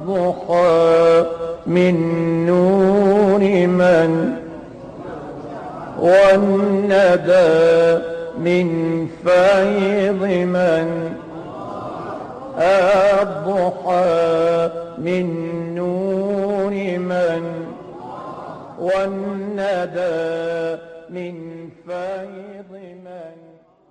الضحى من نور من والندى من فيض من الضحى من نور من والندى من فيض من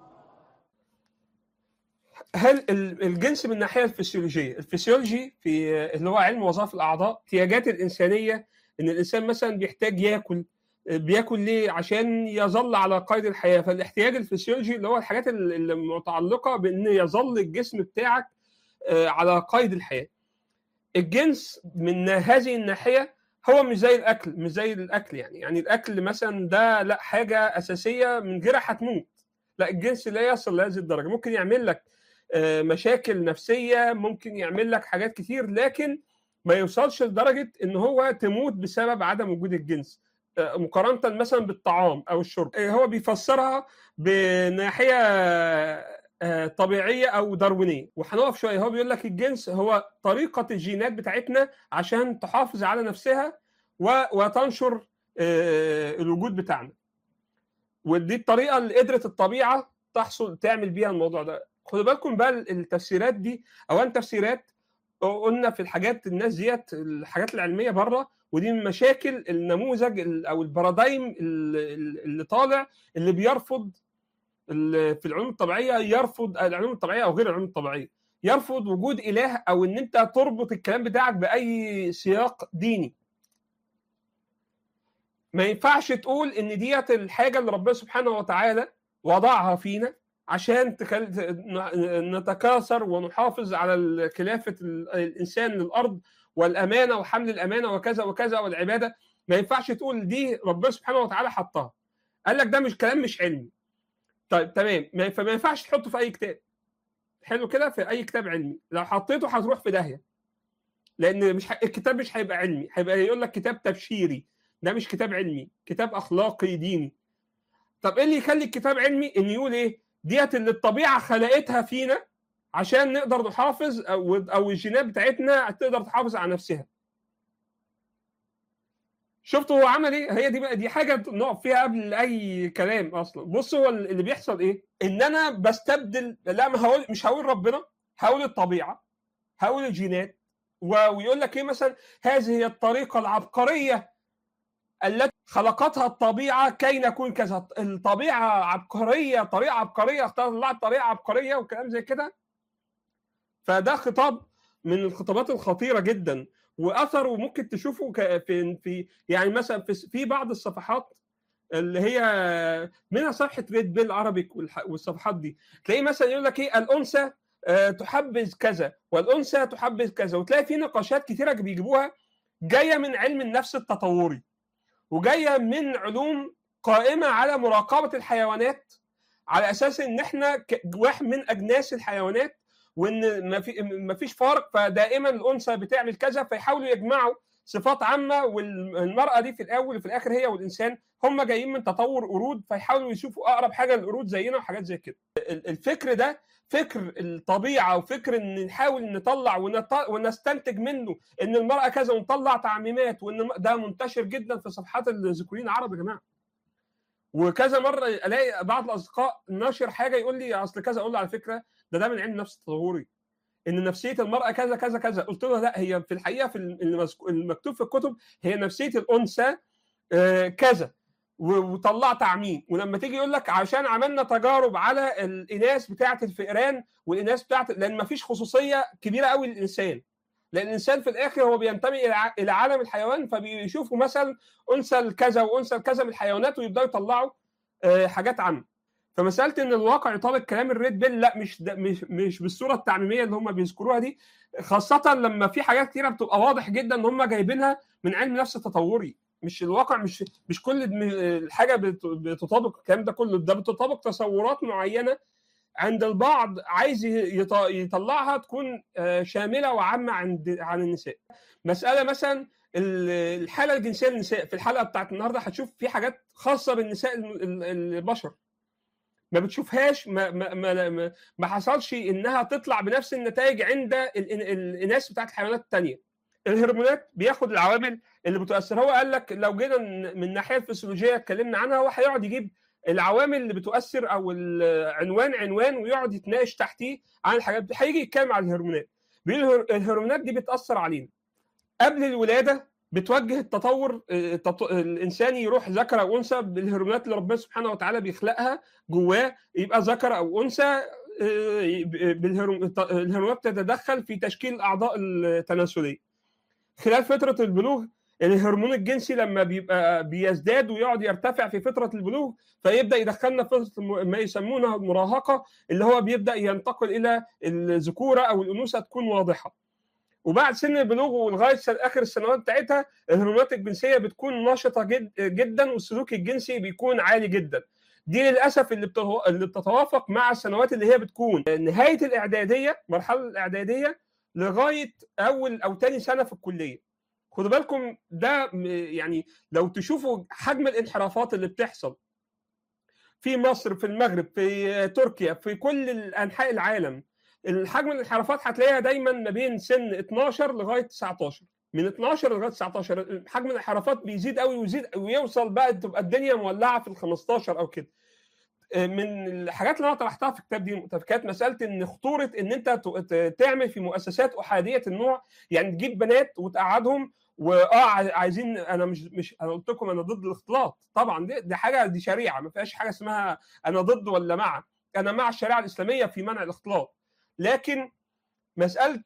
هل ال- الجنس من الناحيه الفسيولوجيه الفسيولوجي في اللي هو علم وظائف الاعضاء احتياجات الانسانيه ان الانسان مثلا بيحتاج ياكل بياكل ليه عشان يظل على قيد الحياه فالاحتياج الفسيولوجي اللي هو الحاجات ال- اللي متعلقه بان يظل الجسم بتاعك آه، على قيد الحياه الجنس من هذه الناحيه هو مش زي الاكل مش زي الاكل يعني يعني الاكل مثلا ده لا حاجه اساسيه من غيرها هتموت لا الجنس لا يصل لهذه الدرجه ممكن يعمل لك آه، مشاكل نفسيه ممكن يعمل لك حاجات كتير لكن ما يوصلش لدرجه ان هو تموت بسبب عدم وجود الجنس آه، مقارنه مثلا بالطعام او الشرب آه، هو بيفسرها بناحيه آه، طبيعيه او داروينيه وهنقف شويه هو بيقول لك الجنس هو طريقه الجينات بتاعتنا عشان تحافظ على نفسها و- وتنشر آه، الوجود بتاعنا ودي الطريقه اللي قدرت الطبيعه تحصل تعمل بيها الموضوع ده خدوا بالكم بقى التفسيرات دي اولا تفسيرات قلنا في الحاجات الناس ديت الحاجات العلميه بره ودي من مشاكل النموذج ال- او البارادايم ال- ال- اللي طالع اللي بيرفض ال- في العلوم الطبيعيه يرفض العلوم الطبيعيه او غير العلوم الطبيعيه يرفض وجود اله او ان انت تربط الكلام بتاعك باي سياق ديني ما ينفعش تقول ان ديت الحاجه اللي ربنا سبحانه وتعالى وضعها فينا عشان تخل... ن- نتكاثر ونحافظ على خلافه ال- الانسان للارض والامانه وحمل الامانه وكذا وكذا والعباده ما ينفعش تقول دي ربنا سبحانه وتعالى حطها قال لك ده مش كلام مش علمي طيب تمام ما- فما ينفعش تحطه في اي كتاب حلو كده في اي كتاب علمي لو حطيته هتروح في داهيه لان مش ح... الكتاب مش هيبقى علمي هيبقى يقول لك كتاب تبشيري ده مش كتاب علمي كتاب اخلاقي ديني طب ايه اللي يخلي الكتاب علمي ان يقول ايه ديت اللي الطبيعه خلقتها فينا عشان نقدر نحافظ او او الجينات بتاعتنا تقدر تحافظ على نفسها شفتوا هو عمل ايه هي دي بقى دي حاجه نقف فيها قبل اي كلام اصلا بص هو اللي بيحصل ايه ان انا بستبدل لا ما هقول مش هقول ربنا هقول الطبيعه هقول الجينات و- ويقول لك ايه مثلا هذه هي الطريقه العبقريه التي خلقتها الطبيعه كي نكون كذا الطبيعه عبقريه طريقه عبقريه طلعت طريقه عبقريه وكلام زي كده فده خطاب من الخطابات الخطيره جدا واثره ممكن تشوفه ك- في في يعني مثلا في في بعض الصفحات اللي هي منها صفحه ريد بيل عربيك والح- والصفحات دي تلاقيه مثلا يقول لك ايه الانثى آه، تحبذ كذا والانثى تحبذ كذا وتلاقي في نقاشات كتيره بيجيبوها جايه من علم النفس التطوري وجايه من علوم قائمه على مراقبه الحيوانات على اساس ان احنا ك- واحد من اجناس الحيوانات وان ما في ما فيش فارق فدائما الانثى بتعمل كذا فيحاولوا يجمعوا صفات عامه والمراه دي في الاول وفي الاخر هي والانسان هم جايين من تطور قرود فيحاولوا يشوفوا اقرب حاجه للقرود زينا وحاجات زي كده ال- الفكر ده فكر الطبيعه وفكر ان نحاول نطلع ونط- ونستنتج منه ان المراه كذا ونطلع تعميمات وان ده منتشر جدا في صفحات الذكورين العرب يا جماعه وكذا مره الاقي بعض الاصدقاء ناشر حاجه يقول لي اصل كذا اقول له على فكره ده ده من علم النفس التطوري ان نفسيه المراه كذا كذا كذا قلت له لا هي في الحقيقه في المسك- المكتوب في الكتب هي نفسيه الانثى آه، كذا و- وطلع تعميم ولما تيجي يقول لك عشان عملنا تجارب على الاناث بتاعه الفئران والاناث بتاعه لان ما فيش خصوصيه كبيره قوي للانسان لان الانسان في الاخر هو بينتمي الى ع- الى عالم الحيوان فبيشوفوا مثلا انثى الكذا وانثى الكذا من الحيوانات ويبداوا يطلعوا آه، حاجات عامه فمساله ان الواقع يطابق كلام الريد بيل لا مش ده مش مش بالصوره التعميميه اللي هم بيذكروها دي خاصه لما في حاجات كتيره بتبقى واضح جدا ان هم جايبينها من علم نفس التطوري مش الواقع مش مش كل الم- الحاجه بت- بتطابق الكلام ده كله ده بتطابق تصورات معينه عند البعض عايز يط- يطلعها تكون آه، شامله وعامه عند عن النساء مساله مثلا ال- الحاله الجنسيه للنساء في الحلقه بتاعت النهارده هتشوف في حاجات خاصه بالنساء ال- ال- البشر ما بتشوفهاش ما ما ما, ما, ما حصلش انها تطلع بنفس النتائج عند ال- ال- الاناث بتاعت الحيوانات التانية الهرمونات بياخد العوامل اللي بتؤثر هو قال لك لو جينا من الناحيه الفسيولوجيه اتكلمنا عنها هو هيقعد يجيب العوامل اللي بتؤثر او العنوان عنوان ويقعد يتناقش تحتيه عن الحاجات دي هيجي يتكلم عن الهرمونات بيقول الهرمونات دي بتاثر علينا قبل الولاده بتوجه التطور التط... الانساني يروح ذكر او انثى بالهرمونات اللي ربنا سبحانه وتعالى بيخلقها جواه يبقى ذكر او انثى الهرمونات تتدخل في تشكيل الاعضاء التناسليه خلال فتره البلوغ الهرمون الجنسي لما بيبقى بيزداد ويقعد يرتفع في فتره البلوغ فيبدا يدخلنا في ما يسمونها المراهقه اللي هو بيبدا ينتقل الى الذكوره او الانوثه تكون واضحه وبعد سن البلوغ ولغايه اخر السنوات بتاعتها الهرمونات الجنسيه بتكون نشطه جد جدا والسلوك الجنسي بيكون عالي جدا دي للاسف اللي اللي بتتوافق مع السنوات اللي هي بتكون نهايه الاعداديه المرحله الاعداديه لغايه اول او ثاني سنه في الكليه خدوا بالكم ده يعني لو تشوفوا حجم الانحرافات اللي بتحصل في مصر في المغرب في تركيا في كل انحاء العالم الحجم الانحرافات هتلاقيها دايما ما بين سن 12 لغايه 19 من 12 لغايه 19 حجم الانحرافات بيزيد قوي ويزيد ويوصل بقى تبقى الدنيا مولعه في ال 15 او كده من الحاجات اللي انا طرحتها في الكتاب دي كانت مساله ان خطوره ان انت تعمل في مؤسسات احاديه النوع يعني تجيب بنات وتقعدهم واه عايزين انا مش مش انا قلت لكم انا ضد الاختلاط طبعا دي, دي حاجه دي شريعه ما فيهاش حاجه اسمها انا ضد ولا مع انا مع الشريعه الاسلاميه في منع الاختلاط لكن مساله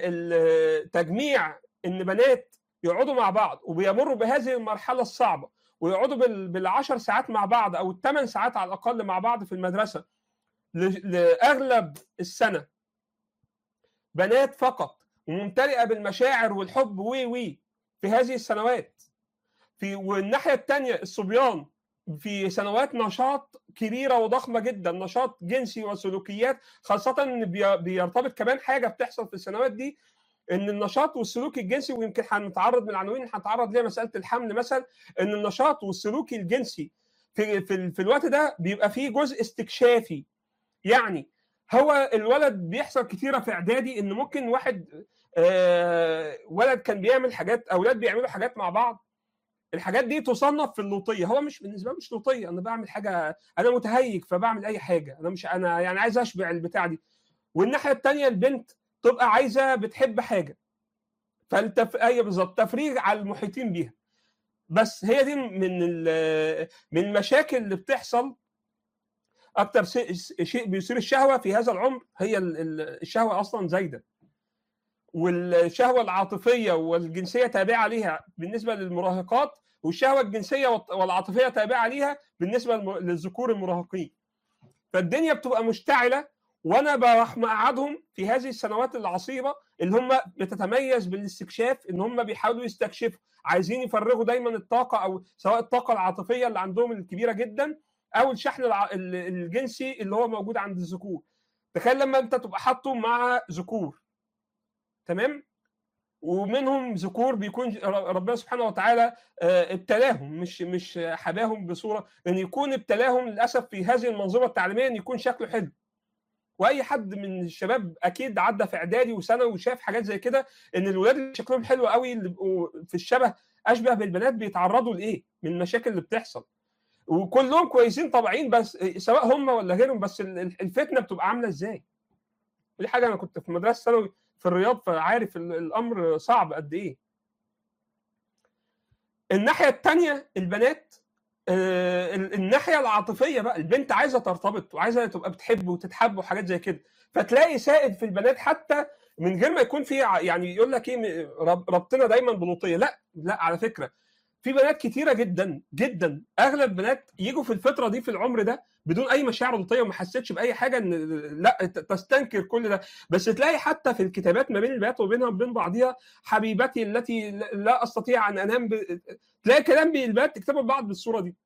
التجميع ان بنات يقعدوا مع بعض وبيمروا بهذه المرحله الصعبه ويقعدوا بالعشر ساعات مع بعض او الثمان ساعات على الاقل مع بعض في المدرسه لاغلب السنه بنات فقط وممتلئه بالمشاعر والحب وي وي في هذه السنوات في والناحيه الثانيه الصبيان في سنوات نشاط كبيره وضخمه جدا نشاط جنسي وسلوكيات خاصه ان بيرتبط كمان حاجه بتحصل في السنوات دي ان النشاط والسلوك الجنسي ويمكن هنتعرض من العناوين هنتعرض ليها مساله الحمل مثلا ان النشاط والسلوك الجنسي في في, في الوقت ده بيبقى فيه جزء استكشافي يعني هو الولد بيحصل كتيره في اعدادي ان ممكن واحد آه ولد كان بيعمل حاجات اولاد بيعملوا حاجات مع بعض الحاجات دي تصنف في اللوطيه هو مش بالنسبه له مش لوطيه انا بعمل حاجه انا متهيج فبعمل اي حاجه انا مش انا يعني عايز اشبع البتاع دي والناحيه الثانيه البنت تبقى عايزه بتحب حاجه فالتف... اي بالظبط تفريغ على المحيطين بيها بس هي دي من من المشاكل اللي بتحصل اكتر شيء بيثير الشهوه في هذا العمر هي الشهوه اصلا زايده والشهوه العاطفيه والجنسيه تابعه ليها بالنسبه للمراهقات والشهوه الجنسيه والعاطفيه تابعه ليها بالنسبه للذكور المراهقين فالدنيا بتبقى مشتعله وانا بروح مقعدهم في هذه السنوات العصيبه اللي هم بتتميز بالاستكشاف ان هم بيحاولوا يستكشفوا عايزين يفرغوا دايما الطاقه او سواء الطاقه العاطفيه اللي عندهم الكبيره جدا او الشحن الجنسي اللي هو موجود عند الذكور تخيل لما انت تبقى حاطه مع ذكور تمام ومنهم ذكور بيكون ربنا سبحانه وتعالى ابتلاهم مش مش حباهم بصوره ان يكون ابتلاهم للاسف في هذه المنظومه التعليميه ان يكون شكله حلو واي حد من الشباب اكيد عدى في اعدادي وثانوي وشاف حاجات زي كده ان الولاد اللي شكلهم حلو قوي اللي بيبقوا في الشبه اشبه بالبنات بيتعرضوا لايه من المشاكل اللي بتحصل وكلهم كويسين طبيعيين بس سواء هم ولا غيرهم بس الفتنه بتبقى عامله ازاي دي حاجه انا كنت في مدرسه ثانوي في الرياض فعارف الامر صعب قد ايه الناحيه الثانيه البنات الناحيه العاطفيه بقى البنت عايزه ترتبط وعايزه تبقى بتحب وتتحب وحاجات زي كده فتلاقي سائد في البنات حتى من غير ما يكون في يعني يقول لك ايه ربطنا دايما بلوطيه لا لا على فكره في بنات كتيره جدا جدا اغلب بنات يجوا في الفتره دي في العمر ده بدون اي مشاعر لوطيه وما حسيتش باي حاجه ان لا تستنكر كل ده بس تلاقي حتى في الكتابات ما بين البنات وبينها وبين بعضها حبيبتي التي لا استطيع ان انام ب... تلاقي كلام البنات تكتبوا لبعض بالصوره دي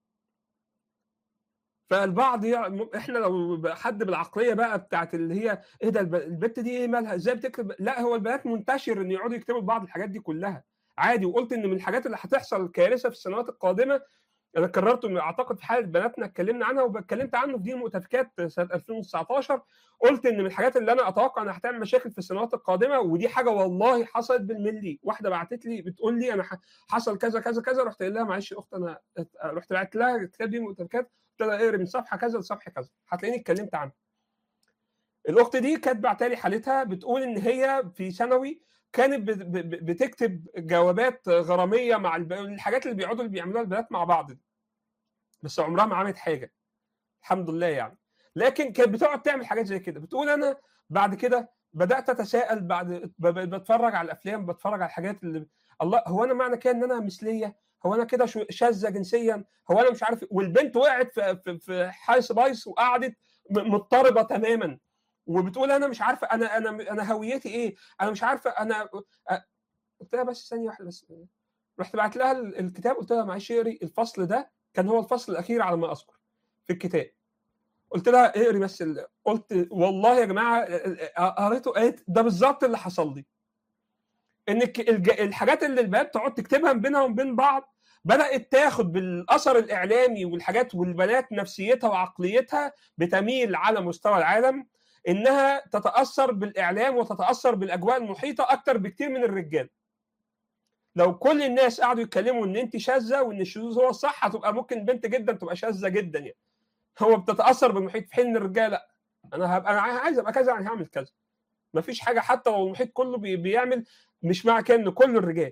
فالبعض يعني احنا لو حد بالعقليه بقى بتاعت اللي هي ايه ده البت دي ايه مالها ازاي بتكتب لا هو البنات منتشر ان يقعدوا يكتبوا لبعض الحاجات دي كلها عادي وقلت ان من الحاجات اللي هتحصل كارثه في السنوات القادمه انا كررت إن اعتقد في حاله بناتنا اتكلمنا عنها واتكلمت عنه في دي المؤتفكات سنه 2019 قلت ان من الحاجات اللي انا اتوقع انها هتعمل مشاكل في السنوات القادمه ودي حاجه والله حصلت بالملي واحده بعتت لي بتقول لي انا ح- حصل كذا كذا كذا رحت قايل لها معلش يا اخت انا رحت بعت لها الكتاب دي المؤتفكات قلت لها اقري من صفحه كذا لصفحه كذا هتلاقيني اتكلمت عنها الاخت دي كانت بعتالي حالتها بتقول ان هي في ثانوي كانت بت- ب- بتكتب جوابات غراميه مع الب- الحاجات اللي بيقعدوا اللي بيعملوها البنات مع بعض دي. بس عمرها ما عملت حاجه الحمد لله يعني لكن كانت بتقعد تعمل حاجات زي كده بتقول انا بعد كده بدات اتساءل بعد ب- ب- بتفرج على الافلام بتفرج على الحاجات اللي الله هو انا معنى كده ان انا مثليه هو انا كده شو- شاذه جنسيا هو انا مش عارف إيه؟ والبنت وقعت في في, في حيث بايص وقعدت م- مضطربه تماما وبتقول انا مش عارفه انا انا انا هويتي ايه انا مش عارفه انا أ- قلت لها بس ثانيه واحده بس رحت بعت لها ال- الكتاب قلت لها معلش اقري الفصل ده كان هو الفصل الاخير على ما اذكر في الكتاب قلت لها اقري بس ال... قلت والله يا جماعه ال- ال- قريته قالت ده بالظبط اللي حصل لي ان الك- الج... الحاجات اللي البنات تقعد تكتبها بينها وبين بعض بدات تاخد بالاثر الاعلامي والحاجات والبنات نفسيتها وعقليتها بتميل على مستوى العالم انها تتاثر بالاعلام وتتاثر بالاجواء المحيطه اكتر بكتير من الرجال لو كل الناس قعدوا يتكلموا ان انت شاذه وان الشذوذ هو الصح هتبقى ممكن بنت جدا تبقى شاذه جدا يعني هو بتتاثر بالمحيط في حين ان الرجاله لا انا هبقى انا عايز ابقى كذا يعني هعمل كذا مفيش حاجه حتى لو المحيط كله بي- بيعمل مش معنى كده ان كل الرجال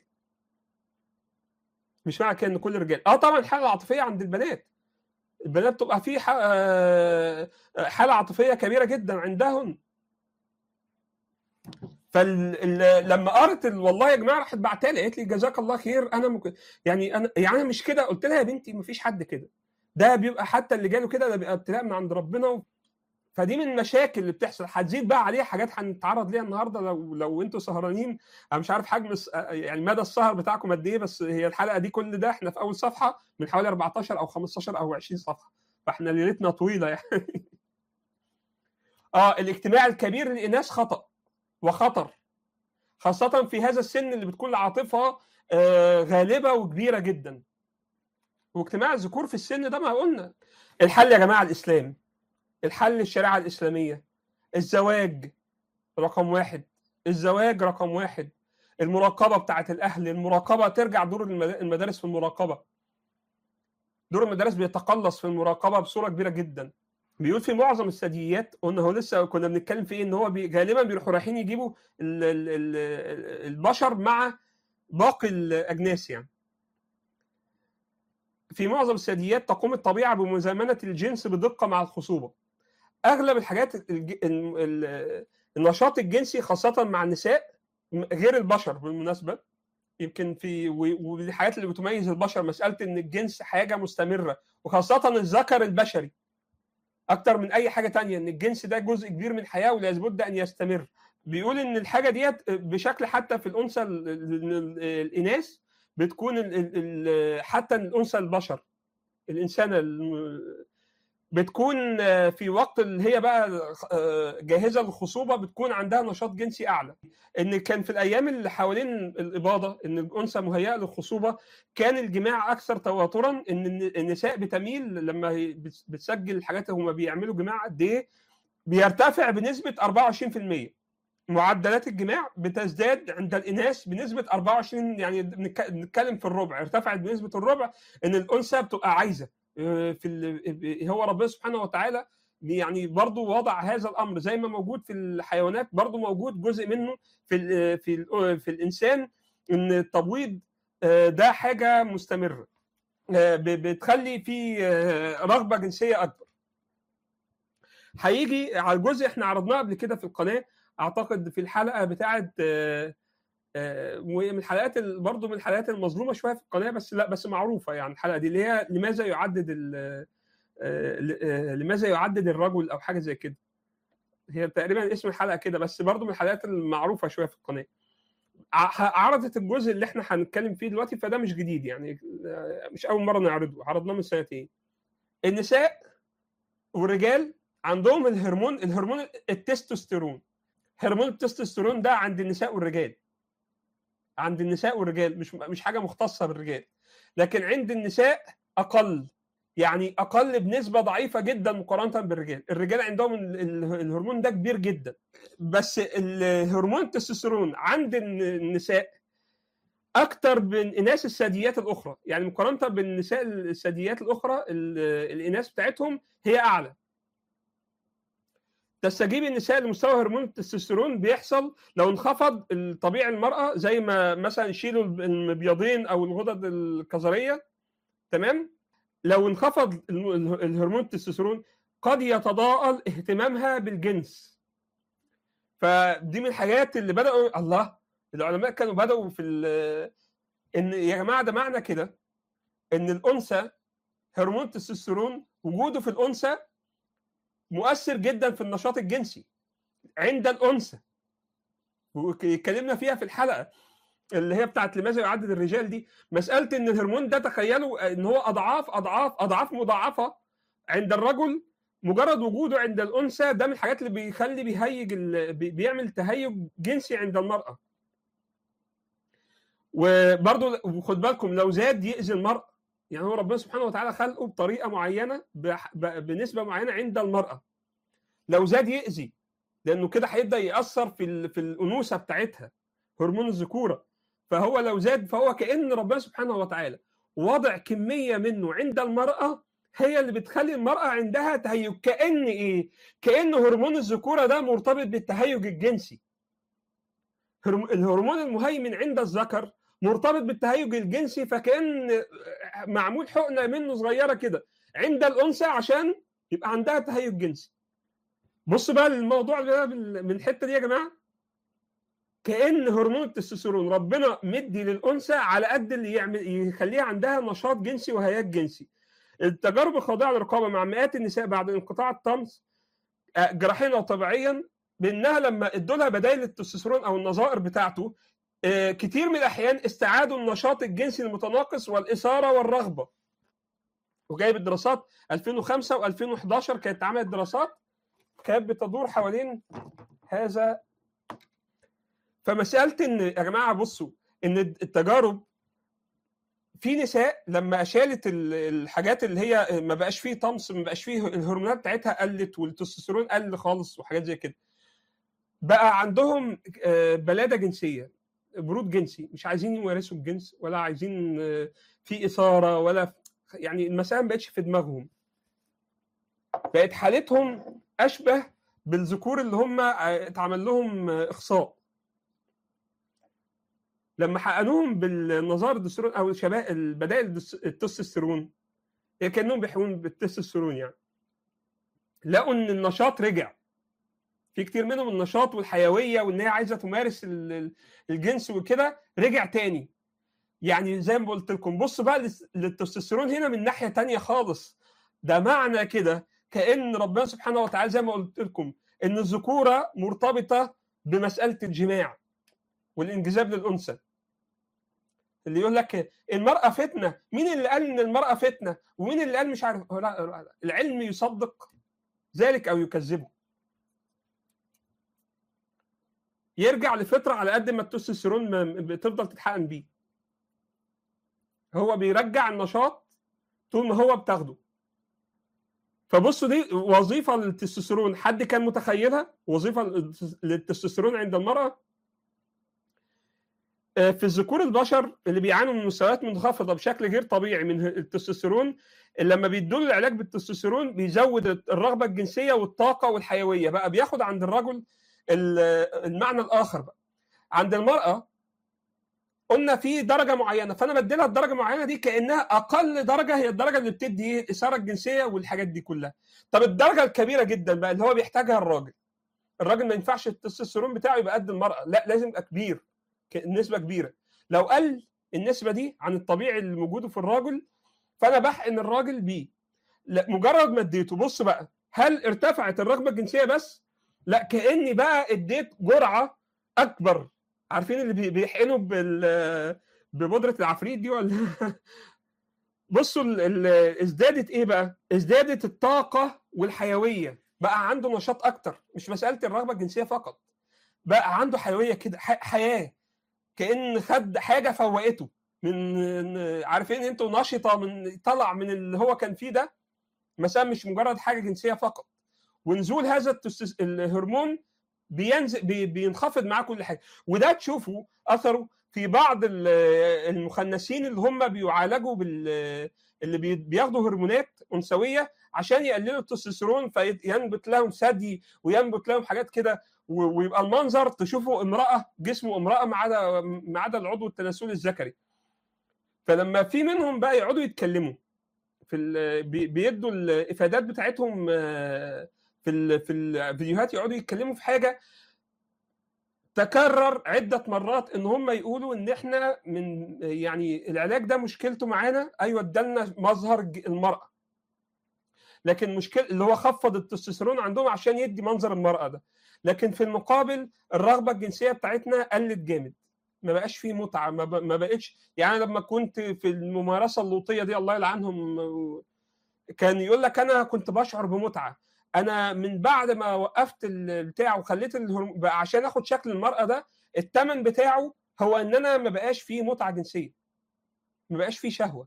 مش معنى كده ان كل الرجال اه طبعا حاله عاطفيه عند البنات البنات بتبقى في ح- آه، حاله عاطفيه كبيره جدا عندهم فلما قرت ال- والله يا جماعه راحت بعتها لي قالت لي جزاك الله خير انا ممكن يعني انا يعني أنا مش كده قلت لها يا بنتي مفيش حد كده ده بيبقى حتى اللي جاله كده ده بيبقى ابتلاء من عند ربنا و... فدي من المشاكل اللي بتحصل هتزيد بقى عليها حاجات هنتعرض ليها النهارده لو لو انتوا سهرانين انا مش عارف حجم الس- يعني مدى السهر بتاعكم قد ايه بس هي الحلقه دي كل ده احنا في اول صفحه من حوالي 14 او 15 او 20 صفحه فاحنا ليلتنا طويله يعني اه الاجتماع الكبير للاناث خطا وخطر خاصه في هذا السن اللي بتكون العاطفه آه، غالبه وكبيره جدا واجتماع الذكور في السن ده ما قلنا الحل يا جماعه الاسلام الحل الشريعه الاسلاميه الزواج رقم واحد الزواج رقم واحد المراقبه بتاعت الاهل المراقبه ترجع دور المد- المدارس في المراقبه دور المدارس بيتقلص في المراقبه بصوره كبيره جدا بيقول في معظم الثدييات قلنا هو لسه كنا بنتكلم في ايه ان هو بي غالبا بيروحوا رايحين يجيبوا ال ال ال البشر مع باقي الاجناس يعني في معظم الثدييات تقوم الطبيعه بمزامنه الجنس بدقه مع الخصوبه اغلب الحاجات الج... ال... ال... النشاط الجنسي خاصه مع النساء م- غير البشر بالمناسبه يمكن في و- والحاجات اللي بتميز البشر مساله ان الجنس حاجه مستمره وخاصه الذكر البشري اكتر من اي حاجه تانية ان الجنس ده جزء كبير من الحياه ولا بد ان يستمر بيقول ان الحاجه ديت بشكل حتى في الانثى ال- ال- ال- الاناث بتكون ال- ال- ال- حتى الانثى البشر الانسانه الم- بتكون آه، في وقت اللي هي بقى آه، جاهزه للخصوبه بتكون عندها نشاط جنسي اعلى ان كان في الايام اللي حوالين الاباضه ان الانثى مهيئه للخصوبه كان الجماع اكثر تواترا ان الن- النساء بتميل لما هي بت- بتسجل الحاجات هم بيعملوا جماع قد ايه بيرتفع بنسبه 24% معدلات الجماع بتزداد عند الاناث بنسبه 24 يعني بنتك- بنتكلم في الربع ارتفعت بنسبه الربع ان الانثى بتبقى عايزه آه، في ال- هو ربنا سبحانه وتعالى يعني برضو وضع هذا الامر زي ما موجود في الحيوانات برضو موجود جزء منه في ال في ال في الانسان ان التبويض آه، ده حاجه مستمره آه، ب- بتخلي في آه، رغبه جنسيه اكبر هيجي على الجزء احنا عرضناه قبل كده في القناه اعتقد في الحلقه بتاعه آه، آه، ومن الحلقات ال- برضو من الحلقات المظلومه شويه في القناه بس لا بس معروفه يعني الحلقه دي اللي هي لماذا يعدد ال- آه، ل- آه، لماذا يعدد الرجل او حاجه زي كده هي تقريبا اسم الحلقه كده بس برضو من الحلقات المعروفه شويه في القناه ع- عرضت الجزء اللي احنا هنتكلم فيه دلوقتي فده مش جديد يعني آه، مش اول مره نعرضه عرضناه من سنتين النساء والرجال عندهم الهرمون الهرمون التستوستيرون هرمون التستوستيرون ده عند النساء والرجال عند النساء والرجال مش مش حاجه مختصه بالرجال لكن عند النساء اقل يعني اقل بنسبه ضعيفه جدا مقارنه بالرجال الرجال عندهم ال- ال- الهرمون ده كبير جدا بس الهرمون التستوستيرون عند الن- النساء اكتر من اناث الثدييات الاخرى يعني مقارنه بالنساء الثدييات الاخرى ال- الاناث بتاعتهم هي اعلى تستجيب النساء لمستوى هرمون التستوستيرون بيحصل لو انخفض الطبيعي المرأة زي ما مثلا يشيلوا المبيضين او الغدد الكظرية تمام لو انخفض الم- الهرمون التستوستيرون قد يتضاءل اهتمامها بالجنس فدي من الحاجات اللي بدأوا الله العلماء كانوا بدأوا في ال- ان يا جماعة ده معنى كده ان الانثى هرمون التستوستيرون وجوده في الانثى مؤثر جدا في النشاط الجنسي عند الانثى واتكلمنا فيها في الحلقه اللي هي بتاعت لماذا يعدد الرجال دي مساله ان الهرمون ده تخيلوا ان هو اضعاف اضعاف اضعاف مضاعفه عند الرجل مجرد وجوده عند الانثى ده من الحاجات اللي بيخلي بيهيج ال- بي- بيعمل تهيج جنسي عند المراه وبرضه خد بالكم لو زاد يأذي المرأة يعني هو ربنا سبحانه وتعالى خلقه بطريقة معينة بح- ب- بنسبة معينة عند المرأة لو زاد يأذي لأنه كده هيبدأ يأثر في ال- في الأنوثة بتاعتها هرمون الذكورة فهو لو زاد فهو كأن ربنا سبحانه وتعالى وضع كمية منه عند المرأة هي اللي بتخلي المرأة عندها تهيج كأن إيه؟ كأن هرمون الذكورة ده مرتبط بالتهيج الجنسي هرم- الهرمون المهيمن عند الذكر مرتبط بالتهيج الجنسي فكأن معمول حقنة منه صغيرة كده عند الأنثى عشان يبقى عندها تهيج جنسي بص بقى الموضوع ده من من الحتة دي يا جماعة كأن هرمون التستوستيرون ربنا مدي للأنثى على قد اللي يعمل يخليها عندها نشاط جنسي وهياج جنسي التجارب الخاضعة للرقابة مع مئات النساء بعد انقطاع الطمس آه، جراحيا او طبيعيا بانها لما ادوا لها بدائل التستوستيرون او النظائر بتاعته آه، كتير من الاحيان استعادوا النشاط الجنسي المتناقص والاثاره والرغبه وجايب الدراسات 2005 و2011 كانت اتعملت دراسات كانت بتدور حوالين هذا فمساله ان يا جماعه بصوا ان التجارب في نساء لما شالت ال- الحاجات اللي هي ما بقاش فيه طمس ما بقاش فيه الهرمونات بتاعتها قلت والتستوستيرون قل خالص وحاجات زي كده بقى عندهم آه، بلاده جنسيه برود جنسي مش عايزين يمارسوا الجنس ولا عايزين آه، في اثاره ولا يعني المسائل ما بقتش في دماغهم بقت حالتهم اشبه بالذكور اللي هم آه، اتعمل لهم آه، اخصاء لما حقنوهم بالنظار الدستيرون او شباب البدائل الدس- التستوستيرون هي كانهم بيحقنون بالتستوستيرون يعني لقوا ان النشاط رجع في كتير منهم النشاط والحيويه وان هي عايزه تمارس ال- ال- الجنس وكده رجع تاني يعني زي ما قلت لكم بص بقى للس- للتستوستيرون هنا من ناحيه تانية خالص ده معنى كده كان ربنا سبحانه وتعالى زي ما قلت لكم ان الذكوره مرتبطه بمساله الجماع والانجذاب للانثى اللي يقول لك المرأة فتنة مين اللي قال ان المرأة فتنة ومين اللي قال مش عارف هو لا لا لا. العلم يصدق ذلك او يكذبه يرجع لفترة على قد ما التستوستيرون ما- بتفضل تتحقن بيه هو بيرجع النشاط طول ما هو بتاخده فبصوا دي وظيفة للتستوستيرون حد كان متخيلها وظيفة للتستوستيرون عند المرأة آه، في الذكور البشر اللي بيعانوا من مستويات منخفضه بشكل غير طبيعي من التستوستيرون لما بيدوا له العلاج بالتستوستيرون بيزود الرغبه الجنسيه والطاقه والحيويه بقى بياخد عند الرجل ال- المعنى الاخر بقى عند المراه قلنا في درجه معينه فانا بدي لها الدرجه المعينه دي كانها اقل درجه هي الدرجه اللي بتدي ايه الاثاره الجنسيه والحاجات دي كلها طب الدرجه الكبيره جدا بقى اللي هو بيحتاجها الراجل الراجل ما ينفعش التستوستيرون بتاعه يبقى قد المراه لا لازم يبقى كبير ك- نسبه كبيره لو قل النسبه دي عن الطبيعي اللي موجوده في الراجل فانا بحقن الراجل بيه لا مجرد ما اديته بص بقى هل ارتفعت الرغبه الجنسيه بس لا كاني بقى اديت جرعه اكبر عارفين اللي بي- بيحقنوا بال ببودره العفريت دي ولا بصوا ال- ال- ازدادت ايه بقى ازدادت الطاقه والحيويه بقى عنده نشاط اكتر مش مساله الرغبه الجنسيه فقط بقى عنده حيويه كده ح- حياه كان خد حاجه فوقته من عارفين انتوا نشطه من طلع من اللي هو كان فيه ده مثلا مش مجرد حاجه جنسيه فقط ونزول هذا التستس... الهرمون بينزل بي... بينخفض معاه كل حاجه وده تشوفوا اثره في بعض المخنثين اللي هم بيعالجوا بال اللي بي... بياخدوا هرمونات انثويه عشان يقللوا التستوستيرون فينبت لهم ثدي وينبت لهم حاجات كده ويبقى المنظر تشوفوا امراه جسمه امراه ما عدا ما عدا العضو التناسلي الذكري فلما في منهم بقى يقعدوا يتكلموا في بيدوا الافادات بتاعتهم في ال في الفيديوهات يقعدوا يتكلموا في حاجه تكرر عده مرات ان هم يقولوا ان احنا من يعني العلاج ده مشكلته معانا ايوه ادالنا مظهر المراه لكن مشكله اللي هو خفض التستوستيرون عندهم عشان يدي منظر المراه ده لكن في المقابل الرغبه الجنسيه بتاعتنا قلت جامد ما بقاش فيه متعه ما, ب... ما بقتش يعني لما كنت في الممارسه اللوطيه دي الله يلعنهم كان يقول لك انا كنت بشعر بمتعه انا من بعد ما وقفت البتاع وخليت الهرم... بقى عشان اخد شكل المراه ده الثمن بتاعه هو ان انا ما بقاش فيه متعه جنسيه ما بقاش فيه شهوه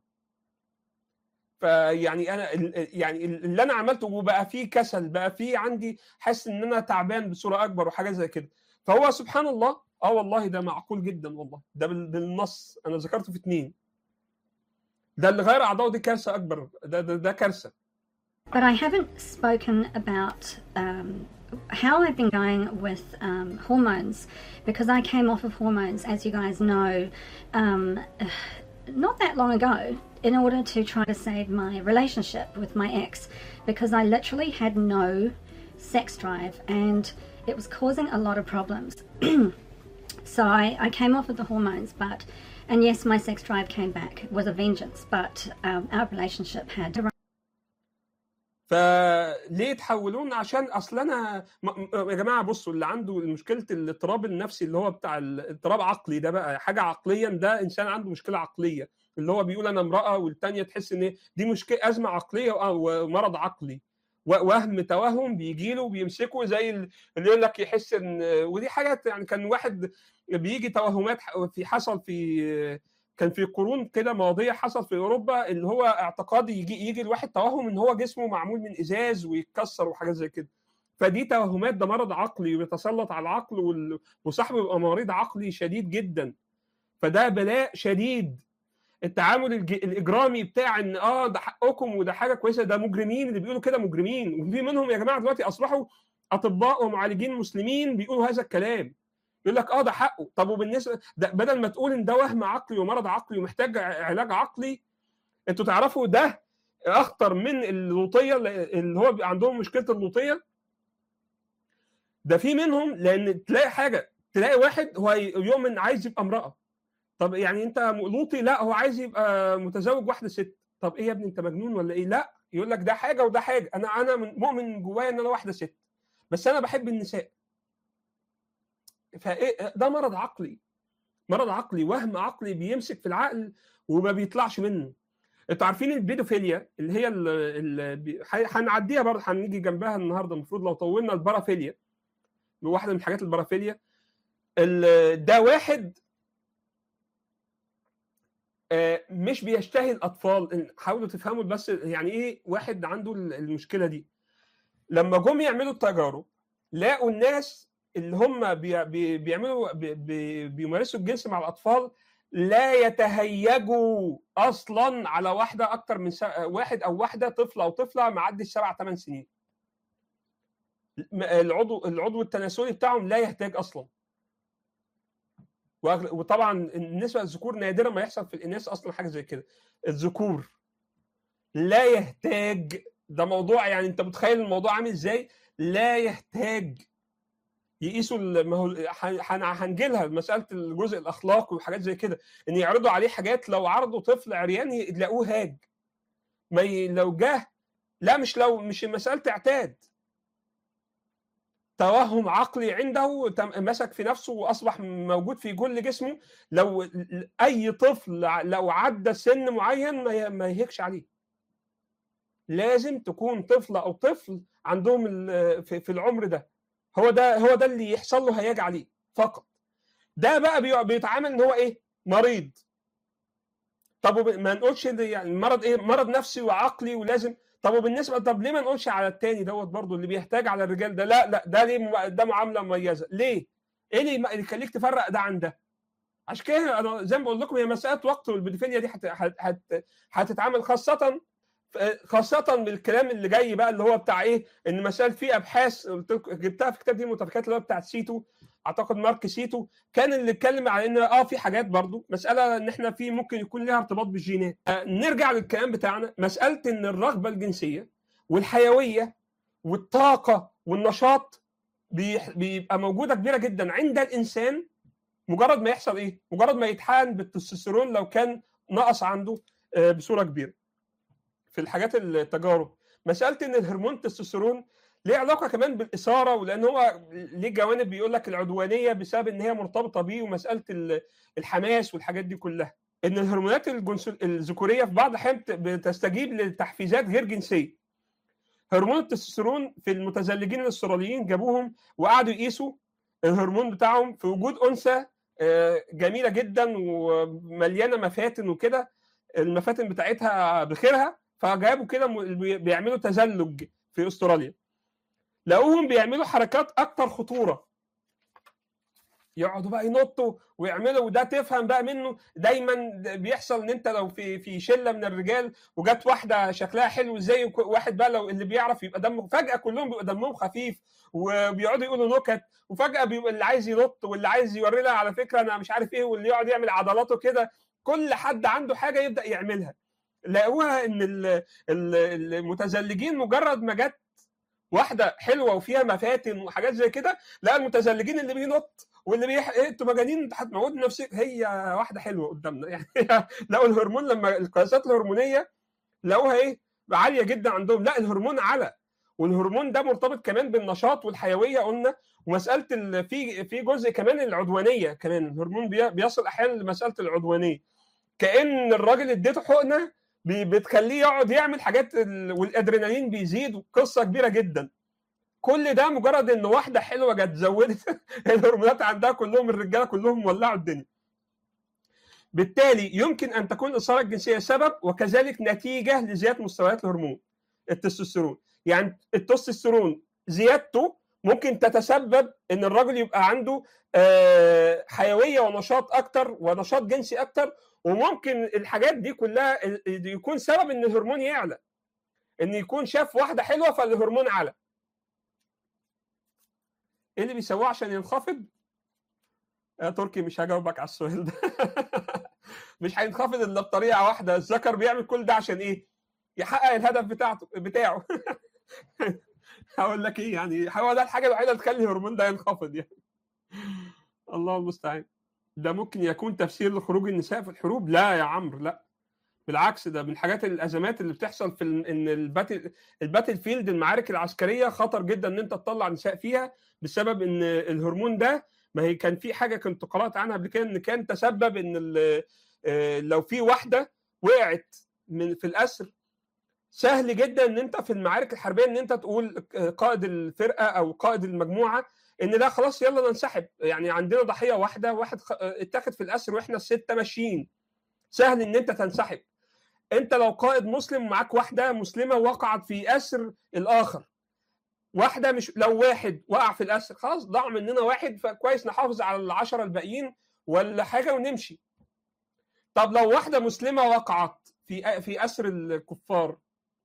فيعني انا يعني اللي انا عملته وبقى فيه كسل بقى فيه عندي حاسس ان انا تعبان بصوره اكبر وحاجات زي كده فهو سبحان الله اه والله ده معقول جدا والله ده بالنص انا ذكرته في اثنين ده اللي غير اعضائه دي كارثه اكبر ده ده, ده كارثه But I haven't spoken about um, how I've been going with um, hormones because I came off of hormones, as you guys know, um, not that long ago in order to try to save my relationship with my ex because I literally had no sex drive and it was causing a lot of problems. so I, I came off of the hormones, but and yes, my sex drive came back with a vengeance, but um, our relationship had to. فليه تحولون عشان اصل انا يا جماعه بصوا اللي عنده مشكله الاضطراب النفسي اللي هو بتاع الاضطراب عقلي ده بقى حاجه عقليا ده انسان عنده مشكله عقليه اللي هو بيقول انا امراه والتانيه تحس ان دي مشكله ازمه عقليه ومرض عقلي وهم توهم بيجي له وبيمسكه زي اللي يقول لك يحس ان ودي حاجات يعني كان واحد بيجي توهمات في حصل في كان في قرون كده ماضيه حصل في اوروبا اللي هو اعتقاد يجي يجي الواحد توهم ان هو جسمه معمول من ازاز ويتكسر وحاجات زي كده فدي توهمات ده مرض عقلي ويتسلط على العقل وال... وصاحبه يبقى مريض عقلي شديد جدا فده بلاء شديد التعامل الج... الاجرامي بتاع ان اه ده حقكم وده حاجه كويسه ده مجرمين اللي بيقولوا كده مجرمين وفي منهم يا جماعه دلوقتي اصبحوا اطباء ومعالجين مسلمين بيقولوا هذا الكلام يقول لك اه ده حقه طب وبالنسبه ده بدل ما تقول ان ده وهم عقلي ومرض عقلي ومحتاج علاج عقلي انتوا تعرفوا ده اخطر من اللوطيه اللي هو عندهم مشكله اللوطيه ده في منهم لان تلاقي حاجه تلاقي واحد هو يؤمن عايز يبقى امراه طب يعني انت لوطي لا هو عايز يبقى متزوج واحده ست طب ايه يا ابني انت مجنون ولا ايه لا يقول لك ده حاجه وده حاجه انا انا مؤمن من جوايا ان انا واحده ست بس انا بحب النساء فايه ده مرض عقلي مرض عقلي وهم عقلي بيمسك في العقل وما بيطلعش منه انتوا عارفين البيدوفيليا اللي هي اللي هنعديها برضه هنيجي جنبها النهارده المفروض لو طولنا البارافيليا واحده من حاجات البارافيليا ده واحد مش بيشتهي الاطفال حاولوا تفهموا بس يعني ايه واحد عنده المشكله دي لما جم يعملوا التجارب لقوا الناس اللي هم بي بي بيعملوا بي بي بيمارسوا الجنس مع الاطفال لا يتهيجوا اصلا على واحده اكتر من واحد او واحده طفل او طفله معدي سبع ثمان سنين العضو العضو التناسلي بتاعهم لا يحتاج اصلا وطبعا بالنسبه للذكور نادرا ما يحصل في الاناث اصلا حاجه زي كده الذكور لا يحتاج ده موضوع يعني انت متخيل الموضوع عامل ازاي لا يحتاج يقيسوا ما هو هنجي لها مساله الجزء الاخلاقي وحاجات زي كده ان يعرضوا عليه حاجات لو عرضوا طفل عريان يلاقوه هاج ما ي... لو جه لا مش لو مش مساله اعتاد توهم عقلي عنده مسك في نفسه واصبح موجود في كل جسمه لو اي طفل لو عدى سن معين ما يهيكش عليه لازم تكون طفله او طفل عندهم في العمر ده هو ده هو ده اللي يحصل له هياج عليه فقط ده بقى بيتعامل ان هو ايه مريض طب وب- ما نقولش ده يعني المرض ايه مرض نفسي وعقلي ولازم طب وبالنسبه طب ليه ما نقولش على التاني دوت برضو اللي بيحتاج على الرجال ده لا لا ده ليه م- ده معامله مميزه ليه ايه اللي اللي يخليك تفرق ده عن ده عشان كده انا زي ما بقول لكم هي مساله وقت والبيدوفيليا دي هت- هت- هت- هتتعامل خاصه خاصة بالكلام اللي جاي بقى اللي هو بتاع ايه؟ ان مسائل في ابحاث قلت لكم جبتها في كتاب دي المتفكات اللي هو بتاع سيتو اعتقد مارك سيتو كان اللي اتكلم على ان اه في حاجات برضو مساله ان احنا في ممكن يكون لها ارتباط بالجينات آه نرجع للكلام بتاعنا مساله ان الرغبه الجنسيه والحيويه والطاقه والنشاط بيح- بيبقى موجوده كبيره جدا عند الانسان مجرد ما يحصل ايه؟ مجرد ما يتحقن بالتستوستيرون لو كان نقص عنده آه، بصوره كبيره. في الحاجات التجارب مساله ان الهرمون التستوستيرون ليه علاقه كمان بالاثاره ولان هو ليه جوانب بيقول لك العدوانيه بسبب ان هي مرتبطه بيه ومساله ال- الحماس والحاجات دي كلها. ان الهرمونات الجنس الذكوريه في بعض الاحيان بت- بتستجيب لتحفيزات غير جنسيه. هرمون التستوستيرون في المتزلجين الاستراليين جابوهم وقعدوا يقيسوا الهرمون بتاعهم في وجود انثى آه، جميله جدا ومليانه مفاتن وكده المفاتن بتاعتها بخيرها فجابوا كده م- بي- بيعملوا تزلج في استراليا لقوهم بيعملوا حركات اكتر خطوره يقعدوا بقى ينطوا ويعملوا وده تفهم بقى منه دايما بيحصل ان انت لو في في شله من الرجال وجت واحده شكلها حلو زي واحد بقى لو اللي بيعرف يبقى دمه فجاه كلهم بيبقى دمهم خفيف وبيقعدوا يقولوا نكت وفجاه بيبقى اللي عايز ينط واللي عايز يوري لها على فكره انا مش عارف ايه واللي يقعد يعمل عضلاته كده كل حد عنده حاجه يبدا يعملها لقوها ان ال- ال- المتزلجين مجرد ما جت واحده حلوه وفيها مفاتن وحاجات زي كده لا المتزلجين اللي بينط واللي بيح... إيه انتوا مجانين انتوا هتموتوا نفسك هي واحده حلوه قدامنا يعني لقوا الهرمون لما القياسات الهرمونيه لقوها ايه عاليه جدا عندهم لا الهرمون على والهرمون ده مرتبط كمان بالنشاط والحيويه قلنا ومساله ال... في في جزء كمان العدوانيه كمان الهرمون بي... بيصل احيانا لمساله العدوانيه كان الراجل اديته حقنه بي- بتخليه يقعد يعمل حاجات ال... والادرينالين بيزيد قصه كبيره جدا كل ده مجرد ان واحده حلوه جت زودت الهرمونات عندها كلهم الرجاله كلهم ولعوا الدنيا بالتالي يمكن ان تكون الاثاره الجنسيه سبب وكذلك نتيجه لزياده مستويات الهرمون التستوستيرون يعني التستوستيرون زيادته ممكن تتسبب ان الرجل يبقى عنده آه، حيويه ونشاط اكتر ونشاط جنسي اكتر وممكن الحاجات دي كلها ال- يكون سبب ان الهرمون يعلى ان يكون شاف واحده حلوه فالهرمون على ايه اللي بيسووه عشان ينخفض يا تركي مش هجاوبك على السؤال ده مش هينخفض الا بطريقه واحده الذكر بيعمل كل ده عشان ايه يحقق الهدف بتاعته بتاعه هقول لك ايه يعني هو ده الحاجه الوحيده اللي تخلي الهرمون ده ينخفض يعني الله المستعان ده ممكن يكون تفسير لخروج النساء في الحروب لا يا عمرو لا بالعكس ده من الحاجات الازمات اللي بتحصل في ال- ان الباتل الباتل فيلد المعارك العسكريه خطر جدا ان انت تطلع نساء فيها بسبب ان الهرمون ده ما هي كان في حاجه كنت قرات عنها قبل كده ان كان تسبب ان ال- آه، لو في واحده وقعت من في الاسر سهل جدا ان انت في المعارك الحربيه ان انت تقول قائد الفرقه او قائد المجموعه ان لا خلاص يلا ننسحب يعني عندنا ضحيه واحده واحد خ- اتاخد في الاسر واحنا السته ماشيين سهل ان انت تنسحب انت لو قائد مسلم ومعاك واحده مسلمه وقعت في اسر الاخر واحده مش لو واحد وقع في الاسر خلاص ضاع مننا واحد فكويس نحافظ على العشره الباقيين ولا حاجه ونمشي طب لو واحده مسلمه وقعت في في اسر الكفار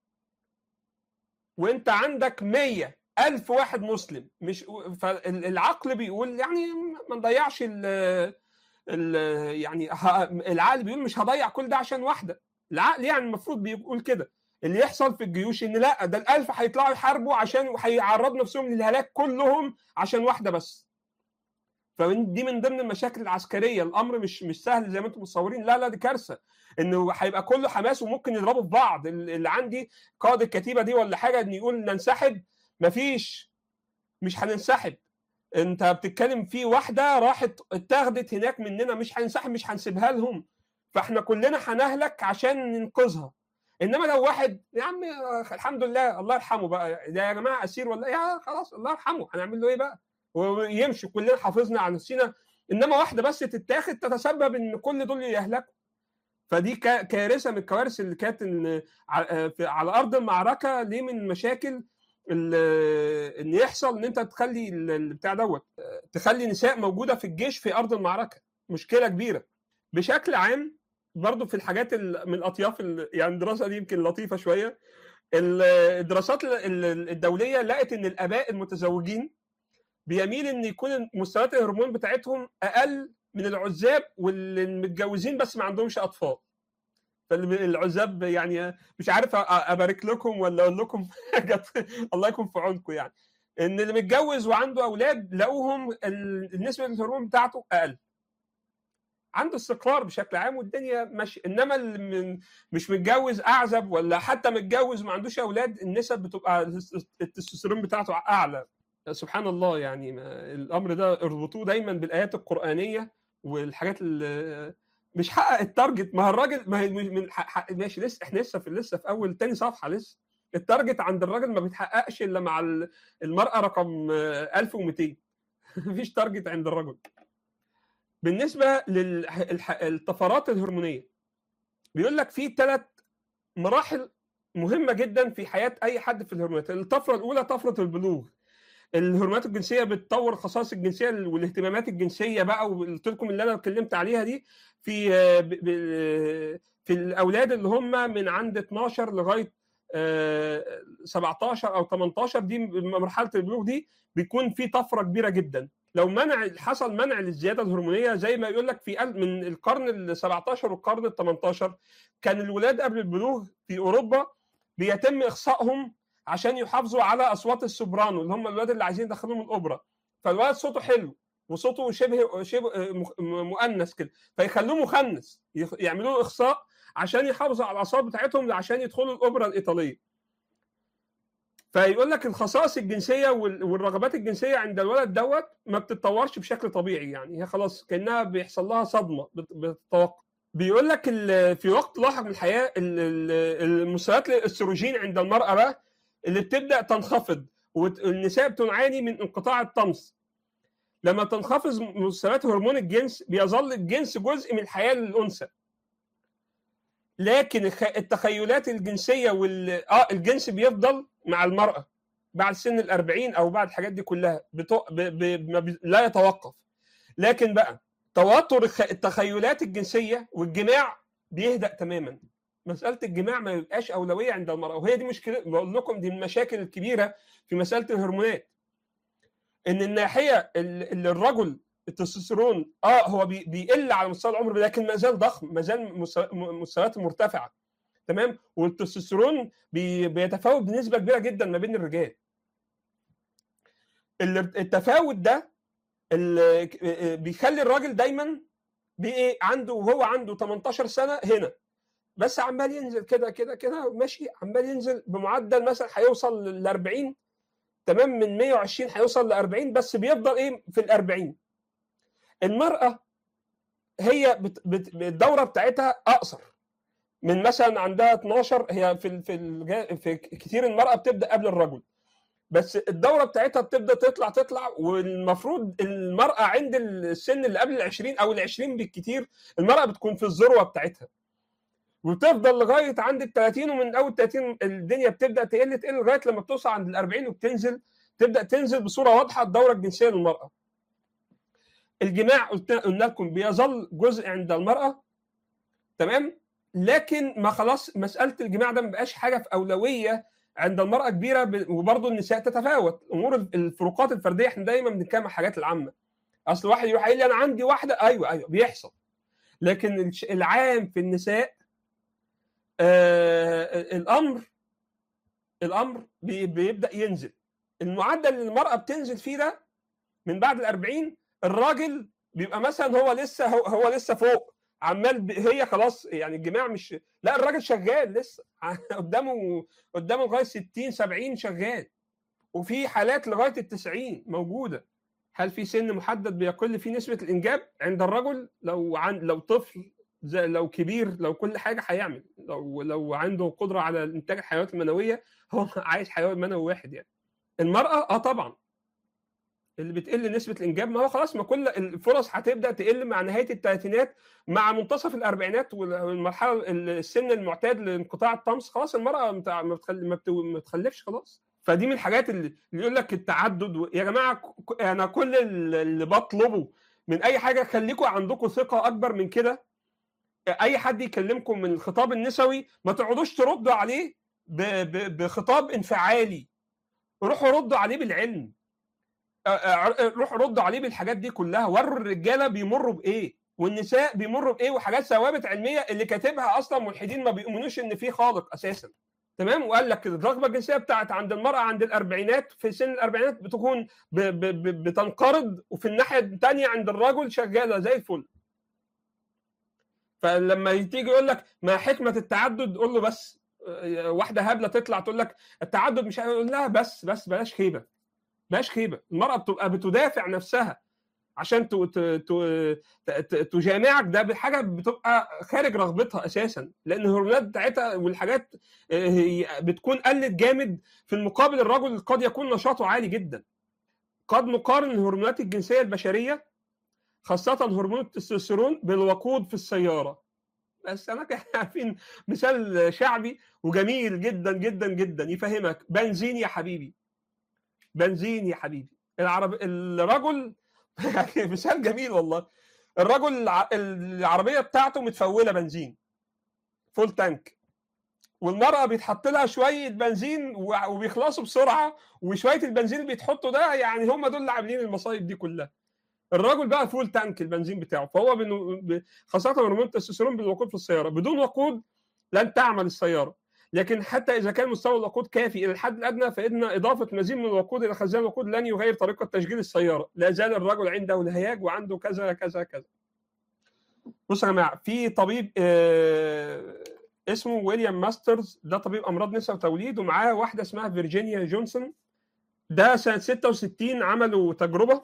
وانت عندك مية ألف واحد مسلم مش فالعقل بيقول يعني ما نضيعش ال ال يعني ه- العقل بيقول مش هضيع كل ده عشان واحده العقل يعني المفروض بيقول كده اللي يحصل في الجيوش ان لا ده الألف هيطلعوا يحاربوا عشان وهيعرضوا نفسهم للهلاك كلهم عشان واحده بس فدي من ضمن المشاكل العسكريه الامر مش مش سهل زي ما انتم متصورين لا لا دي كارثه انه هيبقى كله حماس وممكن يضربوا في بعض ال- اللي عندي قائد الكتيبه دي ولا حاجه ان يقول ننسحب مفيش مش هننسحب انت بتتكلم في واحده راحت اتاخدت هناك مننا مش هننسحب مش هنسيبها لهم فاحنا كلنا هنهلك عشان ننقذها انما لو واحد يا عم الحمد لله الله يرحمه بقى ده يا جماعه اسير ولا يا خلاص الله يرحمه هنعمل له ايه بقى ويمشي كلنا حافظنا على نفسنا انما واحده بس تتاخد تتسبب ان كل دول يهلكوا فدي كا- كارثه من الكوارث اللي كانت إن ع- في- على ارض المعركه ليه من مشاكل ال- ان يحصل ان انت تخلي ال- ال- بتاع دوت تخلي نساء موجوده في الجيش في ارض المعركه مشكله كبيره بشكل عام برضو في الحاجات ال- من الاطياف ال- يعني الدراسه دي يمكن لطيفه شويه ال- الدراسات ال- ال- الدوليه لقت ان الاباء المتزوجين بيميل ان يكون مستويات الهرمون بتاعتهم اقل من العزاب والمتجوزين بس ما عندهمش اطفال فالعزاب يعني مش عارف أ- ابارك لكم ولا اقول لكم حاجة الله يكون في عونكم يعني ان اللي متجوز وعنده اولاد لقوهم ال- نسبه الهرمون بتاعته اقل عنده استقرار بشكل عام والدنيا ماشيه انما اللي من مش متجوز اعزب ولا حتى متجوز ما عندوش اولاد النسب بتبقى التستوستيرون بتاعته اعلى سبحان الله يعني ما- الامر ده اربطوه دايما بالايات القرانيه والحاجات اللي مش حقق التارجت ما هو الراجل ما هي من حق حق ماشي لسه احنا لسه في لسه في اول تاني صفحه لسه التارجت عند الراجل ما بيتحققش الا مع ال- المراه رقم آه، 1200 مفيش تارجت عند الرجل بالنسبه للطفرات الهرمونيه بيقول لك في ثلاث مراحل مهمه جدا في حياه اي حد في الهرمونات الطفره الاولى طفره البلوغ الهرمونات الجنسيه بتطور الخصائص الجنسيه والاهتمامات الجنسيه بقى وقلت لكم اللي انا اتكلمت عليها دي في آه، ب- ب- في الاولاد اللي هم من عند 12 لغايه آه، 17 او 18 دي مرحله البلوغ دي بيكون في طفره كبيره جدا لو منع حصل منع للزياده الهرمونيه زي ما يقول لك في ال- من القرن ال 17 والقرن ال 18 كان الولاد قبل البلوغ في اوروبا بيتم اخصائهم عشان يحافظوا على اصوات السوبرانو اللي هم الولاد اللي عايزين يدخلوهم الاوبرا فالولد صوته حلو وصوته شبه شبه مخ- مؤنث كده فيخلوه مخنث يخ- يعملوا له اخصاء عشان يحافظوا على الاصوات بتاعتهم عشان يدخلوا الاوبرا الايطاليه فيقول لك الخصائص الجنسيه وال- والرغبات الجنسيه عند الولد دوت ما بتتطورش بشكل طبيعي يعني هي خلاص كانها بيحصل لها صدمه بت- بتتوقف بيقول لك ال- في وقت لاحق من الحياه ال- ال- المستويات الاستروجين عند المراه بقى اللي بتبدا تنخفض والنساء بتعاني من انقطاع الطمس لما تنخفض مستويات هرمون الجنس بيظل الجنس جزء من الحياه للانثى لكن الخ- التخيلات الجنسيه وال اه الجنس بيفضل مع المراه بعد سن ال 40 او بعد الحاجات دي كلها بتو... ب... ب... ما بي... لا يتوقف لكن بقى تواتر الخ... التخيلات الجنسيه والجماع بيهدأ تماما مساله الجماع ما يبقاش اولويه عند المراه وهي دي مشكله بقول لكم دي من المشاكل الكبيره في مساله الهرمونات ان الناحيه ال- اللي الرجل التستوستيرون اه هو بي- بيقل على مستوى العمر لكن ما زال ضخم ما زال مستوى- م- مستوياته مرتفعه تمام والتستوستيرون بي- بيتفاوت بنسبه كبيره جدا ما بين الرجال ال- التفاوت ده ال- بيخلي الراجل دايما بايه عنده وهو عنده 18 سنه هنا بس عمال ينزل كده كده كده ماشي عمال ينزل بمعدل مثلا هيوصل لل 40 تمام من 120 هيوصل ل 40 بس بيفضل ايه في ال 40 المراه هي بت بت الدوره بتاعتها اقصر من مثلا عندها 12 هي في ال في ال في كتير المراه بتبدا قبل الرجل بس الدوره بتاعتها بتبدا تطلع تطلع والمفروض المراه عند السن اللي قبل ال 20 او ال 20 بالكتير المراه بتكون في الذروه بتاعتها وتفضل لغايه عند ال 30 ومن اول 30 الدنيا بتبدا تقل تقل لغايه لما بتوصل عند ال 40 وبتنزل تبدا تنزل بصوره واضحه الدوره الجنسيه للمراه. الجماع قلت قلنا لكم بيظل جزء عند المراه تمام لكن ما خلاص مساله الجماع ده ما بقاش حاجه في اولويه عند المراه كبيره ب- وبرضه النساء تتفاوت امور الفروقات الفرديه احنا دايما بنتكلم عن الحاجات العامه اصل واحد يروح يقول لي انا عندي واحده ايوه ايوه بيحصل لكن الش- العام في النساء آه الامر الامر بي- بيبدا ينزل المعدل اللي المراه بتنزل فيه ده من بعد ال 40 الراجل بيبقى مثلا هو لسه هو, هو لسه فوق عمال ب- هي خلاص يعني الجماع مش لا الراجل شغال لسه قدامه قدامه لغايه 60 70 شغال وفي حالات لغايه ال 90 موجوده هل في سن محدد بيقل فيه نسبه الانجاب عند الرجل لو عن لو طفل زي لو كبير لو كل حاجه هيعمل لو لو عنده قدره على انتاج الحيوانات المنويه هو عايش حيوان منوي واحد يعني المراه اه طبعا اللي بتقل نسبه الانجاب ما هو خلاص ما كل الفرص هتبدا تقل مع نهايه الثلاثينات مع منتصف الاربعينات والمرحله السن المعتاد لانقطاع الطمس خلاص المراه متع- ما بتخل- ما بت- ما بتخلفش خلاص فدي من الحاجات اللي اللي يقول لك التعدد و... يا جماعه ك- انا كل اللي بطلبه من اي حاجه خليكم عندكم ثقه اكبر من كده اي حد يكلمكم من الخطاب النسوي ما تقعدوش تردوا عليه ب... ب... بخطاب انفعالي روحوا ردوا عليه بالعلم آه، آه، روحوا ردوا عليه بالحاجات دي كلها وروا الرجاله بيمروا بايه والنساء بيمروا بايه وحاجات ثوابت علميه اللي كاتبها اصلا ملحدين ما بيؤمنوش ان في خالق اساسا تمام وقال لك الرغبه الجنسيه بتاعت عند المراه عند الاربعينات في سن الاربعينات بتكون ب ب ب بتنقرض وفي الناحيه الثانيه عند الرجل شغاله زي الفل فلما تيجي يقول لك ما حكمه التعدد قول له بس آه، واحده هبله تطلع تقول لك التعدد مش هيقول لها بس بس بلاش خيبه بلاش خيبه المراه بتبقى بتدافع نفسها عشان ت- ت- ت- ت- تجامعك ده بحاجه بتبقى خارج رغبتها اساسا لان الهرمونات بتاعتها والحاجات آه، هي بتكون قلت جامد في المقابل الرجل قد يكون نشاطه عالي جدا قد نقارن الهرمونات الجنسيه البشريه خاصه هرمون التستوستيرون بالوقود في السياره بس انا كده عارفين مثال شعبي وجميل جدا جدا جدا يفهمك بنزين يا حبيبي بنزين يا حبيبي العرب الرجل مثال جميل والله الرجل الع- العربيه بتاعته متفوله بنزين فول تانك والمرأة بيتحط لها شوية بنزين و- وبيخلصوا بسرعة وشوية البنزين اللي بيتحطوا ده يعني هم دول اللي عاملين المصايب دي كلها. الراجل بقى فول تانك البنزين بتاعه فهو بنو- ب- خاصة هرمون التستوستيرون بالوقود في السيارة بدون وقود لن تعمل السيارة لكن حتى إذا كان مستوى الوقود كافي إلى الحد الأدنى فإن إضافة مزيد من الوقود إلى خزان الوقود لن يغير طريقة تشغيل السيارة لا زال الرجل عنده الهياج وعنده كذا كذا كذا بصوا يا جماعة في طبيب آه، اسمه ويليام ماسترز ده طبيب امراض نساء وتوليد ومعاه واحده اسمها فيرجينيا جونسون ده سنه 66 عملوا تجربه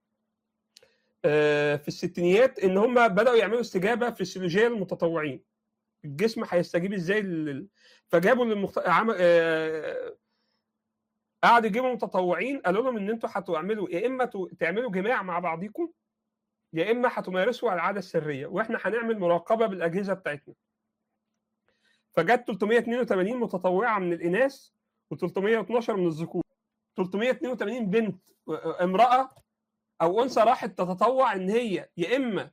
آه، في الستينيات ان هم بداوا يعملوا استجابه فسيولوجيه للمتطوعين الجسم هيستجيب ازاي لل... فجابوا للمخت... عم... آه، قعدوا يجيبوا متطوعين قالوا لهم ان انتوا هتعملوا يا اما ت- تعملوا جماع مع بعضيكم يا اما هتمارسوا العاده السريه واحنا هنعمل مراقبه بالاجهزه بتاعتنا فجت 382 متطوعه من الاناث و312 من الذكور 382 بنت امراه او انثى راحت تتطوع ان هي يا اما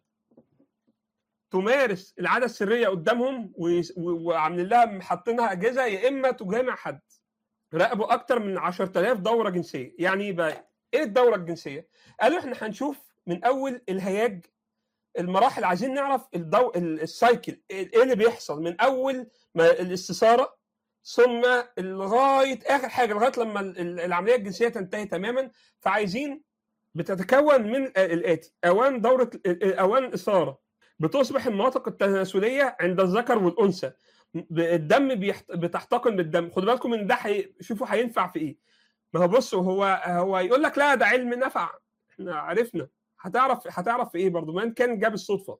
تمارس العاده السريه قدامهم ويس- و- وعاملين لها حاطينها اجهزه يا اما تجامع حد راقبوا اكتر من 10000 دوره جنسيه يعني ايه بقى ايه الدوره الجنسيه قالوا احنا هنشوف من اول الهياج المراحل عايزين نعرف الضوء السايكل ايه اللي بيحصل من اول ما الاستثاره ثم لغايه اخر حاجه لغايه لما ال- ال- العمليه الجنسيه تنتهي تماما فعايزين بتتكون من الاتي اوان دوره اوان اثاره بتصبح المناطق التناسليه عند الذكر والانثى ب- الدم بيحت... بتحتقن بالدم خدوا بالكم ان ده حي... شوفوا هينفع في ايه ما هو بصوا هو هو يقول لك لا ده علم نفع احنا عرفنا هتعرف هتعرف في ايه برضه ما إن كان جاب الصدفه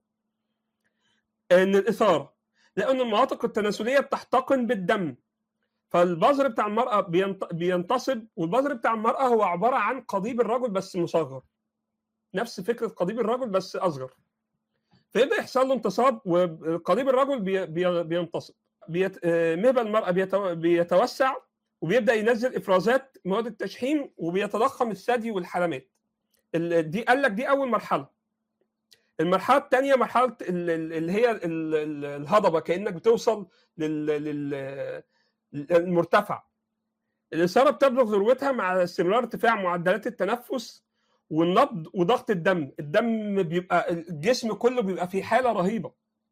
ان الاثاره لان المناطق التناسليه بتحتقن بالدم فالبذر بتاع المراه بينت... بينتصب والبذر بتاع المراه هو عباره عن قضيب الرجل بس مصغر نفس فكره قضيب الرجل بس اصغر فيبدا يحصل له انتصاب وقضيب الرجل بي... بي... بينتصب بيت... آه، مهبل المراه بيتو... بيتوسع وبيبدا ينزل افرازات مواد التشحيم وبيتضخم الثدي والحلمات ال- دي قال لك دي اول مرحله المرحله الثانيه مرحله ال- ال- اللي هي ال- ال- الهضبه كانك بتوصل لل- لل- للمرتفع الاثاره بتبلغ ذروتها مع استمرار ارتفاع معدلات التنفس والنبض وضغط الدم الدم بيبقى الجسم كله بيبقى في حاله رهيبه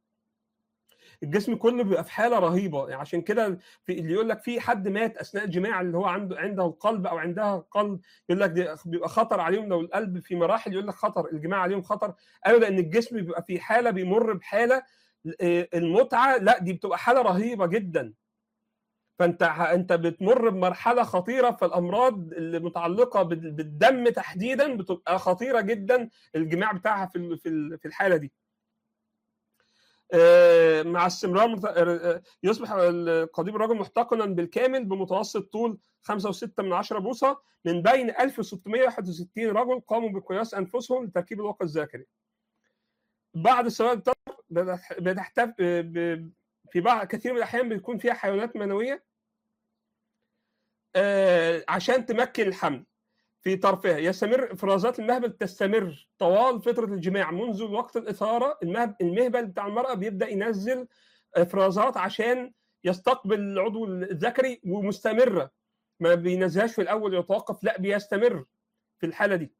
الجسم كله بيبقى في حاله رهيبه يعني عشان كده في اللي يقول لك في حد مات اثناء الجماع اللي هو عنده عنده القلب او عندها قلب يقول لك دي بيبقى خطر عليهم لو القلب في مراحل يقول لك خطر الجماع عليهم خطر ايوه لان الجسم بيبقى في حاله بيمر بحاله آه، المتعه لا دي بتبقى حاله رهيبه جدا فانت انت بتمر بمرحله خطيره فالامراض اللي متعلقه بال- بالدم تحديدا بتبقى خطيره جدا الجماع بتاعها في ال- في ال- في الحاله دي آه، مع استمرار مت- آه، يصبح القضيب الرجل محتقنا بالكامل بمتوسط طول 5.6 من 10 بوصه من بين 1661 رجل قاموا بقياس انفسهم لتركيب الواقع الذاكري. بعض السوائل التطر بتح- بتحتف ب- في بعض كثير من الاحيان بيكون فيها حيوانات منويه آه، عشان تمكن الحمل في طرفها يستمر افرازات المهبل تستمر طوال فتره الجماع منذ وقت الاثاره المهب- المهبل بتاع المراه بيبدا ينزل افرازات عشان يستقبل العضو الذكري ومستمره ما بينزلهاش في الاول يتوقف لا بيستمر في الحاله دي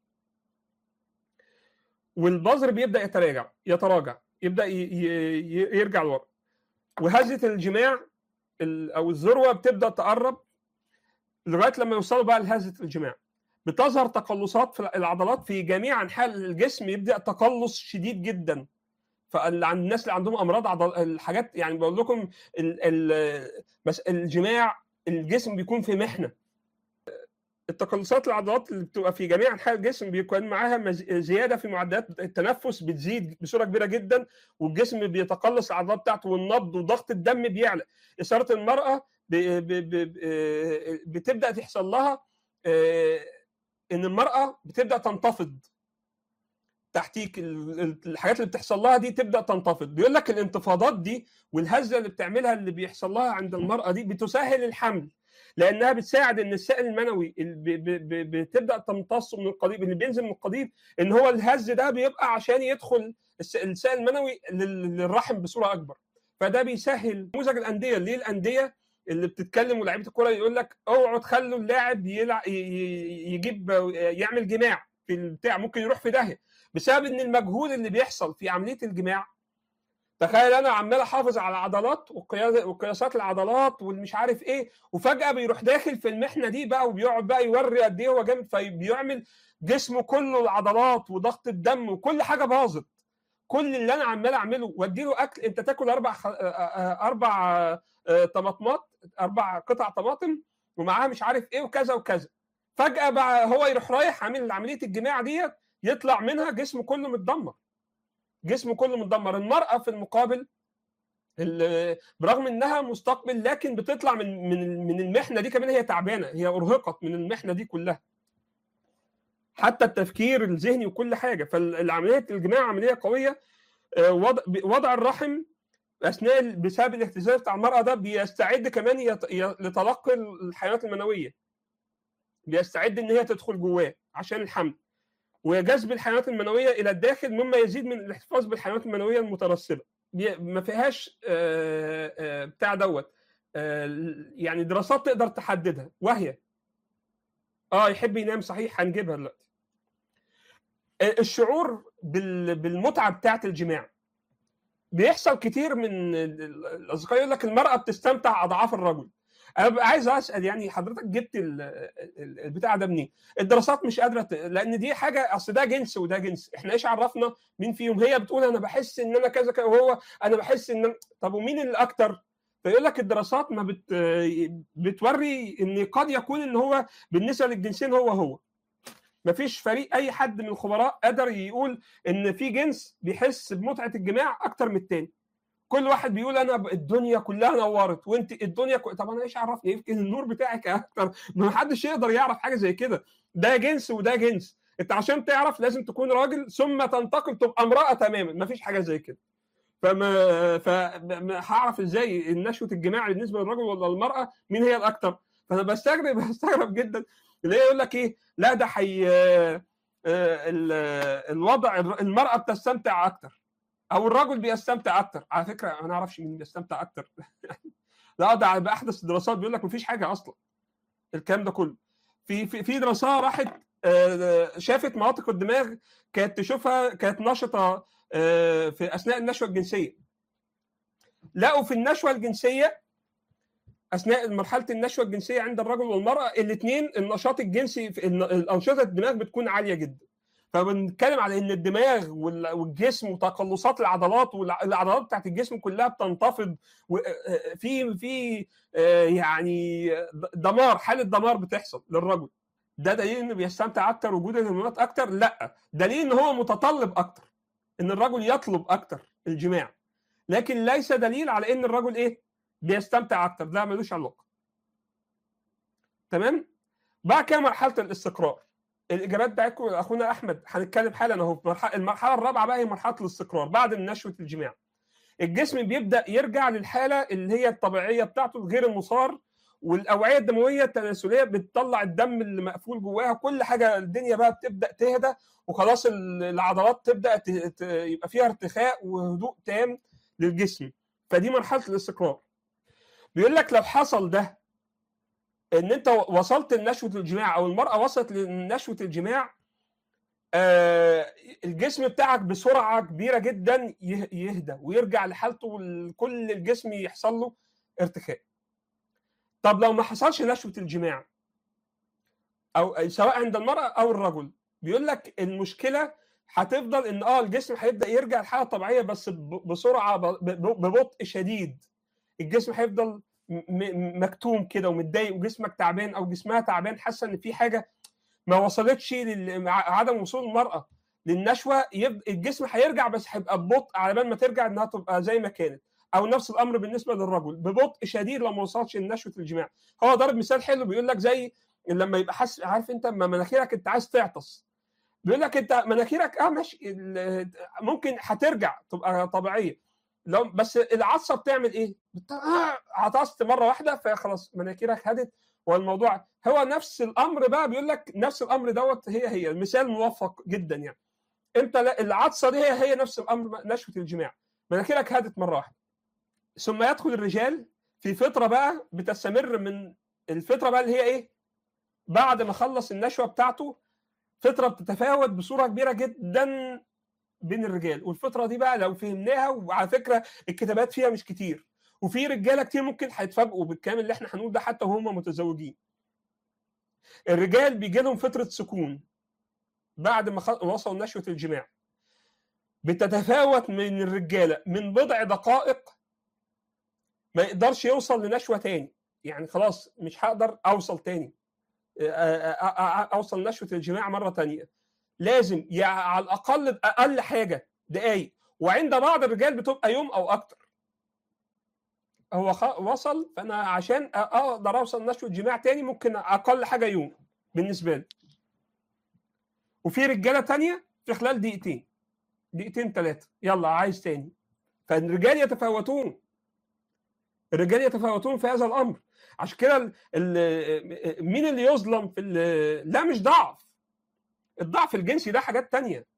والبذر بيبدا يتراجع يتراجع يبدا ي- ي- ي- يرجع لورا وهزه الجماع ال- او الذروه بتبدا تقرب لغايه لما يوصلوا بقى لهزه الجماع بتظهر تقلصات في العضلات في جميع انحاء الجسم يبدا تقلص شديد جدا فاللي عند الناس اللي عندهم امراض عضل الحاجات يعني بقول لكم ال ال بس الجماع الجسم بيكون في محنه التقلصات العضلات اللي بتبقى في جميع انحاء الجسم بيكون معاها مز- زياده في معدلات التنفس بتزيد بصوره كبيره جدا والجسم بيتقلص العضلات بتاعته والنبض وضغط الدم بيعلى اثاره المراه ب- ب- ب- ب- بتبدا تحصل لها آه، ان المراه بتبدا تنتفض تحتيك ال- ال- الحاجات اللي بتحصل لها دي تبدا تنتفض بيقول لك الانتفاضات دي والهزه اللي بتعملها اللي بيحصل لها عند المراه دي بتسهل الحمل لانها بتساعد ان السائل المنوي اللي ب- ب- ب- بتبدا تمتص من القضيب اللي بينزل من القضيب ان هو الهز ده بيبقى عشان يدخل الس- السائل المنوي لل- للرحم بصوره اكبر فده بيسهل نموذج الانديه ليه الانديه اللي بتتكلم ولاعيبه الكوره يقول لك اوعوا تخلوا اللاعب يلعب يجيب يعمل جماع في البتاع ممكن يروح في داهيه بسبب ان المجهود اللي بيحصل في عمليه الجماع تخيل انا عمال احافظ على العضلات وقياس- وقياسات العضلات والمش عارف ايه وفجاه بيروح داخل في المحنه دي بقى وبيقعد بقى يوري قد ايه هو جامد فبيعمل جسمه كله العضلات وضغط الدم وكل حاجه باظت كل اللي انا عمال اعمله واديله اكل انت تاكل اربع خ... آه، آه، اربع آه، طماطمات اربع قطع طماطم ومعاها مش عارف ايه وكذا وكذا فجاه بقى هو يروح رايح عامل عمليه الجماع ديت يطلع منها جسمه كله متدمر جسمه كله متدمر المراه في المقابل ال- برغم انها مستقبل لكن بتطلع من من من المحنه دي كمان هي تعبانه هي ارهقت من المحنه دي كلها حتى التفكير الذهني وكل حاجه فالعمليه الجماع عمليه قويه آه، وضع وضع الرحم اثناء بسبب الاهتزاز بتاع المراه ده بيستعد كمان يت- ي- لتلقي الحيوانات المنويه بيستعد ان هي تدخل جواه عشان الحمل وجذب الحيوانات المنويه الى الداخل مما يزيد من الاحتفاظ بالحيوانات المنويه المترسبه بي- ما فيهاش آه، آه، بتاع دوت آه، يعني دراسات تقدر تحددها وهي اه يحب ينام صحيح هنجيبها دلوقتي آه، الشعور بال- بالمتعه بتاعه الجماع بيحصل كتير من ال- الاصدقاء يقول لك المراه بتستمتع اضعاف الرجل انا ببقى عايز اسال يعني حضرتك جبت ال- ال- البتاع ده منين؟ الدراسات مش قادره ت... لان دي حاجه اصل ده جنس وده جنس، احنا ايش عرفنا مين فيهم؟ هي بتقول انا بحس ان انا كذا كذا وهو انا بحس ان أنا... طب ومين اللي اكتر؟ فيقول لك الدراسات ما بت... بتوري ان قد يكون ان هو بالنسبه للجنسين هو هو. ما فيش فريق اي حد من الخبراء قدر يقول ان في جنس بيحس بمتعه الجماع اكتر من التاني. كل واحد بيقول انا ب- الدنيا كلها نورت وانت الدنيا كو... طب انا ايش عرفني يمكن النور بتاعك اكتر ما حدش يقدر يعرف حاجه زي كده ده جنس وده جنس انت عشان تعرف لازم تكون راجل ثم تنتقل تبقى امراه تماما ما فيش حاجه زي كده فما فما هعرف ازاي نشوه الجماع بالنسبه للرجل ولا المراه مين هي الاكتر فانا بستغرب بستغرب جدا اللي يقول لك ايه لا ده حي آه، ال- الوضع المراه بتستمتع اكتر او الرجل بيستمتع اكتر على فكره انا ما اعرفش مين بيستمتع اكتر لا ده باحدث الدراسات بيقول لك مفيش حاجه اصلا الكلام ده كله في في في دراسه راحت آه، شافت مناطق الدماغ كانت تشوفها كانت نشطه آه، في اثناء النشوه الجنسيه لقوا في النشوه الجنسيه اثناء مرحله النشوه الجنسيه عند الرجل والمراه الاثنين النشاط الجنسي في الن- الانشطه الدماغ بتكون عاليه جدا فبنتكلم على ان الدماغ وال- والجسم وتقلصات العضلات والعضلات بتاعت الجسم كلها بتنتفض في في آه، يعني دمار حاله دمار بتحصل للرجل ده دليل انه بيستمتع اكتر وجود الهرمونات اكتر لا دليل ان هو متطلب اكتر ان الرجل يطلب اكتر الجماع لكن ليس دليل على ان الرجل ايه بيستمتع اكتر لا ملوش علاقه تمام بعد كده مرحله الاستقرار الاجابات بتاعتكم اخونا احمد هنتكلم حالا اهو في مرحله المرحله الرابعه بقى هي مرحله الاستقرار بعد نشوه الجماع الجسم بيبدا يرجع للحاله اللي هي الطبيعيه بتاعته الغير المصار والاوعيه الدمويه التناسليه بتطلع الدم اللي مقفول جواها كل حاجه الدنيا بقى بتبدا تهدى وخلاص العضلات تبدا يبقى فيها ارتخاء وهدوء تام للجسم فدي مرحله الاستقرار بيقول لك لو حصل ده ان انت وصلت لنشوه الجماع او المراه وصلت لنشوه الجماع آه الجسم بتاعك بسرعه كبيره جدا يهدى ويرجع لحالته وكل الجسم يحصل له ارتخاء طب لو ما حصلش نشوه الجماع او سواء عند المراه او الرجل بيقول لك المشكله هتفضل ان اه الجسم هيبدا يرجع للحاله الطبيعيه بس بسرعه ببطء شديد الجسم هيفضل مكتوم كده ومتضايق وجسمك تعبان او جسمها تعبان حاسه ان في حاجه ما وصلتش عدم وصول المراه للنشوه الجسم هيرجع بس هيبقى ببطء على بال ما ترجع انها تبقى زي ما كانت او نفس الامر بالنسبه للرجل ببطء شديد لو ما وصلش لنشوه الجماع هو ضرب مثال حلو بيقول لك زي لما يبقى حاسس عارف انت لما مناخيرك انت عايز تعطس بيقول لك انت مناخيرك اه ماشي ممكن هترجع تبقى طبيعيه لو بس العطسه بتعمل ايه؟ عطست مره واحده فخلاص مناخيرك هدت والموضوع هو نفس الامر بقى بيقول لك نفس الامر دوت هي هي مثال موفق جدا يعني انت العطسه دي هي هي نفس الامر نشوه الجماع مناخيرك هدت مره واحده ثم يدخل الرجال في فتره بقى بتستمر من الفتره بقى اللي هي ايه؟ بعد ما خلص النشوه بتاعته فتره بتتفاوت بصوره كبيره جدا بين الرجال والفتره دي بقى لو فهمناها وعلى فكره الكتابات فيها مش كتير وفي رجاله كتير ممكن هيتفاجئوا بالكلام اللي احنا هنقول ده حتى وهم متزوجين الرجال بيجي لهم فتره سكون بعد ما وصلوا نشوه الجماع بتتفاوت من الرجاله من بضع دقائق ما يقدرش يوصل لنشوه تاني يعني خلاص مش هقدر اوصل تاني اوصل نشوه الجماع مره تانية لازم يعني على الاقل اقل حاجه دقايق وعند بعض الرجال بتبقى يوم او اكتر هو وصل فانا عشان اقدر اوصل نشوه جماع تاني ممكن اقل حاجه يوم بالنسبه لي وفي رجاله تانية في خلال دقيقتين دقيقتين ثلاثه يلا عايز تاني فالرجال يتفاوتون الرجال يتفاوتون في هذا الامر عشان كده مين اللي يظلم في لا مش ضعف الضعف الجنسي ده حاجات تانية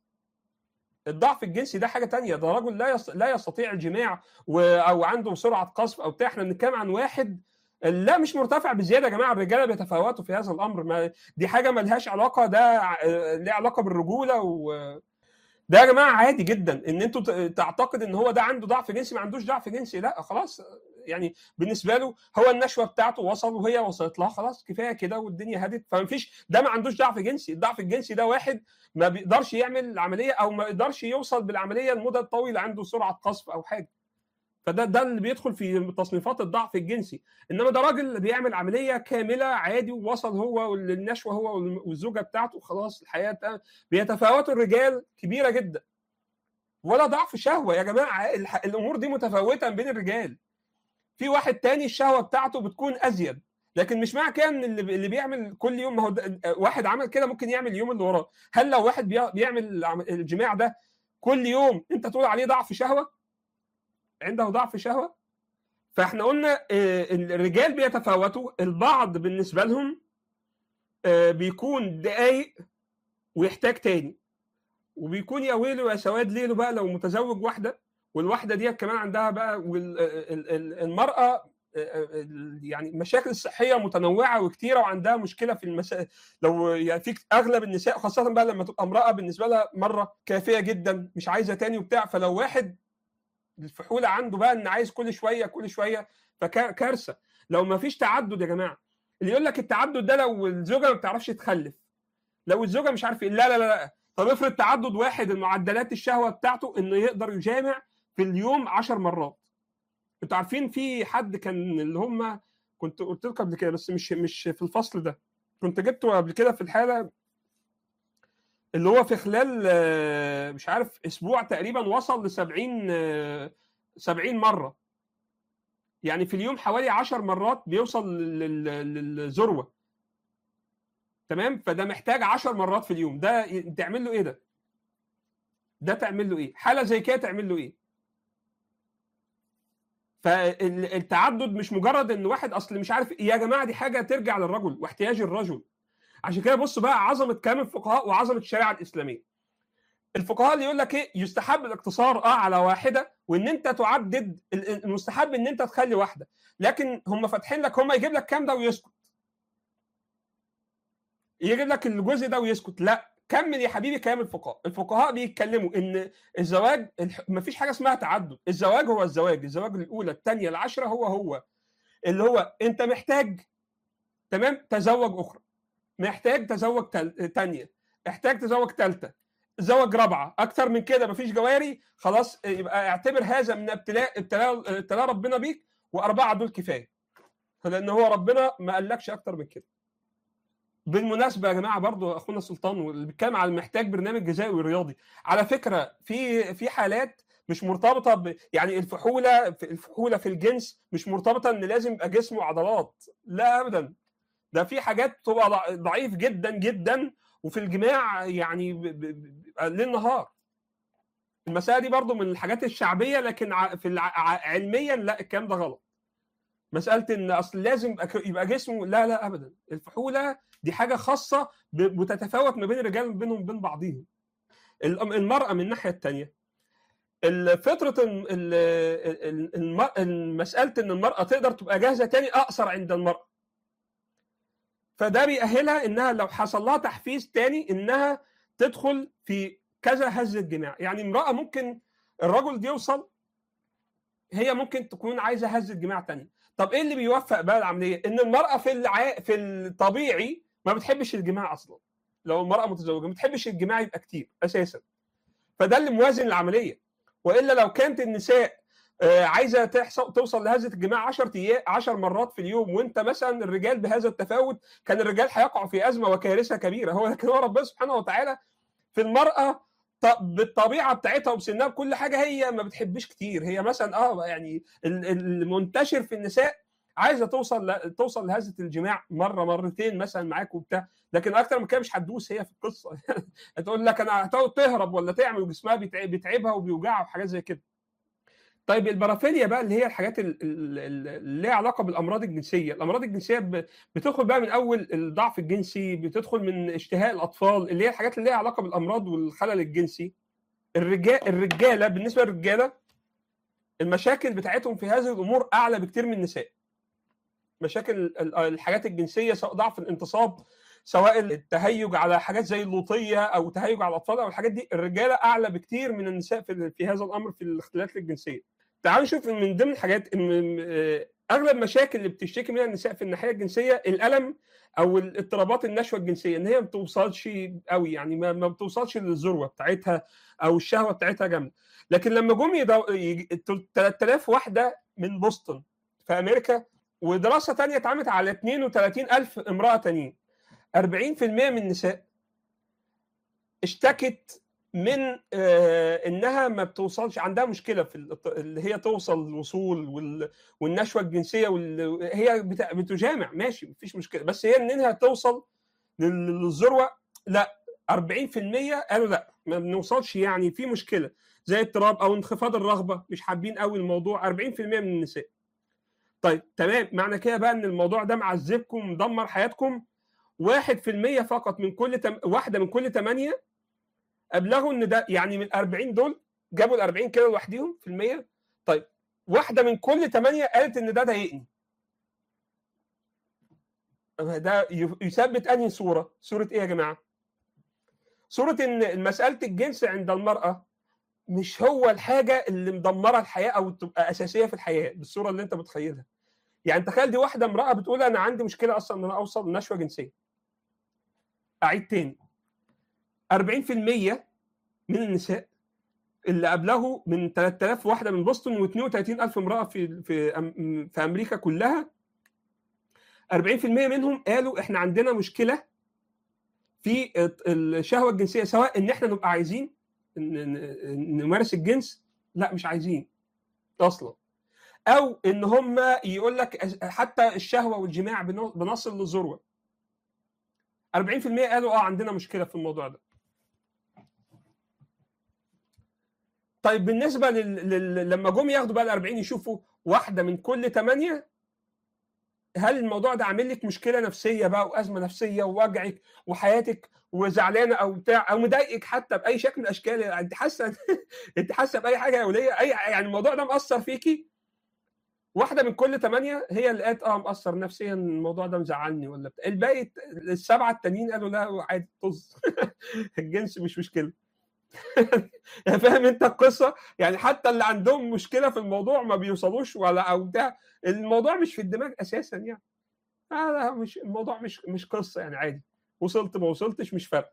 الضعف الجنسي ده حاجه تانية ده رجل لا لا يستطيع الجماع و... او عنده سرعه قصف او بتاع احنا بنتكلم عن واحد لا مش مرتفع بزياده يا جماعه الرجاله بيتفاوتوا في هذا الامر ما دي حاجه ملهاش علاقه ده ليه علاقه بالرجوله و ده يا جماعه عادي جدا ان انتوا تعتقد ان هو ده عنده ضعف جنسي ما عندوش ضعف جنسي لا خلاص يعني بالنسبه له هو النشوه بتاعته وصل وهي وصلت لها خلاص كفايه كده والدنيا هدت فما فيش ده ما عندوش ضعف جنسي الضعف الجنسي ده واحد ما بيقدرش يعمل العمليه او ما يقدرش يوصل بالعمليه لمده طويله عنده سرعه قصف او حاجه فده ده اللي بيدخل في تصنيفات الضعف الجنسي انما ده راجل بيعمل عمليه كامله عادي ووصل هو للنشوه هو والزوجه بتاعته خلاص الحياه بيتفاوتوا الرجال كبيره جدا ولا ضعف شهوه يا جماعه الامور دي متفاوته بين الرجال في واحد تاني الشهوه بتاعته بتكون ازيد لكن مش معنى كده ان اللي بيعمل كل يوم ما هو واحد عمل كده ممكن يعمل اليوم اللي وراه هل لو واحد بيعمل الجماع ده كل يوم انت تقول عليه ضعف شهوه عنده ضعف شهوه فاحنا قلنا الرجال بيتفاوتوا البعض بالنسبه لهم بيكون دقايق ويحتاج تاني وبيكون يا ويله يا سواد ليله بقى لو متزوج واحده والواحده دي كمان عندها بقى المراه يعني مشاكل صحيه متنوعه وكتيره وعندها مشكله في المسا... لو يعني في اغلب النساء خاصه بقى لما تبقى امراه بالنسبه لها مره كافيه جدا مش عايزه تاني وبتاع فلو واحد الفحوله عنده بقى ان عايز كل شويه كل شويه فكارثه لو ما فيش تعدد يا جماعه اللي يقول لك التعدد ده لو الزوجه ما بتعرفش تخلف لو الزوجه مش عارف ايه لا لا لا, لا. طب افرض تعدد واحد المعدلات الشهوه بتاعته انه يقدر يجامع في اليوم 10 مرات انتوا عارفين في حد كان اللي هم كنت قلت لكم قبل كده بس مش مش في الفصل ده كنت جبته قبل كده في الحاله اللي هو في خلال مش عارف اسبوع تقريبا وصل ل 70 70 مره يعني في اليوم حوالي 10 مرات بيوصل لل- لل- للذروه تمام فده محتاج 10 مرات في اليوم ده ي- تعمل له ايه ده ده تعمل له ايه حاله زي كده تعمل له ايه فالتعدد مش مجرد ان واحد اصل مش عارف يا جماعه دي حاجه ترجع للرجل واحتياج الرجل عشان كده بص بقى عظمه كلام الفقهاء وعظمه الشريعه الاسلاميه الفقهاء اللي يقول لك ايه يستحب الاقتصار اه على واحده وان انت تعدد ال- المستحب ان انت تخلي واحده لكن هم فاتحين لك هم يجيب لك كام ده ويسكت يجيب لك الجزء ده ويسكت لا كمل يا حبيبي كلام الفقهاء الفقهاء بيتكلموا ان الزواج الح- مفيش حاجه اسمها تعدد الزواج هو الزواج الزواج الاولى الثانيه العشره هو هو اللي هو انت محتاج تمام تزوج اخرى محتاج تزوج تل... تانية محتاج تزوج ثالثه تزوج رابعه اكتر من كده مفيش جواري خلاص يبقى اعتبر هذا من ابتلاء ابتلاء ابتلاء ربنا بيك واربعه دول كفايه لان هو ربنا ما قالكش اكتر من كده بالمناسبه يا جماعه برضو اخونا سلطان واللي بيتكلم على محتاج برنامج جزائي ورياضي على فكره في في حالات مش مرتبطه ب يعني الفحوله في الفحوله في الجنس مش مرتبطه ان لازم يبقى جسم وعضلات لا ابدا ده في حاجات تبقى ضع- ضعيف جدا جدا وفي الجماع يعني ب- ب- ب- بيبقى ليل نهار المساله دي برضو من الحاجات الشعبيه لكن ع- في الع- ع- علميا لا الكلام ده غلط مساله ان اصل لازم يبقى ك- يبقى جسمه لا لا ابدا الفحوله دي حاجه خاصه ب- بتتفاوت ما بين الرجال وبينهم وبين بعضهم الأم- المراه من الناحيه الثانيه فطره ال- ال- ال- الم- مساله ان المراه تقدر تبقى جاهزه تاني اقصر عند المراه فده بيأهلها انها لو حصل لها تحفيز تاني انها تدخل في كذا هزه جماع يعني امراه ممكن الرجل دي يوصل هي ممكن تكون عايزه هزه جماع تانية طب ايه اللي بيوفق بقى العمليه ان المراه في الع... في الطبيعي ما بتحبش الجماع اصلا لو المراه متزوجه ما بتحبش الجماع يبقى كتير اساسا فده اللي موازن العمليه والا لو كانت النساء آه، عايزه تحصل توصل لهزه الجماع 10 ايام 10 مرات في اليوم وانت مثلا الرجال بهذا التفاوت كان الرجال هيقعوا في ازمه وكارثه كبيره هو لكن هو ربنا سبحانه وتعالى في المراه ط- بالطبيعه بتاعتها وبسنها بكل حاجه هي ما بتحبش كتير هي مثلا اه يعني ال- المنتشر في النساء عايزه توصل ل... توصل لهزه الجماع مره مرتين مثلا معاك وبتاع لكن اكتر من كده مش هتدوس هي في القصه هتقول لك انا هتقعد تهرب ولا تعمل وجسمها بيتع- بيتعبها وبيوجعها وحاجات زي كده طيب البارافيليا بقى اللي هي الحاجات ال- ال- ال- اللي ليها علاقه بالامراض الجنسيه، الامراض الجنسيه ب- بتدخل بقى من اول الضعف الجنسي، بتدخل من اشتهاء الاطفال اللي هي الحاجات اللي ليها علاقه بالامراض والخلل الجنسي. الرجال الرجاله بالنسبه للرجاله المشاكل بتاعتهم في هذه الامور اعلى بكتير من النساء. مشاكل ال- الحاجات الجنسيه سواء ضعف الانتصاب سواء التهيج على حاجات زي اللوطيه او تهيج على الاطفال او الحاجات دي الرجاله اعلى بكتير من النساء في في هذا الامر في الاختلالات الجنسيه. تعالوا نشوف إن من ضمن الحاجات ان آه، اغلب المشاكل اللي بتشتكي منها النساء في الناحيه الجنسيه الالم او الاضطرابات النشوه الجنسيه ان هي ما بتوصلش قوي يعني ما, ما بتوصلش للذروه بتاعتها او الشهوه بتاعتها جامده لكن لما جم يدو... يج- 3000 واحده من بوسطن في امريكا ودراسه تانية اتعملت على 32000 امراه تانيين 40% من النساء اشتكت من آه، انها ما بتوصلش عندها مشكله في الط- اللي هي توصل الوصول وال- والنشوه الجنسيه وال... هي بت... بتجامع ماشي مفيش مشكله بس هي انها توصل لل- للذروه لا 40% قالوا لا ما بنوصلش يعني في مشكله زي اضطراب او انخفاض الرغبه مش حابين قوي الموضوع 40% من النساء طيب تمام معنى كده بقى ان الموضوع ده معذبكم مدمر حياتكم 1% فقط من كل تم... واحده من كل 8 ابلغوا ان ده يعني من ال 40 دول جابوا ال 40 كده لوحديهم في المية طيب واحده من كل 8 قالت ان ده ضايقني ده ي- يثبت انهي صوره صوره ايه يا جماعه صوره ان مساله الجنس عند المراه مش هو الحاجه اللي مدمره الحياه او تبقى اساسيه في الحياه بالصوره اللي انت متخيلها يعني تخيل دي واحده امراه بتقول انا عندي مشكله اصلا ان انا اوصل لنشوه جنسيه اعيد تاني 40% من النساء اللي ابلغوا من 3000 واحده من بوسطن و32000 امراه في في أم- في امريكا كلها 40% منهم قالوا احنا عندنا مشكله في الشهوه الجنسيه سواء ان احنا نبقى عايزين ن- ن- نمارس الجنس لا مش عايزين اصلا او ان هم يقول لك حتى الشهوه والجماع بن- بنصل للذروه 40% قالوا اه عندنا مشكله في الموضوع ده طيب بالنسبه لل... لل... لما جم ياخدوا بقى ال 40 يشوفوا واحده من كل ثمانيه هل الموضوع ده عامل لك مشكله نفسيه بقى وازمه نفسيه ووجعك وحياتك وزعلانه او بتاع او مضايقك حتى باي شكل من الاشكال انت حاسه انت حاسه باي حاجه يا وليه اي يعني الموضوع ده مأثر فيكي واحده من كل ثمانيه هي اللي قالت اه مأثر نفسيا الموضوع ده مزعلني ولا بتاع الباقي السبعه التانيين قالوا لا عادي طز الجنس مش مشكله يعني فاهم انت القصه يعني حتى اللي عندهم مشكله في الموضوع ما بيوصلوش ولا او بتاع الموضوع مش في الدماغ اساسا يعني آه لا مش الموضوع مش مش قصه يعني عادي وصلت ما وصلتش مش فارق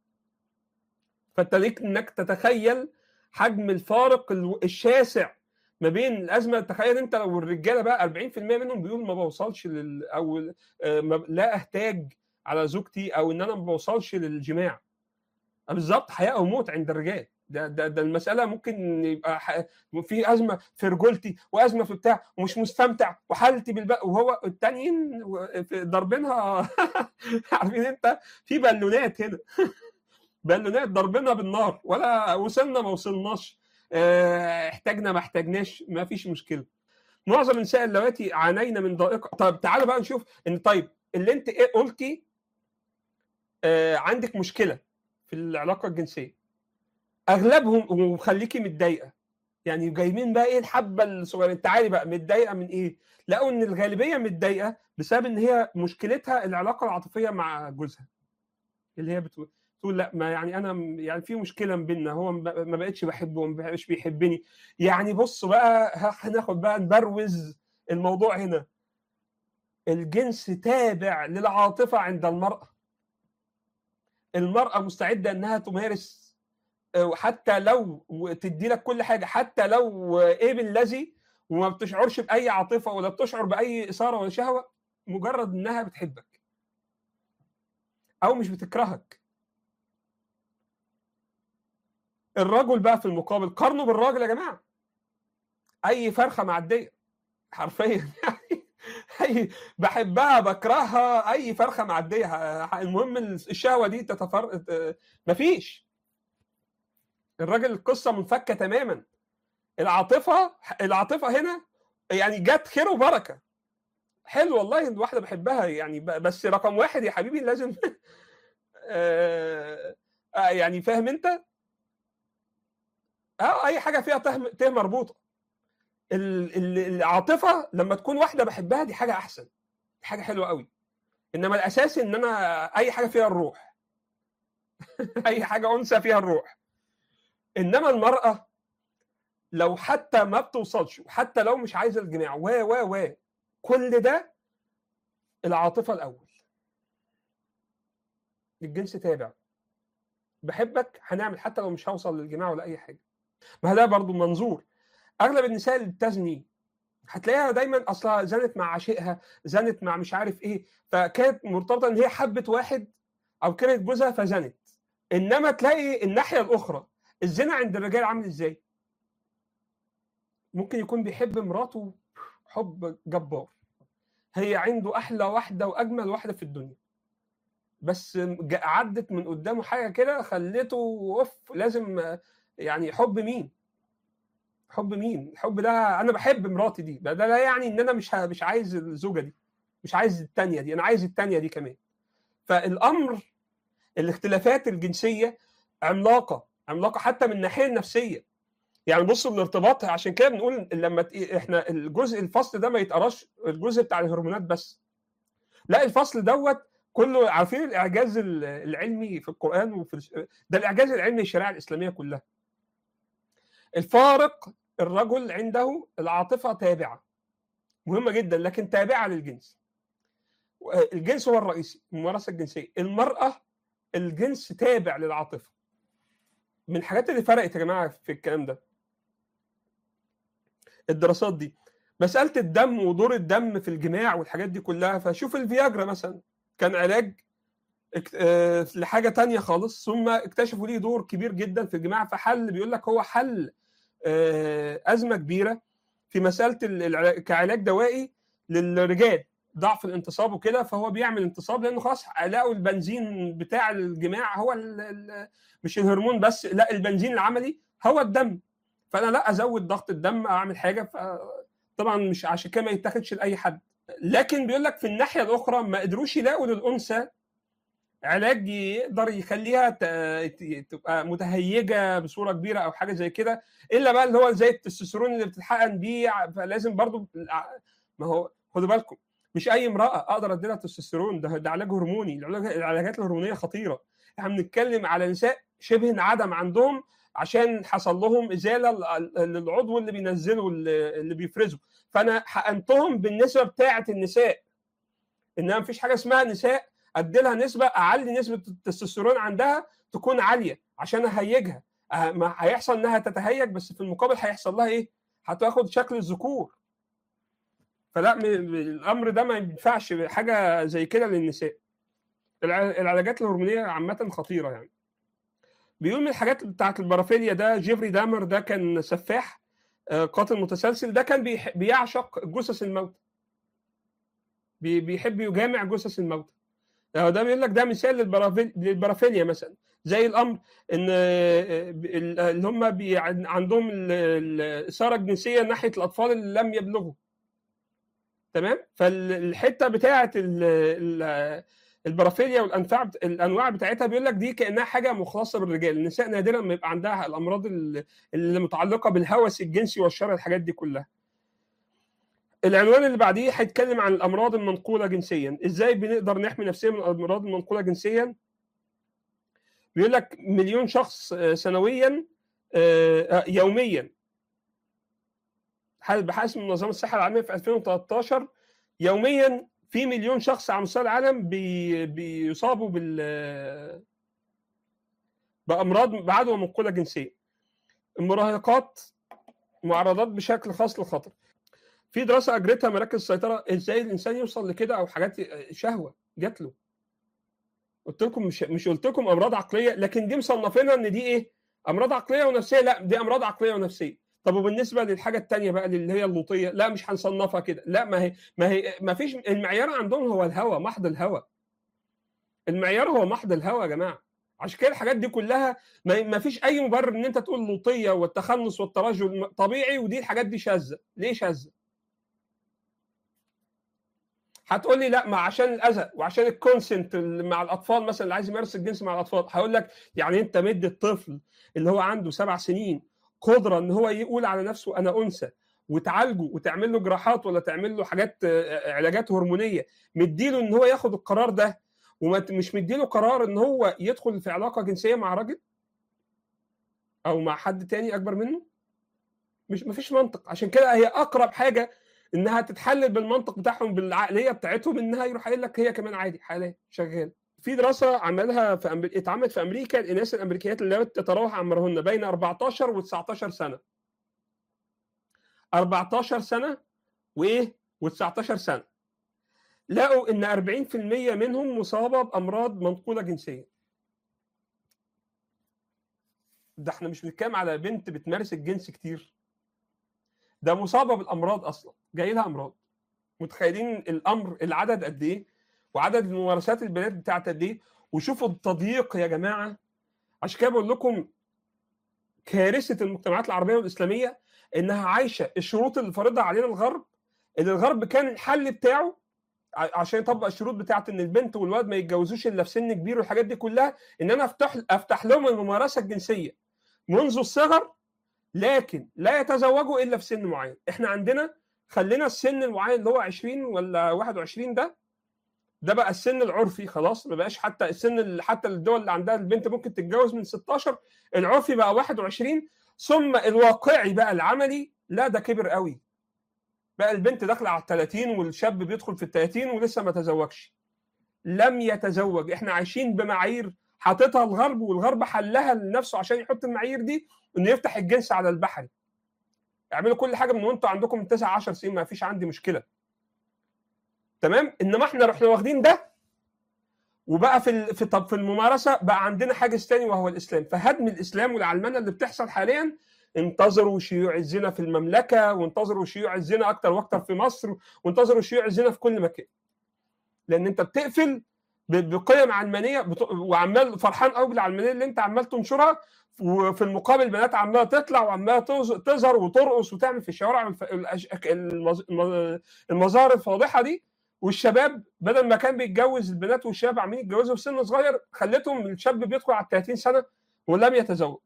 فانت ليك انك تتخيل حجم الفارق ال- الشاسع ما بين الازمه تخيل انت لو الرجاله بقى 40% منهم بيقول ما بوصلش لل او آه، ما- لا احتاج على زوجتي او ان انا ما بوصلش للجماع بالظبط حياه او موت عند الرجال ده ده ده المساله ممكن يبقى ح- في ازمه في رجولتي وازمه في بتاع ومش مستمتع وحالتي بالبقى وهو التانيين في ضاربينها عارفين انت في بالونات هنا بالونات ضربنا بالنار ولا وصلنا ما وصلناش اه، احتاجنا ما احتاجناش ما فيش مشكله معظم النساء اللواتي عانينا من ضائقه طب تعالوا بقى نشوف ان طيب اللي انت ايه قلتي اه عندك مشكله في العلاقه الجنسيه اغلبهم وخليكي متضايقه يعني جايبين بقى ايه الحبه الصغيره تعالي بقى متضايقه من ايه لقوا ان الغالبيه متضايقه بسبب ان هي مشكلتها العلاقه العاطفيه مع جوزها اللي هي بتقول تقول لا ما يعني انا م- يعني في مشكله ما بيننا هو ما ما بقتش بحبه وما بقاش بيحبني يعني بص بقى ه- هناخد بقى نبروز الموضوع هنا الجنس تابع للعاطفه عند المراه المراه مستعده انها تمارس آه، حتى لو تدي لك كل حاجه حتى لو آه، ايه بالذي وما بتشعرش باي عاطفه ولا بتشعر باي اثاره ولا شهوه مجرد انها بتحبك او مش بتكرهك الرجل بقى في المقابل قارنوا بالراجل يا جماعه اي فرخه معديه حرفيا يعني اي بحبها بكرهها اي فرخه معديه ه- المهم الشهوه دي تتفر مفيش الراجل القصه منفكه تماما العاطفه العاطفه هنا يعني جت خير وبركه حلو والله الواحده بحبها يعني ب- بس رقم واحد يا حبيبي لازم آه، آه، يعني فاهم انت اه اي حاجه فيها ته ته مربوطه ال- ال- العاطفه لما تكون واحده بحبها دي حاجه احسن دي حاجه حلوه قوي انما الاساسي ان انا اي حاجه فيها الروح اي حاجه انثى فيها الروح انما المراه لو حتى ما بتوصلش وحتى لو مش عايزه الجماع و و و كل ده العاطفه الاول الجنس تابع بحبك هنعمل حتى لو مش هوصل للجماع ولا اي حاجه ما ده برضو منظور اغلب النساء اللي بتزني هتلاقيها دايما اصلا زنت مع عشيقها زنت مع مش عارف ايه فكانت مرتبطه ان هي حبت واحد او كانت جوزها فزنت انما تلاقي الناحيه الاخرى الزنا عند الرجال عامل ازاي ممكن يكون بيحب مراته حب جبار هي عنده احلى واحده واجمل واحده في الدنيا بس جا- عدت من قدامه حاجه كده خلته اوف لازم آه، يعني حب مين حب مين الحب ده انا بحب مراتي دي ده ده لا يعني ان انا مش ه- مش عايز الزوجه دي مش عايز التانية دي انا عايز التانية دي كمان فالامر الاختلافات الجنسيه عملاقه عملاقه حتى من الناحيه النفسيه يعني بصوا الارتباط عشان كده بنقول لما ت- احنا الجزء الفصل ده ما يتقراش الجزء بتاع الهرمونات بس لا الفصل دوت كله عارفين الاعجاز ال- العلمي في القران وفي الش- ده الاعجاز العلمي للشريعه الاسلاميه كلها الفارق الرجل عنده العاطفه تابعه مهمه جدا لكن تابعه للجنس الجنس هو الرئيسي الممارسه الجنسيه المراه الجنس تابع للعاطفه من الحاجات اللي فرقت يا جماعه في الكلام ده الدراسات دي مساله الدم ودور الدم في الجماع والحاجات دي كلها فشوف الفياجرا مثلا كان علاج اك- آه، لحاجه تانية خالص ثم اكتشفوا ليه دور كبير جدا في الجماع فحل بيقول لك هو حل آه، ازمه كبيره في مساله ال- الع- كعلاج دوائي للرجال ضعف الانتصاب وكده فهو بيعمل انتصاب لانه خلاص لقوا البنزين بتاع الجماع هو ال ال مش الهرمون بس لا البنزين العملي هو الدم فانا لا ازود ضغط الدم اعمل حاجه ف طبعا مش عشان كده ما يتاخدش لاي حد لكن بيقول لك في الناحيه الاخرى ما قدروش يلاقوا للانثى علاج يقدر يخليها ت- ت- تبقى متهيجه بصوره كبيره او حاجه زي كده الا بقى اللي هو زي التستوستيرون اللي بتتحقن بيه فلازم برضو ما هو خدوا بالكم مش اي امراه اقدر ادي لها تستوستيرون ده ده علاج هرموني العلاج- العلاجات الهرمونيه خطيره احنا بنتكلم على نساء شبه انعدم عندهم عشان حصل لهم ازاله ل- للعضو اللي بينزله اللي اللي بيفرزه فانا حقنتهم بالنسبه بتاعه النساء انما مفيش حاجه اسمها نساء ادي لها نسبه اعلي نسبه التستوستيرون عندها تكون عاليه عشان اهيجها أه، ما هيحصل انها تتهيج بس في المقابل هيحصل لها ايه؟ هتاخد شكل الذكور فلا م- م- الامر ده ما ينفعش حاجه زي كده للنساء الع- العلاجات الهرمونيه عامه خطيره يعني بيقول من الحاجات بتاعت البارافيليا ده جيفري دامر ده كان سفاح آه، قاتل متسلسل ده كان بيح- بيعشق جثث الموتى بي- بيحب يجامع جثث الموتى آه، ده بيقول لك ده مثال للبرافيل- للبارافيليا مثلا زي الامر ان آه، ال- اللي هم بي- عندهم ال- ال- الاثاره الجنسيه ناحيه الاطفال اللي لم يبلغوا تمام فالحته بتاعه ال- ال- البرافيليا والانفاع بت- الانواع بتاعتها بيقول لك دي كانها حاجه مختصه بالرجال النساء نادرا ما يبقى عندها الامراض ال- اللي متعلقه بالهوس الجنسي والشر الحاجات دي كلها العنوان اللي بعديه هيتكلم عن الامراض المنقوله جنسيا ازاي بنقدر نحمي نفسنا من الامراض المنقوله جنسيا بيقول لك مليون شخص آه، سنويا آه، آه، يوميا حسب بحسب منظمه الصحه العالميه في 2013 يوميا في مليون شخص على مستوى العالم بي بيصابوا بال بامراض بعدوى منقوله جنسيه المراهقات معرضات بشكل خاص للخطر في دراسه اجرتها مراكز السيطره ازاي الانسان يوصل لكده او حاجات شهوه جات له قلت لكم مش مش قلت لكم امراض عقليه لكن دي مصنفينها ان دي ايه امراض عقليه ونفسيه لا دي امراض عقليه ونفسيه طب وبالنسبه للحاجه الثانيه بقى اللي هي اللوطيه لا مش هنصنفها كده لا ما هي ما هي ما فيش المعيار عندهم هو الهوى محض الهوى المعيار هو محض الهوى يا جماعه عشان كده الحاجات دي كلها ما ما فيش اي مبرر ان انت تقول اللوطيه والتخنص والترجل طبيعي ودي الحاجات دي شاذه ليه شاذه هتقول لي لا ما عشان الاذى وعشان الكونسنت مع الاطفال مثلا اللي عايز يمارس الجنس مع الاطفال هقول لك يعني انت مدي الطفل اللي هو عنده سبع سنين قدره ان هو يقول على نفسه انا انثى وتعالجه وتعمل له جراحات ولا تعمل له حاجات آه، علاجات هرمونيه مديله ان هو ياخد القرار ده ومش مديله قرار ان هو يدخل في علاقه جنسيه مع راجل او مع حد تاني اكبر منه مش مفيش منطق عشان كده هي اقرب حاجه انها تتحلل بالمنطق بتاعهم بالعقليه بتاعتهم انها يروح قايل لك هي كمان عادي حاليا شغال في دراسه عملها في أمر... اتعملت في امريكا الاناث الامريكيات اللي تتراوح عمرهن بين 14 و 19 سنه 14 سنه وايه و19 سنه لقوا ان 40% منهم مصابه بامراض منقوله جنسيا ده احنا مش بنتكلم على بنت بتمارس الجنس كتير ده مصابه بالامراض اصلا جاي لها امراض متخيلين الامر العدد قد ايه وعدد الممارسات البنات بتاعت قد ايه وشوفوا التضييق يا جماعه عشان كده بقول لكم كارثه المجتمعات العربيه والاسلاميه انها عايشه الشروط اللي فرضها علينا الغرب اللي الغرب كان الحل بتاعه ع- عشان يطبق الشروط بتاعت ان البنت والولد ما يتجوزوش الا في سن كبير والحاجات دي كلها ان انا افتح افتح لهم الممارسه الجنسيه منذ الصغر لكن لا يتزوجوا الا في سن معين احنا عندنا خلينا السن المعين اللي هو 20 ولا 21 ده ده بقى السن العرفي خلاص ما بقاش حتى السن اللي حتى الدول اللي عندها البنت ممكن تتجوز من 16 العرفي بقى 21 ثم الواقعي بقى العملي لا ده كبر قوي بقى البنت داخله على ال 30 والشاب بيدخل في ال 30 ولسه ما تزوجش لم يتزوج احنا عايشين بمعايير حاططها الغرب والغرب حلها لنفسه عشان يحط المعايير دي انه يفتح الجنس على البحري اعملوا كل حاجه من وانتوا عندكم من 9 10 سنين ما فيش عندي مشكله تمام انما احنا رحنا واخدين ده وبقى في ال- في طب في الممارسه بقى عندنا حاجز تاني وهو الاسلام فهدم الاسلام والعلمنه اللي بتحصل حاليا انتظروا شيوع الزنا في المملكه وانتظروا شيوع الزنا اكتر واكتر في مصر وانتظروا شيوع الزنا في كل مكان لان انت بتقفل ب- بقيم علمانيه بت- وعمال فرحان قوي بالعلمانيه اللي انت عمال تنشرها وفي المقابل بنات عماله تطلع وعماله تظ- تظهر وترقص وتعمل في الشوارع الف- الأش- المظ- الم- المظاهر الفاضحه دي والشباب بدل ما كان بيتجوز البنات والشباب عاملين يتجوزوا في سن صغير خلتهم الشاب بيدخل على 30 سنه ولم يتزوج.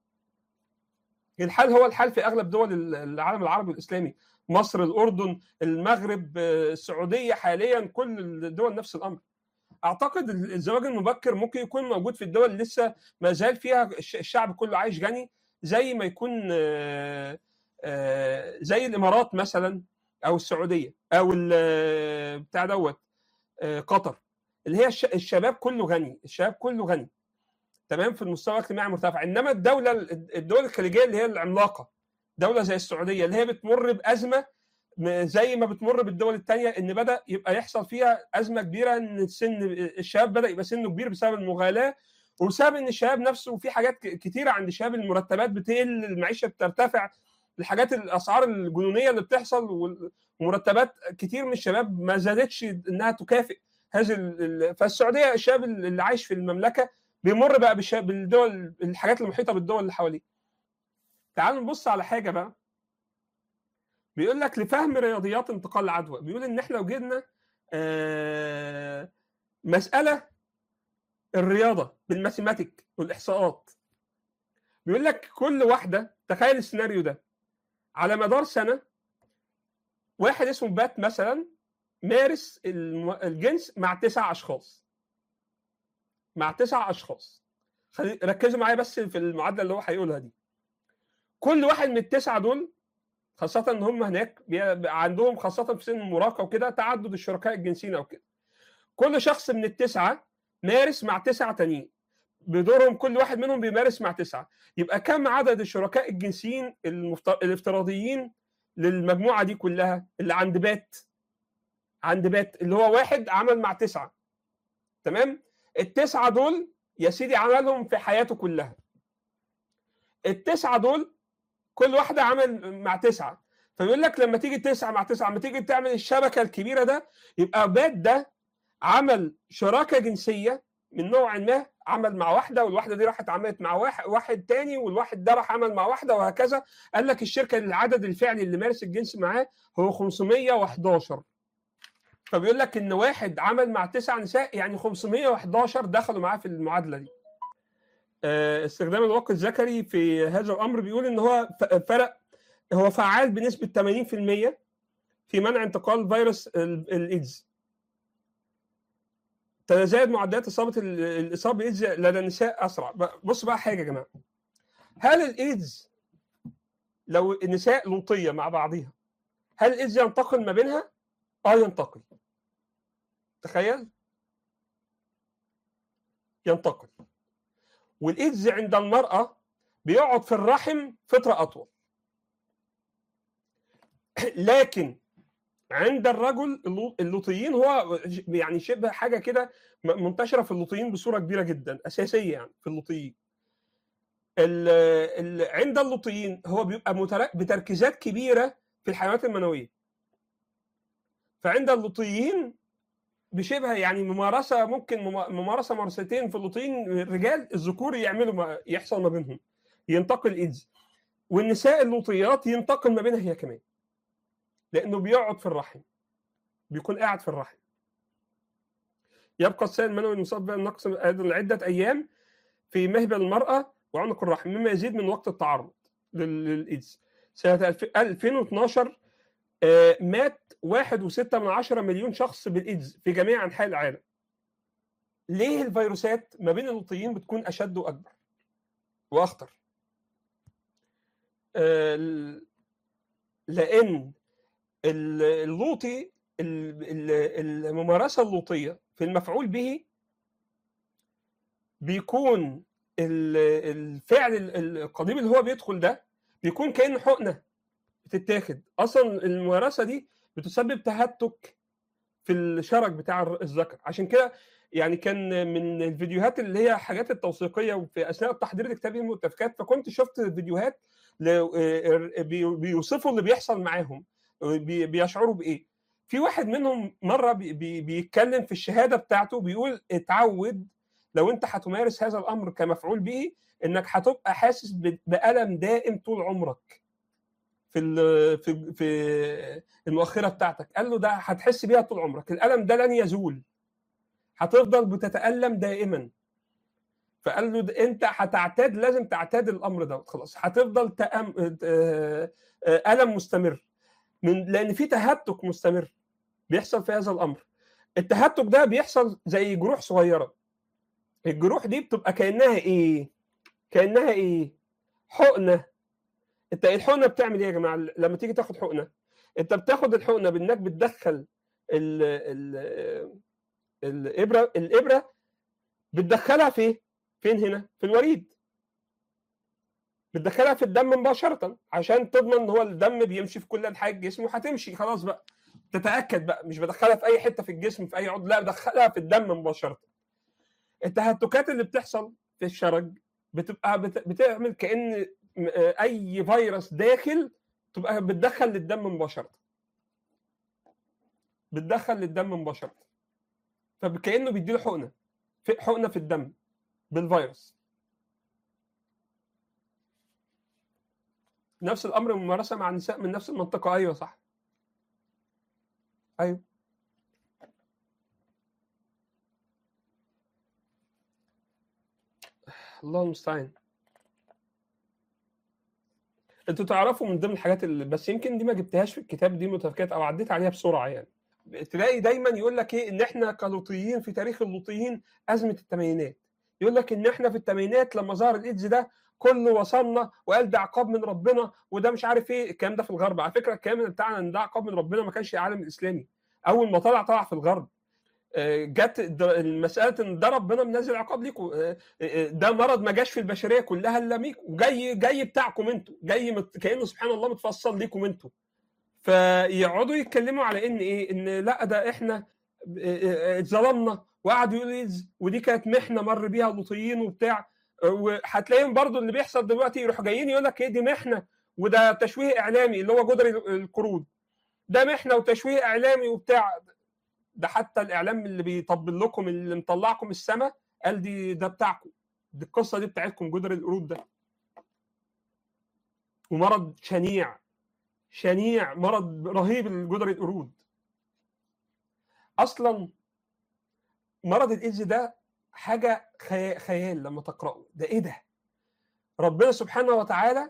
الحال هو الحال في اغلب دول العالم العربي والاسلامي مصر الاردن المغرب آه، السعوديه حاليا كل الدول نفس الامر. اعتقد الزواج المبكر ممكن يكون موجود في الدول اللي لسه ما زال فيها الش- الشعب كله عايش غني زي ما يكون آه، آه، زي الامارات مثلا او السعوديه او ال- بتاع دوت آه، قطر اللي هي الش- الشباب كله غني الشباب كله غني تمام في المستوى الاجتماعي مرتفع انما الدوله الدول الخليجيه اللي هي العملاقه دوله زي السعوديه اللي هي بتمر بازمه م- زي ما بتمر بالدول الثانيه ان بدا يبقى يحصل فيها ازمه كبيره ان السن الشباب بدا يبقى سنه كبير بسبب المغالاه وبسبب ان الشباب نفسه في حاجات ك- كتيره عند الشباب المرتبات بتقل المعيشه بترتفع الحاجات الاسعار الجنونيه اللي بتحصل وال- ومرتبات كتير من الشباب ما زادتش انها تكافئ هذه ال- ال- فالسعوديه الشاب اللي عايش في المملكه بيمر بقى بالش- بالدول الحاجات المحيطه بالدول اللي حواليه تعالوا نبص على حاجه بقى بيقول لك لفهم رياضيات انتقال العدوى بيقول ان احنا لو جبنا آه، مساله الرياضه بالماثيماتيك والاحصاءات بيقول لك كل واحده تخيل السيناريو ده على مدار سنه واحد اسمه بات مثلا مارس الم- الجنس مع تسع اشخاص مع تسع اشخاص خلي ركزوا معايا بس في المعادله اللي هو هيقولها دي كل واحد من التسعه دول خاصة ان هم هناك بي- عندهم خاصة في سن المراهقة وكده تعدد الشركاء الجنسيين او كده. كل شخص من التسعة مارس مع تسعة تانيين. بدورهم كل واحد منهم بيمارس مع تسعة. يبقى كم عدد الشركاء الجنسيين المفت- الافتراضيين للمجموعة دي كلها اللي عند بات عند بات اللي هو واحد عمل مع تسعة. تمام؟ التسعة دول يا سيدي عملهم في حياته كلها. التسعة دول كل واحده عمل مع تسعه فبيقول لك لما تيجي تسعه مع تسعه لما تيجي تعمل الشبكه الكبيره ده يبقى بات ده عمل شراكه جنسيه من نوع ما عمل مع واحده والواحده دي راحت عملت مع واحد واحد تاني والواحد ده راح عمل مع واحده وهكذا قال لك الشركه العدد الفعلي اللي مارس الجنس معاه هو 511 فبيقول لك ان واحد عمل مع تسع نساء يعني 511 دخلوا معاه في المعادله دي آه، استخدام الوقت الذكري في هذا الامر بيقول ان هو ف- فرق هو فعال بنسبه 80% في منع انتقال فيروس ال- الايدز تتزايد معدلات اصابه ال- الاصابه بالايدز لدى النساء اسرع ب- بص بقى حاجه يا جماعه هل الايدز لو النساء لوطيه مع بعضيها هل الايدز ينتقل ما بينها؟ اه ينتقل تخيل ينتقل والايدز عند المراه بيقعد في الرحم فتره اطول لكن عند الرجل اللو- اللوطيين هو يعني شبه حاجه كده م- منتشره في اللوطيين بصوره كبيره جدا اساسيه يعني في اللوطيين ال ال عند اللوطيين هو بيبقى متر- بتركيزات كبيره في الحيوانات المنويه فعند اللوطيين بشبه يعني ممارسه ممكن مم- ممارسه ممارستين في اللوطيين الرجال الذكور يعملوا ما يحصل ما بينهم ينتقل الايدز والنساء اللوطيات ينتقل ما بينها هي كمان لانه بيقعد في الرحم بيكون قاعد في الرحم يبقى السائل المنوي المصاب بالنقص لعده ايام في مهبل المراه وعنق الرحم مما يزيد من وقت التعرض لل- للايدز سنه 2012 آه، مات 1.6 من عشرة مليون شخص بالايدز في جميع انحاء العالم ليه الفيروسات ما بين اللوطيين بتكون اشد واكبر واخطر آه، ال- لان ال- اللوطي ال- ال- الممارسه اللوطيه في المفعول به بيكون ال- الفعل ال- القضيب اللي هو بيدخل ده بيكون كانه حقنه بتتاخد اصلا الممارسه دي بتسبب تهتك في الشرج بتاع الر- الذكر عشان كده يعني كان من الفيديوهات اللي هي حاجات التوثيقيه وفي اثناء التحضير لكتاب المؤتفكات فكنت شفت فيديوهات ل- آه، بي- بيوصفوا اللي بيحصل معاهم بي- بيشعروا بايه في واحد منهم مره بي- بي- بيتكلم في الشهاده بتاعته بيقول اتعود لو انت هتمارس هذا الامر كمفعول به انك هتبقى حاسس ب- بالم دائم طول عمرك في ال- في في المؤخره بتاعتك قال له ده هتحس بيها طول عمرك الالم ده لن يزول هتفضل بتتالم دائما فقال له ده انت هتعتاد لازم تعتاد الامر ده خلاص هتفضل تأم... آه، آه، الم مستمر من لان في تهتك مستمر بيحصل في هذا الامر التهتك ده بيحصل زي جروح صغيره الجروح دي بتبقى كانها ايه كانها ايه حقنه انت الحقنه بتعمل ايه يا جماعه لما تيجي تاخد حقنه انت بتاخد الحقنه بانك بتدخل ال ال الابره الابره بتدخلها في فين هنا في الوريد بتدخلها في الدم مباشره عشان تضمن ان هو الدم بيمشي في كل انحاء الجسم وهتمشي خلاص بقى تتاكد بقى مش بدخلها في اي حته في الجسم في اي عضو لا بدخلها في الدم مباشره التهتكات اللي بتحصل في الشرج بتبقى بت- بتعمل كان م- اي فيروس داخل تبقى بتدخل للدم مباشره بتدخل للدم مباشره فكانه بيديله حقنه في حقنه في الدم بالفيروس نفس الامر ممارسه مع النساء من نفس المنطقه ايوه صح ايوه الله المستعان انتوا تعرفوا من ضمن الحاجات اللي بس يمكن دي ما جبتهاش في الكتاب دي متفكات او عديت عليها بسرعه يعني تلاقي دايما يقول لك ايه ان احنا كلوطيين في تاريخ اللوطيين ازمه الثمانينات يقول لك ان احنا في الثمانينات لما ظهر الايدز ده كله وصلنا وقال ده عقاب من ربنا وده مش عارف ايه الكلام ده في الغرب على فكره الكلام بتاعنا ان ده عقاب من ربنا ما كانش العالم الاسلامي اول ما طلع طلع في الغرب آه، جت د- المساله ان ده ربنا منزل عقاب ليكم آه، آه، ده مرض ما جاش في البشريه كلها الا ميكم وجاي جاي بتاعكم انتوا جاي مت... كانه سبحان الله متفصل ليكم انتوا فيقعدوا يتكلموا على ان ايه ان لا ده احنا آه، آه، اتظلمنا وقعدوا يقولوا إيدز، ودي كانت محنه مر بيها اللوطيين وبتاع آه، وهتلاقيهم برضو اللي بيحصل دلوقتي يروحوا جايين يقول لك ايه دي محنه وده تشويه اعلامي اللي هو جدري القرود ده محنه وتشويه اعلامي وبتاع ده حتى الاعلام اللي بيطبل لكم اللي مطلعكم السما قال دي ده بتاعكم دي القصه دي بتاعتكم جدر القرود ده ومرض شنيع شنيع مرض رهيب الجدر القرود اصلا مرض الايدز ده حاجه خي- خيال لما تقراه ده ايه ده ربنا سبحانه وتعالى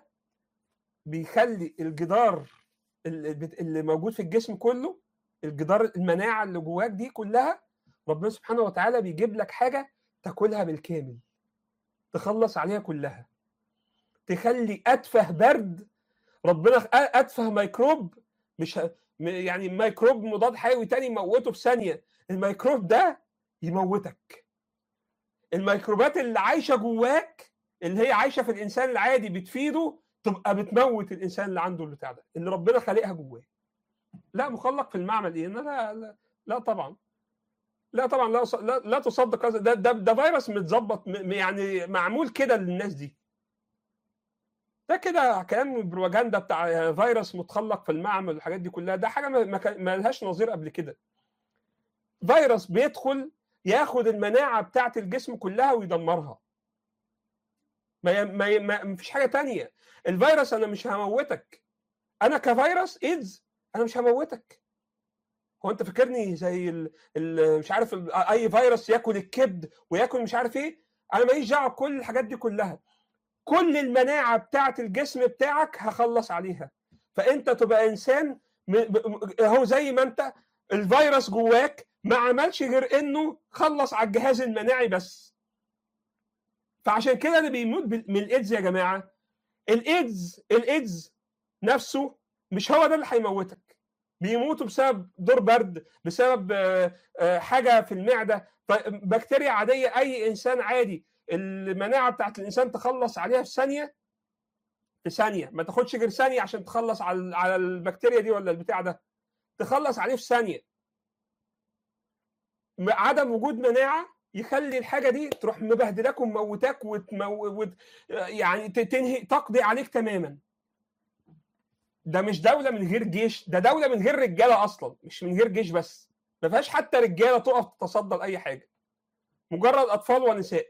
بيخلي الجدار اللي اللي موجود في الجسم كله الجدار المناعه اللي جواك دي كلها ربنا سبحانه وتعالى بيجيب لك حاجه تاكلها بالكامل تخلص عليها كلها تخلي اتفه برد ربنا خ- اتفه ميكروب مش ه... م- يعني ميكروب مضاد حيوي تاني يموته في ثانيه الميكروب ده يموتك الميكروبات اللي عايشه جواك اللي هي عايشه في الانسان العادي بتفيده تبقى بتموت الانسان اللي عنده البتاع ده اللي ربنا خالقها جواه لا مخلق في المعمل ايه لا لا, لا طبعا لا طبعا لا أص- لا, لا تصدق هذا ده, ده ده فيروس متظبط م- م- يعني معمول كده للناس دي ده كده كلام بروباجندا بتاع فيروس متخلق في المعمل والحاجات دي كلها ده حاجه ما, ما كان- ما لهاش نظير قبل كده فيروس بيدخل ياخد المناعه بتاعه الجسم كلها ويدمرها ما ي- ما ي- ما مفيش حاجه تانية الفيروس انا مش هموتك انا كفيروس ايدز انا مش هموتك هو انت فاكرني زي ال ال مش عارف ال اي فيروس ياكل الكبد وياكل مش عارف ايه انا ماليش دعوه بكل الحاجات دي كلها كل المناعه بتاعه الجسم بتاعك هخلص عليها فانت تبقى انسان م- ب- هو زي ما انت الفيروس جواك ما عملش غير انه خلص على الجهاز المناعي بس فعشان كده اللي بيموت بال- من الايدز يا جماعه الايدز الايدز نفسه مش هو ده اللي هيموتك بيموتوا بسبب دور برد بسبب آه، آه، حاجه في المعده ف- بكتيريا عاديه اي انسان عادي المناعه بتاعت الانسان تخلص عليها في ثانيه في ثانيه ما تاخدش غير ثانيه عشان تخلص على على البكتيريا دي ولا البتاع ده تخلص عليه في ثانيه م- عدم وجود مناعه يخلي الحاجه دي تروح مبهدلاك وموتاك وتمو... وت... يعني ت- تنهي تقضي عليك تماما ده مش دوله من غير جيش ده دوله من غير رجاله اصلا مش من غير جيش بس ما فيهاش حتى رجاله تقف تتصدى لاي حاجه مجرد اطفال ونساء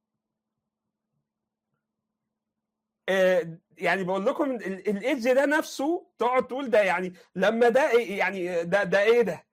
آه، يعني بقول لكم ال- الايدز ده نفسه تقعد تقول ده يعني لما ده إيه- يعني ده ده ايه ده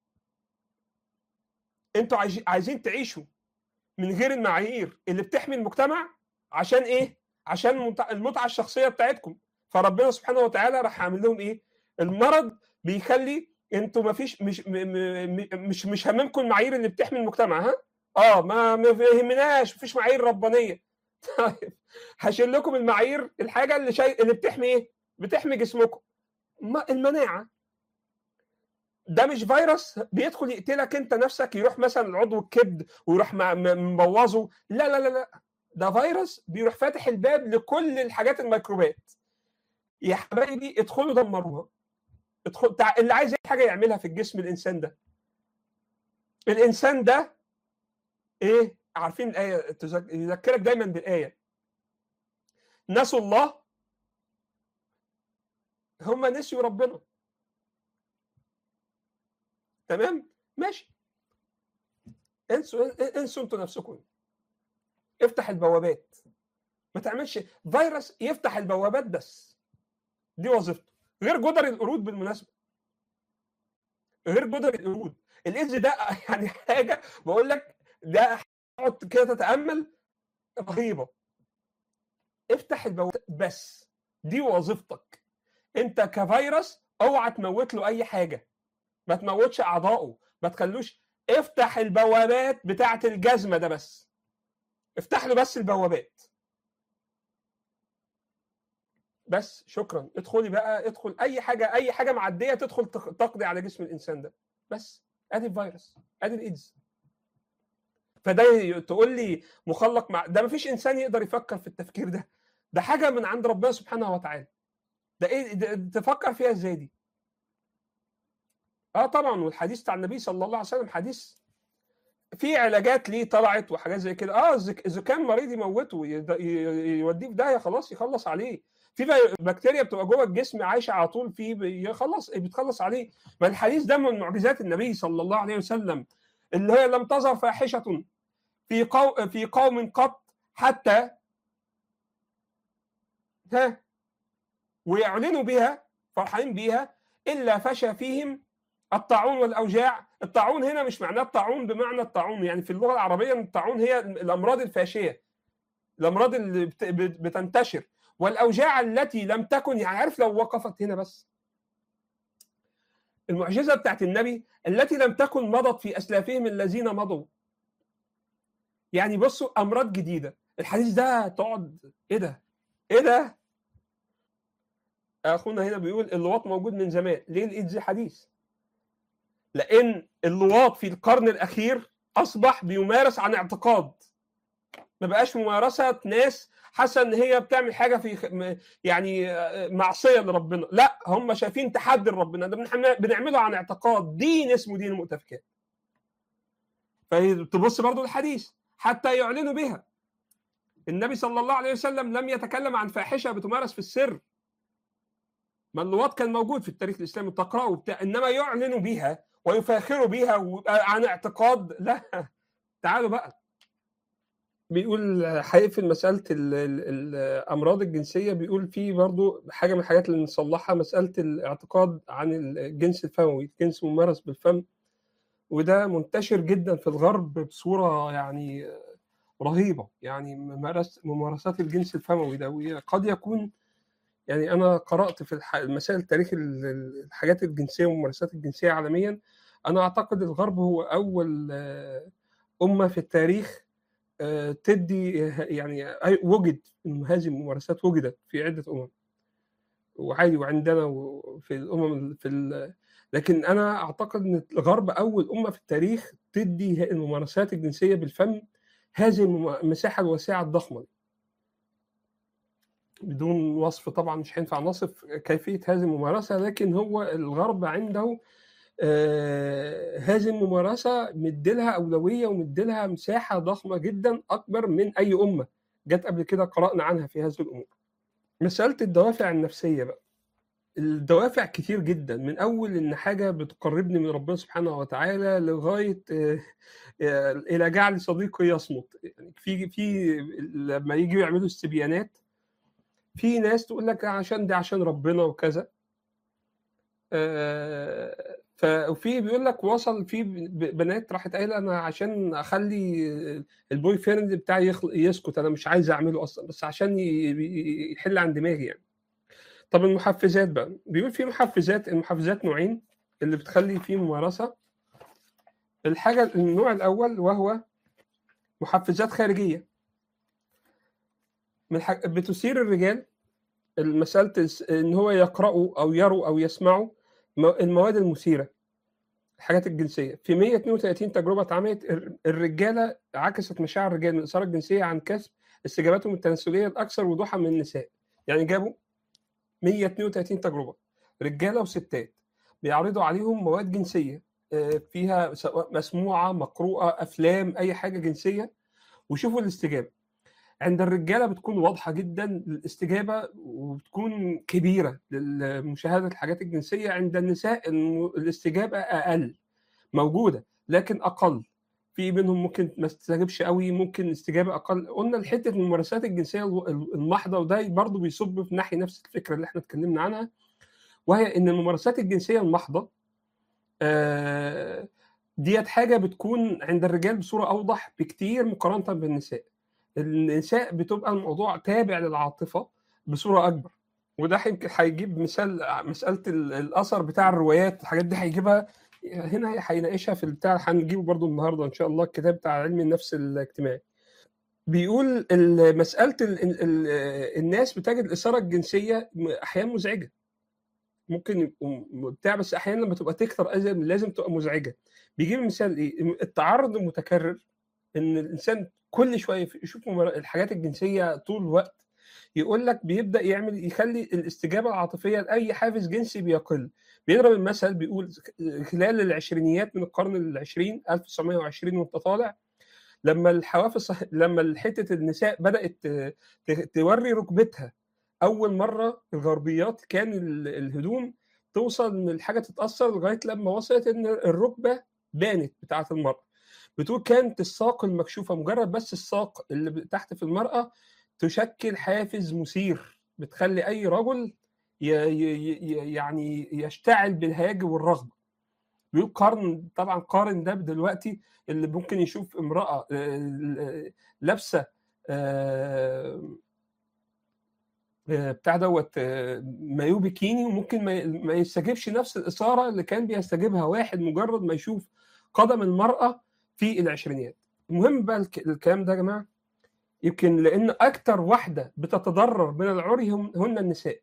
انتوا عايزين عايزين تعيشوا من غير المعايير اللي بتحمي المجتمع عشان ايه عشان المتع- المتعه الشخصيه بتاعتكم فربنا سبحانه وتعالى راح عامل لهم ايه المرض بيخلي انتوا ما فيش مش م م م مش مش هممكم المعايير اللي بتحمي المجتمع ها اه ما ما يهمناش مفيش معايير ربانيه طيب هشيل لكم المعايير الحاجه اللي شيء اللي بتحمي ايه بتحمي جسمكم ما المناعه ده مش فيروس بيدخل يقتلك انت نفسك يروح مثلا العضو الكبد ويروح م- م- مبوظه لا لا لا لا ده فيروس بيروح فاتح الباب لكل الحاجات الميكروبات يا حبايبي ادخلوا دمروها ادخل تع... اللي عايز اي حاجه يعملها في الجسم الانسان ده الانسان ده ايه عارفين الايه تذك- يذكرك دايما بالايه نسوا الله هم نسيوا ربنا تمام ماشي انسوا انسوا انتوا نفسكم افتح البوابات ما تعملش فيروس يفتح البوابات بس دي وظيفته غير جدر القرود بالمناسبه غير جدر القرود الايدز ده يعني حاجه بقول لك ده تقعد كده تتامل رهيبه افتح البوابات بس دي وظيفتك انت كفيروس اوعى تموت له اي حاجه ما تموتش اعضائه ما تخلوش افتح البوابات بتاعه الجزمه ده بس افتح له بس البوابات بس شكرا ادخلي بقى ادخل اي حاجه اي حاجه معديه تدخل تق- تقضي على جسم الانسان ده بس ادي الفيروس ادي الايدز فده ي- تقول لي مخلق مع ده مفيش انسان يقدر يفكر في التفكير ده ده حاجه من عند ربنا سبحانه وتعالى ده ايه ده تفكر فيها ازاي دي اه طبعا والحديث بتاع النبي صلى الله عليه وسلم حديث في علاجات ليه طلعت وحاجات زي كده اه الزك- اذا كان مريض يموته يد- ي- يوديه في داهيه خلاص يخلص عليه في في- بكتيريا بتبقى جوه الجسم عايشه على طول فيه بيخلص بتخلص عليه ما الحديث ده من معجزات النبي صلى الله عليه وسلم اللي هي لم تظهر فاحشه في قوم في قوم قط حتى ها ويعلنوا بها فرحانين بيها الا فشى فيهم الطاعون والاوجاع الطاعون هنا مش معناه الطاعون بمعنى الطاعون يعني في اللغه العربيه الطاعون هي الامراض الفاشيه الامراض اللي بت- بت- بتنتشر والاوجاع التي لم تكن يعني عارف لو وقفت هنا بس المعجزه بتاعت النبي التي لم تكن مضت في اسلافهم الذين مضوا يعني بصوا امراض جديده الحديث ده تقعد ايه ده ايه ده اخونا هنا بيقول اللواط موجود من زمان ليه الايدز حديث لان اللواط في القرن الاخير اصبح بيمارس عن اعتقاد ما بقاش ممارسه ناس حاسه ان هي بتعمل حاجه في خ- م- يعني آه، معصيه لربنا لا هم شايفين تحدي لربنا ده بنحم- بنعمله عن اعتقاد دين اسمه دين المؤتفكات فتبص برضو الحديث حتى يعلنوا بها النبي صلى الله عليه وسلم لم يتكلم عن فاحشه بتمارس في السر ما اللواط كان موجود في التاريخ الاسلامي تقراه وبتاع انما يعلنوا بها ويفاخروا بها ويبقى عن اعتقاد لا تعالوا بقى بيقول هيقفل مساله ال- ال- الامراض الجنسيه بيقول في برضو حاجه من الحاجات اللي نصلحها مساله الاعتقاد عن الجنس الفموي الجنس ممارس بالفم وده منتشر جدا في الغرب بصوره يعني رهيبه يعني ممارس ممارسات الجنس الفموي ده وقد يكون يعني انا قرات في الح- مسائل تاريخ ال- ال- الحاجات الجنسيه والممارسات الجنسيه عالميا انا اعتقد الغرب هو اول آه، امه في التاريخ آه، تدي آه، يعني أي- وجد إن هذه الممارسات وجدت في عده امم وعادي وعندنا في الامم في ال... لكن انا اعتقد ان الغرب اول امه في التاريخ تدي الممارسات الجنسيه بالفم هذه الم- المساحه الواسعه الضخمه دي. بدون وصف طبعا مش هينفع نصف كيفيه هذه الممارسه لكن هو الغرب عنده آه، هذه الممارسه مديلها اولويه ومديلها مساحه ضخمه جدا اكبر من اي امه جت قبل كده قرانا عنها في هذه الامور. مساله الدوافع النفسيه بقى الدوافع كتير جدا من اول ان حاجه بتقربني من ربنا سبحانه وتعالى لغايه آه، آه، الى جعل صديقي يصمت يعني في في لما يجوا يعملوا استبيانات في ناس تقول لك عشان ده عشان ربنا وكذا آه، ف- وفي بيقول لك وصل في ب- بنات راحت قايله انا عشان اخلي البوي فريند بتاعي يخل- يسكت انا مش عايز اعمله اصلا بس عشان ي- ي- يحل عن دماغي يعني طب المحفزات بقى بيقول في محفزات المحفزات نوعين اللي بتخلي فيه ممارسه الحاجه النوع الاول وهو محفزات خارجيه من حاجة بتثير الرجال مساله الس- ان هو يقرأوا او يروا او يسمعوا مو- المواد المثيره الحاجات الجنسيه في 132 تجربه اتعملت الر- الرجاله عكست مشاعر الرجال من الاثاره الجنسيه عن كسب استجاباتهم التناسليه الاكثر وضوحا من النساء يعني جابوا 132 تجربه رجاله وستات بيعرضوا عليهم مواد جنسيه آه، فيها سواء مسموعه مقروءه افلام اي حاجه جنسيه وشوفوا الاستجابه عند الرجاله بتكون واضحه جدا الاستجابه وبتكون كبيره لمشاهده الحاجات الجنسيه عند النساء الم- الاستجابه اقل موجوده لكن اقل في منهم ممكن ما تستجيبش قوي ممكن استجابه اقل قلنا الحته الممارسات الجنسيه الو- المحضه وده برضه بيصب في ناحيه نفس الفكره اللي احنا اتكلمنا عنها وهي ان الممارسات الجنسيه المحضه آه، ديت حاجه بتكون عند الرجال بصوره اوضح بكتير مقارنه بالنساء النساء بتبقى الموضوع تابع للعاطفه بصوره اكبر وده يمكن هيجيب مثال مساله ال- الاثر بتاع الروايات الحاجات دي هيجيبها هنا هيناقشها في البتاع هنجيبه برضو النهارده ان شاء الله الكتاب بتاع علم النفس الاجتماعي بيقول ال- مساله ال ال ال الناس بتجد الاثاره الجنسيه احيانا مزعجه ممكن يبقوا بتاع بس احيانا لما تبقى تكتر لازم لازم تبقى مزعجه بيجيب مثال ايه التعرض المتكرر ان الانسان كل شويه يشوف ممار- الحاجات الجنسيه طول الوقت يقول لك بيبدا يعمل يخلي الاستجابه العاطفيه لاي حافز جنسي بيقل بيضرب المثل بيقول خلال العشرينيات من القرن العشرين 1920 وانت طالع لما الحوافز لما حته النساء بدات ت- ت- توري ركبتها اول مره الغربيات كان ال- الهدوم توصل ان الحاجه تتاثر لغايه لما وصلت ان الركبه بانت بتاعه المراه بتقول كانت الساق المكشوفه مجرد بس الساق اللي تحت في المراه تشكل حافز مثير بتخلي اي رجل ي- ي- ي- يعني يشتعل بالهياج والرغبه بيقول قارن طبعا قارن ده دلوقتي اللي ممكن يشوف امراه آه، لابسه آه، آه، بتاع دوت آه، مايو بيكيني وممكن ما ما يستجيبش نفس الاثاره اللي كان بيستجيبها واحد مجرد ما يشوف قدم المراه في العشرينيات المهم بقى الك- الكلام ده يا جماعه يمكن لان اكتر واحده بتتضرر من العري هم- هن النساء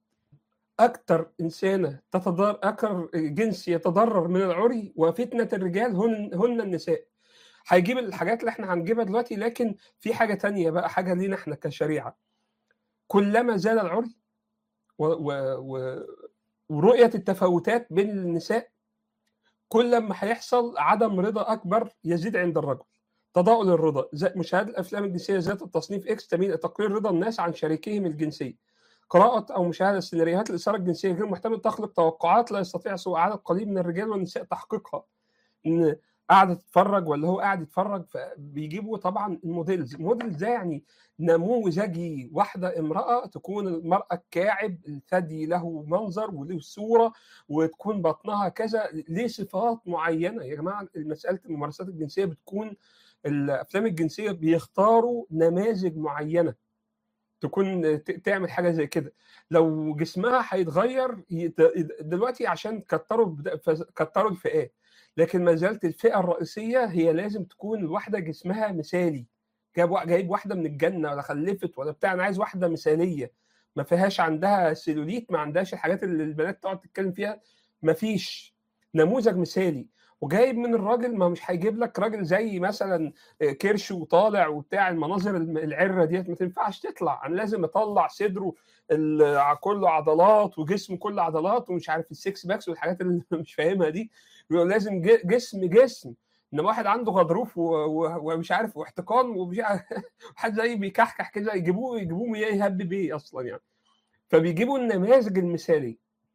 اكتر انسانه تتضرر اكتر جنس يتضرر من العري وفتنه الرجال هن هن النساء هيجيب الحاجات اللي احنا هنجيبها دلوقتي لكن في حاجه تانية بقى حاجه لينا احنا كشريعه كلما زاد العري و و و ورؤيه التفاوتات بين النساء كل ما هيحصل عدم رضا اكبر يزيد عند الرجل تضاؤل الرضا زي مشاهده الافلام الجنسيه ذات التصنيف اكس تميل الى تقرير رضا الناس عن شريكهم الجنسي قراءة أو مشاهدة سيناريوهات الإثارة الجنسية غير محتمل تخلق توقعات لا يستطيع سوى عدد قليل من الرجال والنساء تحقيقها. إن قاعدة تتفرج ولا هو قاعد يتفرج فبيجيبوا طبعا الموديلز، الموديلز ده يعني نموذجي واحدة امرأة تكون المرأة الكاعب الثدي له منظر وله صورة وتكون بطنها كذا ليه صفات معينة يا جماعة مسألة الممارسات الجنسية بتكون الأفلام الجنسية بيختاروا نماذج معينة تكون ت- تعمل حاجه زي كده لو جسمها هيتغير يت- دلوقتي عشان كتروا بد- فز- كتروا الفئات لكن ما زالت الفئه الرئيسيه هي لازم تكون الواحده جسمها مثالي جايب وا- جايب واحده من الجنه ولا خلفت ولا بتاع انا عايز واحده مثاليه ما فيهاش عندها سيلوليت ما عندهاش الحاجات اللي البنات تقعد تتكلم فيها ما فيش نموذج مثالي وجايب من الراجل ما مش هيجيب لك راجل زي مثلا كرش وطالع وبتاع المناظر الم- العره ديت ما تنفعش تطلع انا لازم اطلع صدره ال- كله عضلات وجسم كله عضلات ومش عارف السكس باكس والحاجات اللي مش فاهمها دي بيبقى لازم ج- جسم جسم انما واحد عنده غضروف و- و- ومش عارف واحتقان ومش عارف واحد زي بيكحكح كده يجيبوه يجيبوه ايه يهب بيه اصلا يعني فبيجيبوا النماذج المثاليه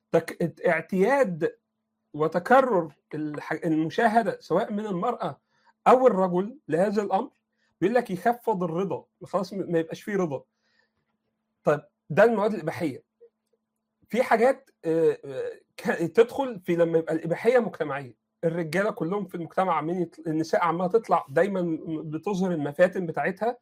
تك... اعتياد وتكرر الح... المشاهده سواء من المراه او الرجل لهذا الامر بيقول لك يخفض الرضا خلاص ما يبقاش فيه رضا طيب ده المواد الاباحيه في حاجات تدخل في لما يبقى الاباحيه مجتمعيه الرجاله كلهم في المجتمع عمالين يطل... النساء عماله تطلع دايما بتظهر المفاتن بتاعتها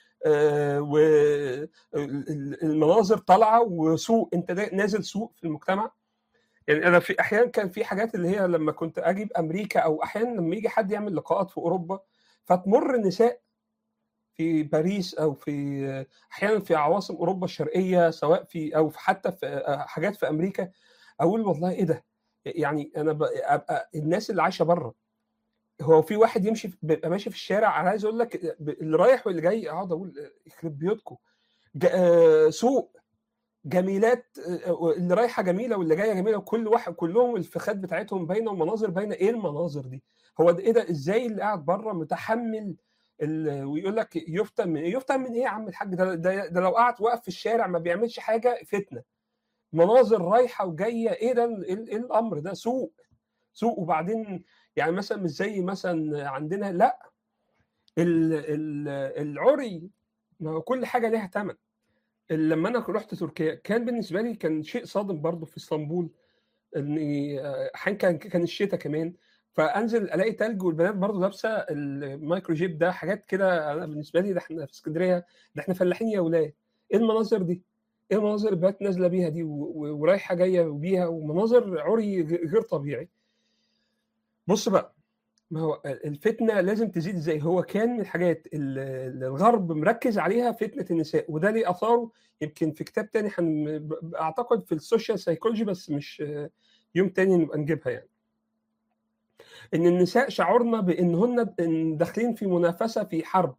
والمناظر طالعه وسوق انت نازل سوق في المجتمع يعني انا في احيانا كان في حاجات اللي هي لما كنت اجيب امريكا او احيانا لما يجي حد يعمل لقاءات في اوروبا فتمر النساء في باريس او في احيانا في عواصم اوروبا الشرقيه سواء في او حتى في حاجات في امريكا اقول والله ايه ده يعني انا ابقى الناس اللي عايشه بره هو في واحد يمشي بيبقى ماشي في الشارع انا عايز اقول لك اللي رايح واللي جاي اقعد اقول يخرب بيوتكم سوق جميلات اللي رايحه جميله واللي جايه جميله وكل واحد كلهم الفخات بتاعتهم باينه والمناظر باينه ايه المناظر دي؟ هو ده ايه ده ازاي اللي قاعد بره متحمل ويقول لك يفتن من ايه؟ يفتن من ايه يا عم الحاج ده, ده, ده لو قعد واقف في الشارع ما بيعملش حاجه فتنه مناظر رايحه وجايه ايه ده ايه الامر ده سوق سوق وبعدين يعني مثلا مش زي مثلا عندنا لا العري ما هو كل حاجه ليها ثمن لما انا رحت تركيا كان بالنسبه لي كان شيء صادم برضه في اسطنبول اني احيانا كان كان الشتاء كمان فانزل الاقي تلج والبنات برضه لابسه المايكرو جيب ده حاجات كده انا بالنسبه لي ده احنا في اسكندريه ده احنا فلاحين يا ولاد ايه المناظر دي؟ ايه المناظر البنات نازله بيها دي ورايحه جايه بيها ومناظر عري غير طبيعي بص بقى ما هو الفتنه لازم تزيد ازاي هو كان من الحاجات اللي الغرب مركز عليها فتنه النساء وده ليه اثاره يمكن في كتاب تاني حن اعتقد في السوشيال سايكولوجي بس مش يوم تاني نبقى نجيبها يعني ان النساء شعرنا بانهن داخلين في منافسه في حرب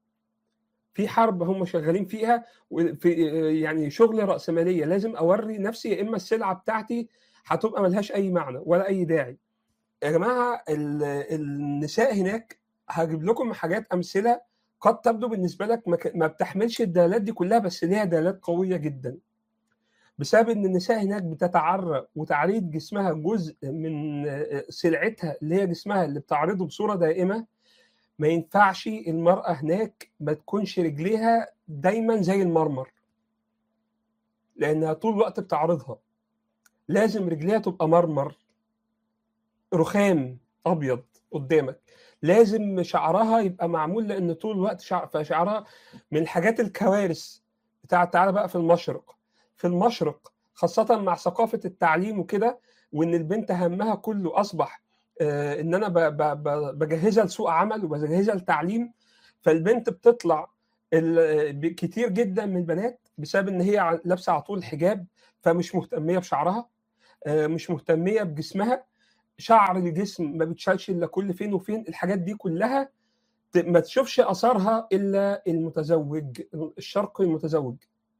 في حرب هم شغالين فيها في يعني شغل راسماليه لازم اوري نفسي يا اما السلعه بتاعتي هتبقى ملهاش اي معنى ولا اي داعي يا جماعه النساء هناك هجيب لكم حاجات امثله قد تبدو بالنسبه لك ما بتحملش الدلالات دي كلها بس ليها دلالات قويه جدا بسبب ان النساء هناك بتتعرى وتعريض جسمها جزء من سلعتها اللي هي جسمها اللي بتعرضه بصوره دائمه ما ينفعش المراه هناك ما تكونش رجليها دايما زي المرمر لانها طول الوقت بتعرضها لازم رجليها تبقى مرمر رخام ابيض قدامك لازم شعرها يبقى معمول لان طول الوقت شعر فشعرها من الحاجات الكوارث بتاع تعالى بقى في المشرق في المشرق خاصة مع ثقافة التعليم وكده وإن البنت همها كله أصبح آه إن أنا بجهزها لسوق عمل وبجهزها لتعليم فالبنت بتطلع كتير جدا من البنات بسبب إن هي لابسة على طول حجاب فمش مهتمية بشعرها آه مش مهتمية بجسمها شعر الجسم ما بتشالش الا كل فين وفين الحاجات دي كلها ما تشوفش اثرها الا المتزوج الشرقي المتزوج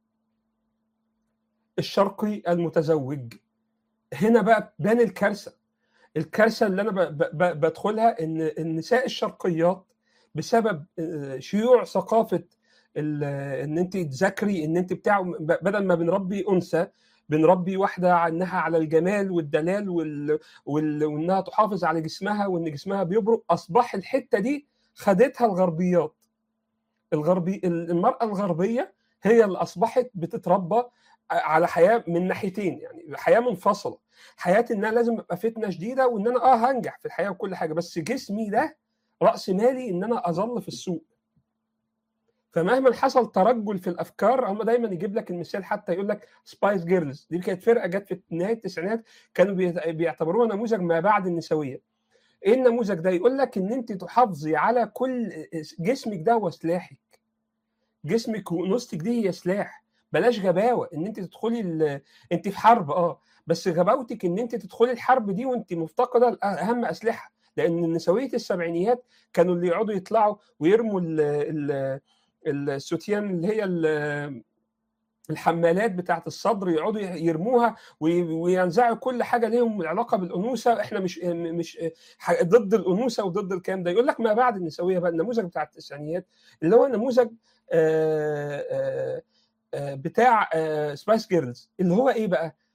الشرقي المتزوج هنا بقى بان الكارثه الكارثه اللي انا بدخلها ان النساء الشرقيات بسبب شيوع ثقافه ان انت تذاكري ان انت بتاع بدل ما بنربي انثى بنربي واحده عنها على الجمال والدلال وال... وال... وانها تحافظ على جسمها وان جسمها بيبرق اصبح الحته دي خدتها الغربيات الغربي المراه الغربيه هي اللي اصبحت بتتربى على حياه من ناحيتين يعني حياه منفصله حياه انها لازم ابقى فتنه شديده وان انا اه هنجح في الحياه وكل حاجه بس جسمي ده راس مالي ان انا اظل في السوق فمهما حصل ترجل في الافكار هم دايما يجيب لك المثال حتى يقول لك سبايس جيرلز دي كانت فرقه جت في نهايه التسعينات كانوا بيعتبروها نموذج ما بعد النسويه ايه النموذج ده يقول لك ان انت تحافظي على كل جسمك ده هو سلاحك جسمك وانوثتك دي هي سلاح بلاش غباوه ان انت تدخلي ال... انت في حرب اه بس غباوتك ان انت تدخلي الحرب دي وانت مفتقده اهم اسلحه لان نسويه السبعينيات كانوا اللي يقعدوا يطلعوا ويرموا ال... ال... السوتيان اللي هي الحمالات بتاعت الصدر يقعدوا يرموها وينزعوا كل حاجه ليهم علاقه بالانوثه احنا مش مش ضد الانوثه وضد الكلام ده يقول لك ما بعد النسويه بقى النموذج بتاع التسعينيات اللي هو نموذج بتاع سبايس جيرلز اللي هو ايه بقى؟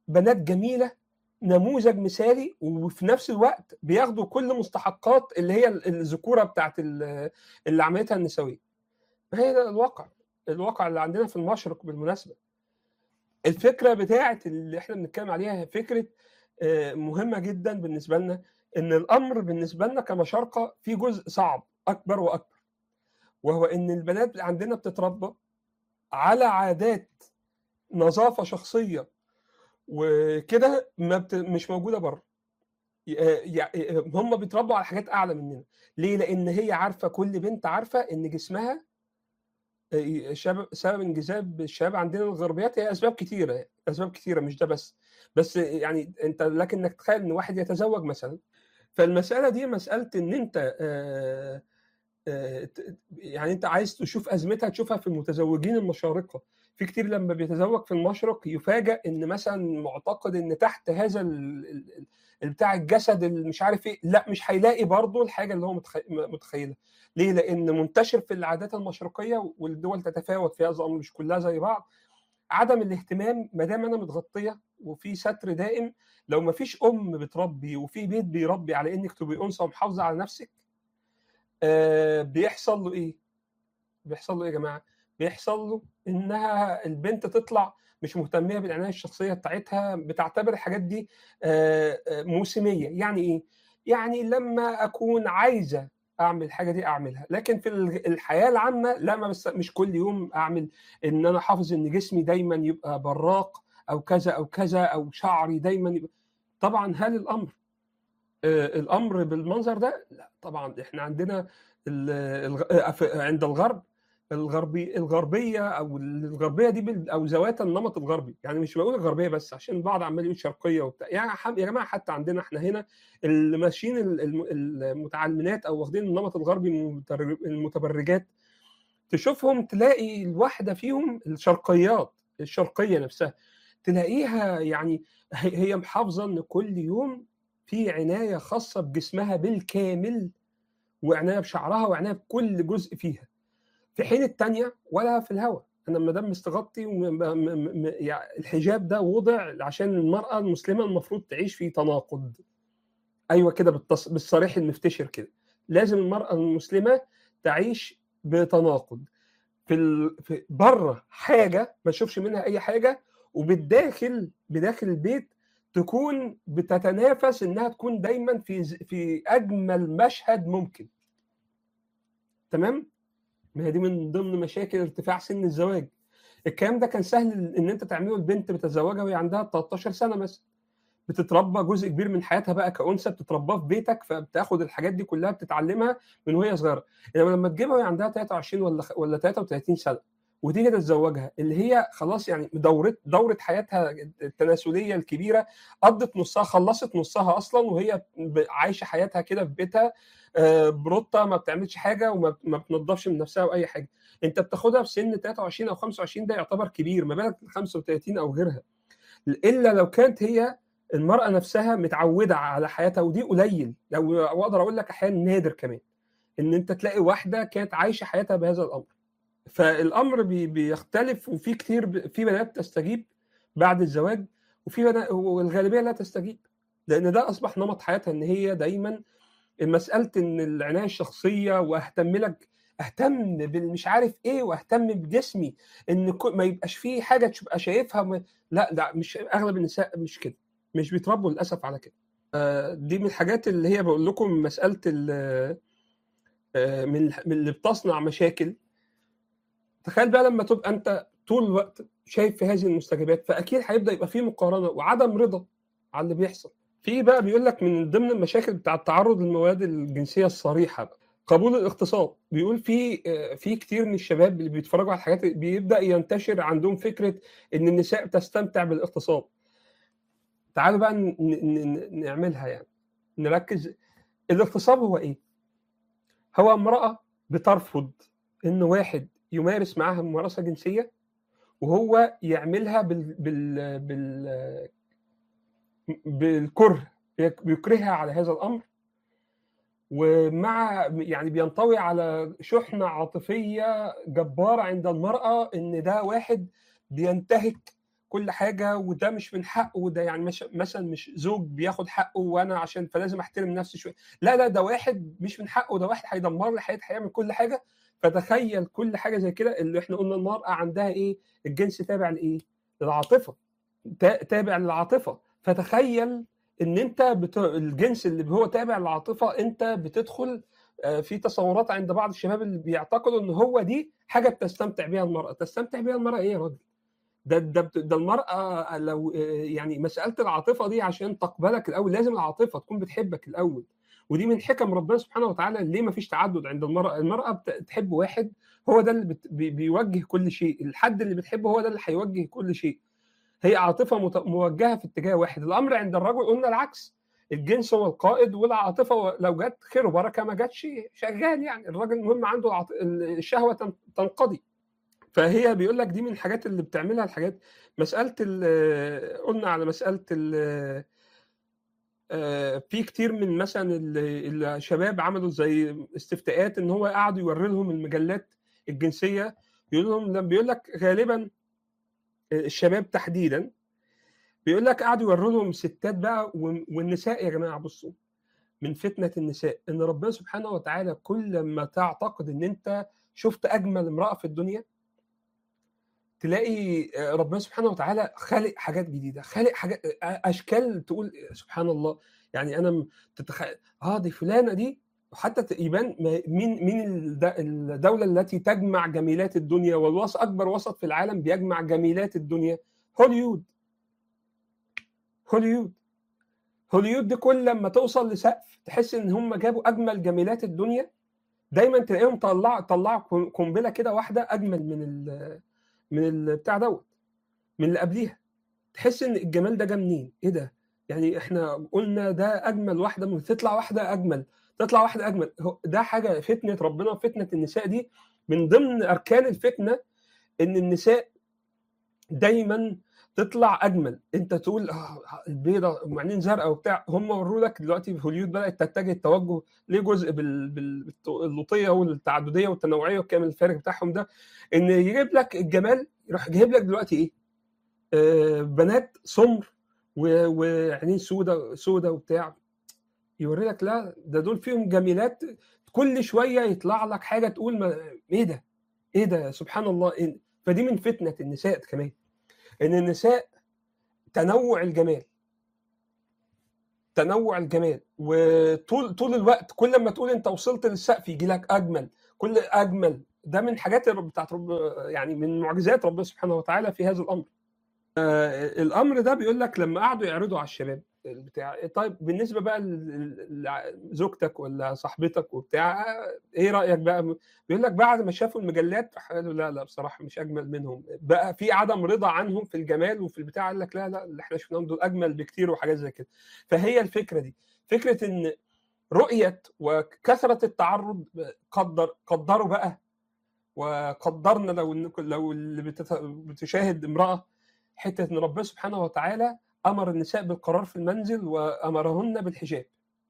بنات جميله نموذج مثالي وفي نفس الوقت بياخدوا كل مستحقات اللي هي الذكوره بتاعت اللي عملتها النسويه هي ده الواقع الواقع اللي عندنا في المشرق بالمناسبه الفكره بتاعت اللي احنا بنتكلم عليها فكره مهمه جدا بالنسبه لنا ان الامر بالنسبه لنا كمشارقه في جزء صعب اكبر واكبر وهو ان البنات عندنا بتتربى على عادات نظافه شخصيه وكده ما بت... مش موجوده بره هم بيتربوا على حاجات اعلى مننا ليه لان هي عارفه كل بنت عارفه ان جسمها شباب سبب انجذاب الشباب عندنا الغربيات هي اسباب كتيره اسباب كتيره مش ده بس بس يعني انت لكنك تخيل ان واحد يتزوج مثلا فالمساله دي مساله ان انت آآ آآ يعني انت عايز تشوف ازمتها تشوفها في المتزوجين المشارقه في كتير لما بيتزوج في المشرق يفاجئ ان مثلا معتقد ان تحت هذا بتاع الجسد اللي مش عارف ايه لا مش هيلاقي برضه الحاجه اللي هو متخيلها ليه لان منتشر في العادات المشرقيه والدول تتفاوت في هذا الامر مش كلها زي بعض عدم الاهتمام ما دام انا متغطيه وفي ستر دائم لو ما فيش ام بتربي وفي بيت بيربي على انك تبقي انثى ومحافظه على نفسك آه بيحصل له ايه؟ بيحصل له ايه يا جماعه؟ بيحصل له انها البنت تطلع مش مهتميه بالعنايه الشخصيه بتاعتها بتعتبر الحاجات دي آه موسميه يعني ايه؟ يعني لما اكون عايزه اعمل الحاجه دي اعملها لكن في الحياه العامه لا ما بس مش كل يوم اعمل ان انا حافظ ان جسمي دايما يبقى براق او كذا او كذا او شعري دايما يبقى طبعا هل الامر آه الامر بالمنظر ده لا طبعا احنا عندنا عند الغرب الغربي الغربيه او الغربيه دي او ذوات النمط الغربي يعني مش بقول الغربيه بس عشان البعض عمال يقول شرقيه وبتاع يعني يا جماعه حتى عندنا احنا هنا اللي ماشيين المتعلمات او واخدين النمط الغربي المتبرجات تشوفهم تلاقي الواحده فيهم الشرقيات الشرقيه نفسها تلاقيها يعني هي محافظه ان كل يوم في عنايه خاصه بجسمها بالكامل وعنايه بشعرها وعنايه بكل جزء فيها في حين التانية ولا في الهواء انا ما دام مستغطي يعني الحجاب ده وضع عشان المراه المسلمه المفروض تعيش في تناقض ايوه كده بالتص... بالصريح المفتشر كده لازم المراه المسلمه تعيش بتناقض في, ال... في بره حاجه ما تشوفش منها اي حاجه وبالداخل بداخل البيت تكون بتتنافس انها تكون دايما في في اجمل مشهد ممكن تمام ما هي دي من ضمن مشاكل ارتفاع سن الزواج الكلام ده كان سهل ان انت تعمله البنت بتتزوجها وهي عندها 13 سنه مثلا بتتربى جزء كبير من حياتها بقى كانثى بتتربى في بيتك فبتاخد الحاجات دي كلها بتتعلمها من وهي صغيره انما لما تجيبها وهي عندها 23 ولا ولا 33 سنه وتيجي تتزوجها اللي هي خلاص يعني دوره دوره حياتها التناسليه الكبيره قضت نصها خلصت نصها اصلا وهي عايشه حياتها كده في بيتها بروطه ما بتعملش حاجه وما بتنضفش من نفسها او اي حاجه انت بتاخدها في سن 23 او 25 ده يعتبر كبير ما بالك 35 او غيرها الا لو كانت هي المراه نفسها متعوده على حياتها ودي قليل لو اقدر اقول لك احيانا نادر كمان ان انت تلاقي واحده كانت عايشه حياتها بهذا الامر فالامر بي بيختلف وفي كتير في بنات تستجيب بعد الزواج وفي بنات والغالبيه لا تستجيب لان ده اصبح نمط حياتها ان هي دايما مساله ان العنايه الشخصيه واهتم لك اهتم بالمش عارف ايه واهتم بجسمي ان ما يبقاش فيه حاجه تبقى شايفها م... لا ده مش اغلب النساء مش كده مش بيتربوا للاسف على كده دي من الحاجات اللي هي بقول لكم مساله من من اللي بتصنع مشاكل تخيل بقى لما تبقى انت طول الوقت شايف في هذه المستجدات فاكيد هيبدا يبقى في مقارنه وعدم رضا على اللي بيحصل في بقى بيقول لك من ضمن المشاكل بتاع التعرض للمواد الجنسيه الصريحه بقى قبول الاغتصاب بيقول في في كتير من الشباب اللي بيتفرجوا على الحاجات بيبدا ينتشر عندهم فكره ان النساء تستمتع بالاغتصاب تعالوا بقى نعملها يعني نركز الاغتصاب هو ايه هو امراه بترفض ان واحد يمارس معاها ممارسه جنسيه وهو يعملها بال بال بال بالكره بيكرهها على هذا الامر ومع يعني بينطوي على شحنه عاطفيه جباره عند المراه ان ده واحد بينتهك كل حاجه وده مش من حقه وده يعني مش مثلا مش زوج بياخد حقه وانا عشان فلازم احترم نفسي شويه لا لا ده واحد مش من حقه ده واحد هيدمر لي حياتي هيعمل كل حاجه فتخيل كل حاجه زي كده اللي احنا قلنا المراه عندها ايه الجنس تابع لايه للعاطفه تا- تابع للعاطفه فتخيل ان انت بت... الجنس اللي هو تابع للعاطفه انت بتدخل آه، في تصورات عند بعض الشباب اللي بيعتقدوا ان هو دي حاجه بتستمتع بيها المراه تستمتع بيها المراه ايه يا راجل ده ده بت- ده المراه لو آه، يعني مساله العاطفه دي عشان تقبلك الاول لازم العاطفه تكون بتحبك الاول ودي من حكم ربنا سبحانه وتعالى ليه ما فيش تعدد عند المراه المراه بت- بتحب واحد هو ده اللي بت... بي- بيوجه كل شيء الحد اللي بتحبه هو ده اللي هيوجه كل شيء هي عاطفه مت... موجهه في اتجاه واحد الامر عند الرجل قلنا العكس الجنس هو القائد والعاطفه لو جت خير وبركه ما جاتش شغال يعني الراجل المهم عنده العاط... الشهوه تن- تنقضي فهي بيقول لك دي من الحاجات اللي بتعملها الحاجات مساله ال- قلنا على مساله ال- آه، في كتير من مثلا ال- الشباب عملوا زي استفتاءات ان هو قعدوا يوري لهم المجلات الجنسيه يقول لهم لما بيقول لك غالبا الشباب تحديدا بيقول لك قعدوا يوروا لهم ستات بقى وال- والنساء يا جماعه بصوا من فتنه النساء ان ربنا سبحانه وتعالى كل ما تعتقد ان انت شفت اجمل امراه في الدنيا تلاقي ربنا سبحانه وتعالى خالق حاجات جديده خالق حاجات اشكال تقول سبحان الله يعني انا م- تتخيل اه دي فلانه دي وحتى ت- يبان ما- مين مين الد- الدوله التي تجمع جميلات الدنيا والوسط اكبر وسط في العالم بيجمع جميلات الدنيا هوليوود هوليوود هوليوود دي كل لما توصل لسقف تحس ان هم جابوا اجمل جميلات الدنيا دايما تلاقيهم طلعوا طلعوا قنبله كده واحده اجمل من ال من البتاع دوت من اللي قبليها تحس ان الجمال ده جه منين؟ ايه ده؟ يعني احنا قلنا ده اجمل واحده من تطلع واحده اجمل تطلع واحده اجمل هو ده حاجه فتنه ربنا فتنه النساء دي من ضمن اركان الفتنه ان النساء دايما تطلع اجمل انت تقول آه البيضه وبعدين زرقاء وبتاع هم وروا لك دلوقتي في هوليود بدات تتجه التوجه ليه جزء بال- بال- باللوطيه والتعدديه والتنوعيه والكامل الفارق بتاعهم ده ان يجيب لك الجمال يروح جايب لك دلوقتي ايه؟ آه بنات سمر و- وعينين سودة سودة وبتاع يوري لك لا ده دول فيهم جميلات كل شويه يطلع لك حاجه تقول ما ايه ده؟ ايه ده سبحان الله إيه؟ فدي من فتنه النساء كمان ان النساء تنوع الجمال تنوع الجمال وطول طول الوقت كل ما تقول انت وصلت للسقف يجي لك اجمل كل اجمل ده من حاجات الرب بتاعت رب يعني من معجزات ربنا سبحانه وتعالى في هذا الامر آه، الامر ده بيقول لك لما قعدوا يعرضوا على الشباب بتاع طيب بالنسبه بقى ل- ل- لزوجتك ولا صاحبتك وبتاع آه، ايه رايك بقى بيقول لك بعد ما شافوا المجلات قالوا لا لا بصراحه مش اجمل منهم بقى في عدم رضا عنهم في الجمال وفي البتاع قال لك لا لا اللي احنا شفناهم دول اجمل بكتير وحاجات زي كده فهي الفكره دي فكره ان رؤيه وكثره التعرض قدر قدروا بقى وقدرنا لو إن- لو اللي بتت- بتشاهد امراه حته ان ربنا سبحانه وتعالى امر النساء بالقرار في المنزل وامرهن بالحجاب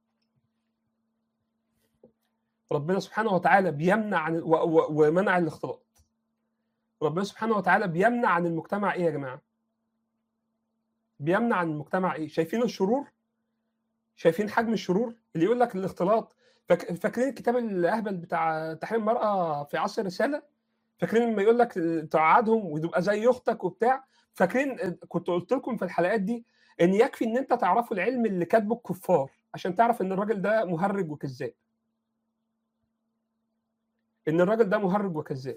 ربنا سبحانه وتعالى بيمنع عن و- و- ومنع الاختلاط ربنا سبحانه وتعالى بيمنع عن المجتمع ايه يا جماعه بيمنع عن المجتمع ايه شايفين الشرور شايفين حجم الشرور اللي يقول لك الاختلاط فاك- فاكرين الكتاب الاهبل بتاع تحريم المراه في عصر الرساله فاكرين لما يقول لك تقعدهم وتبقى زي اختك وبتاع فاكرين كنت قلت لكم في الحلقات دي ان يكفي ان انت تعرفوا العلم اللي كاتبه الكفار عشان تعرف ان الراجل ده مهرج وكذاب ان الراجل ده مهرج وكذاب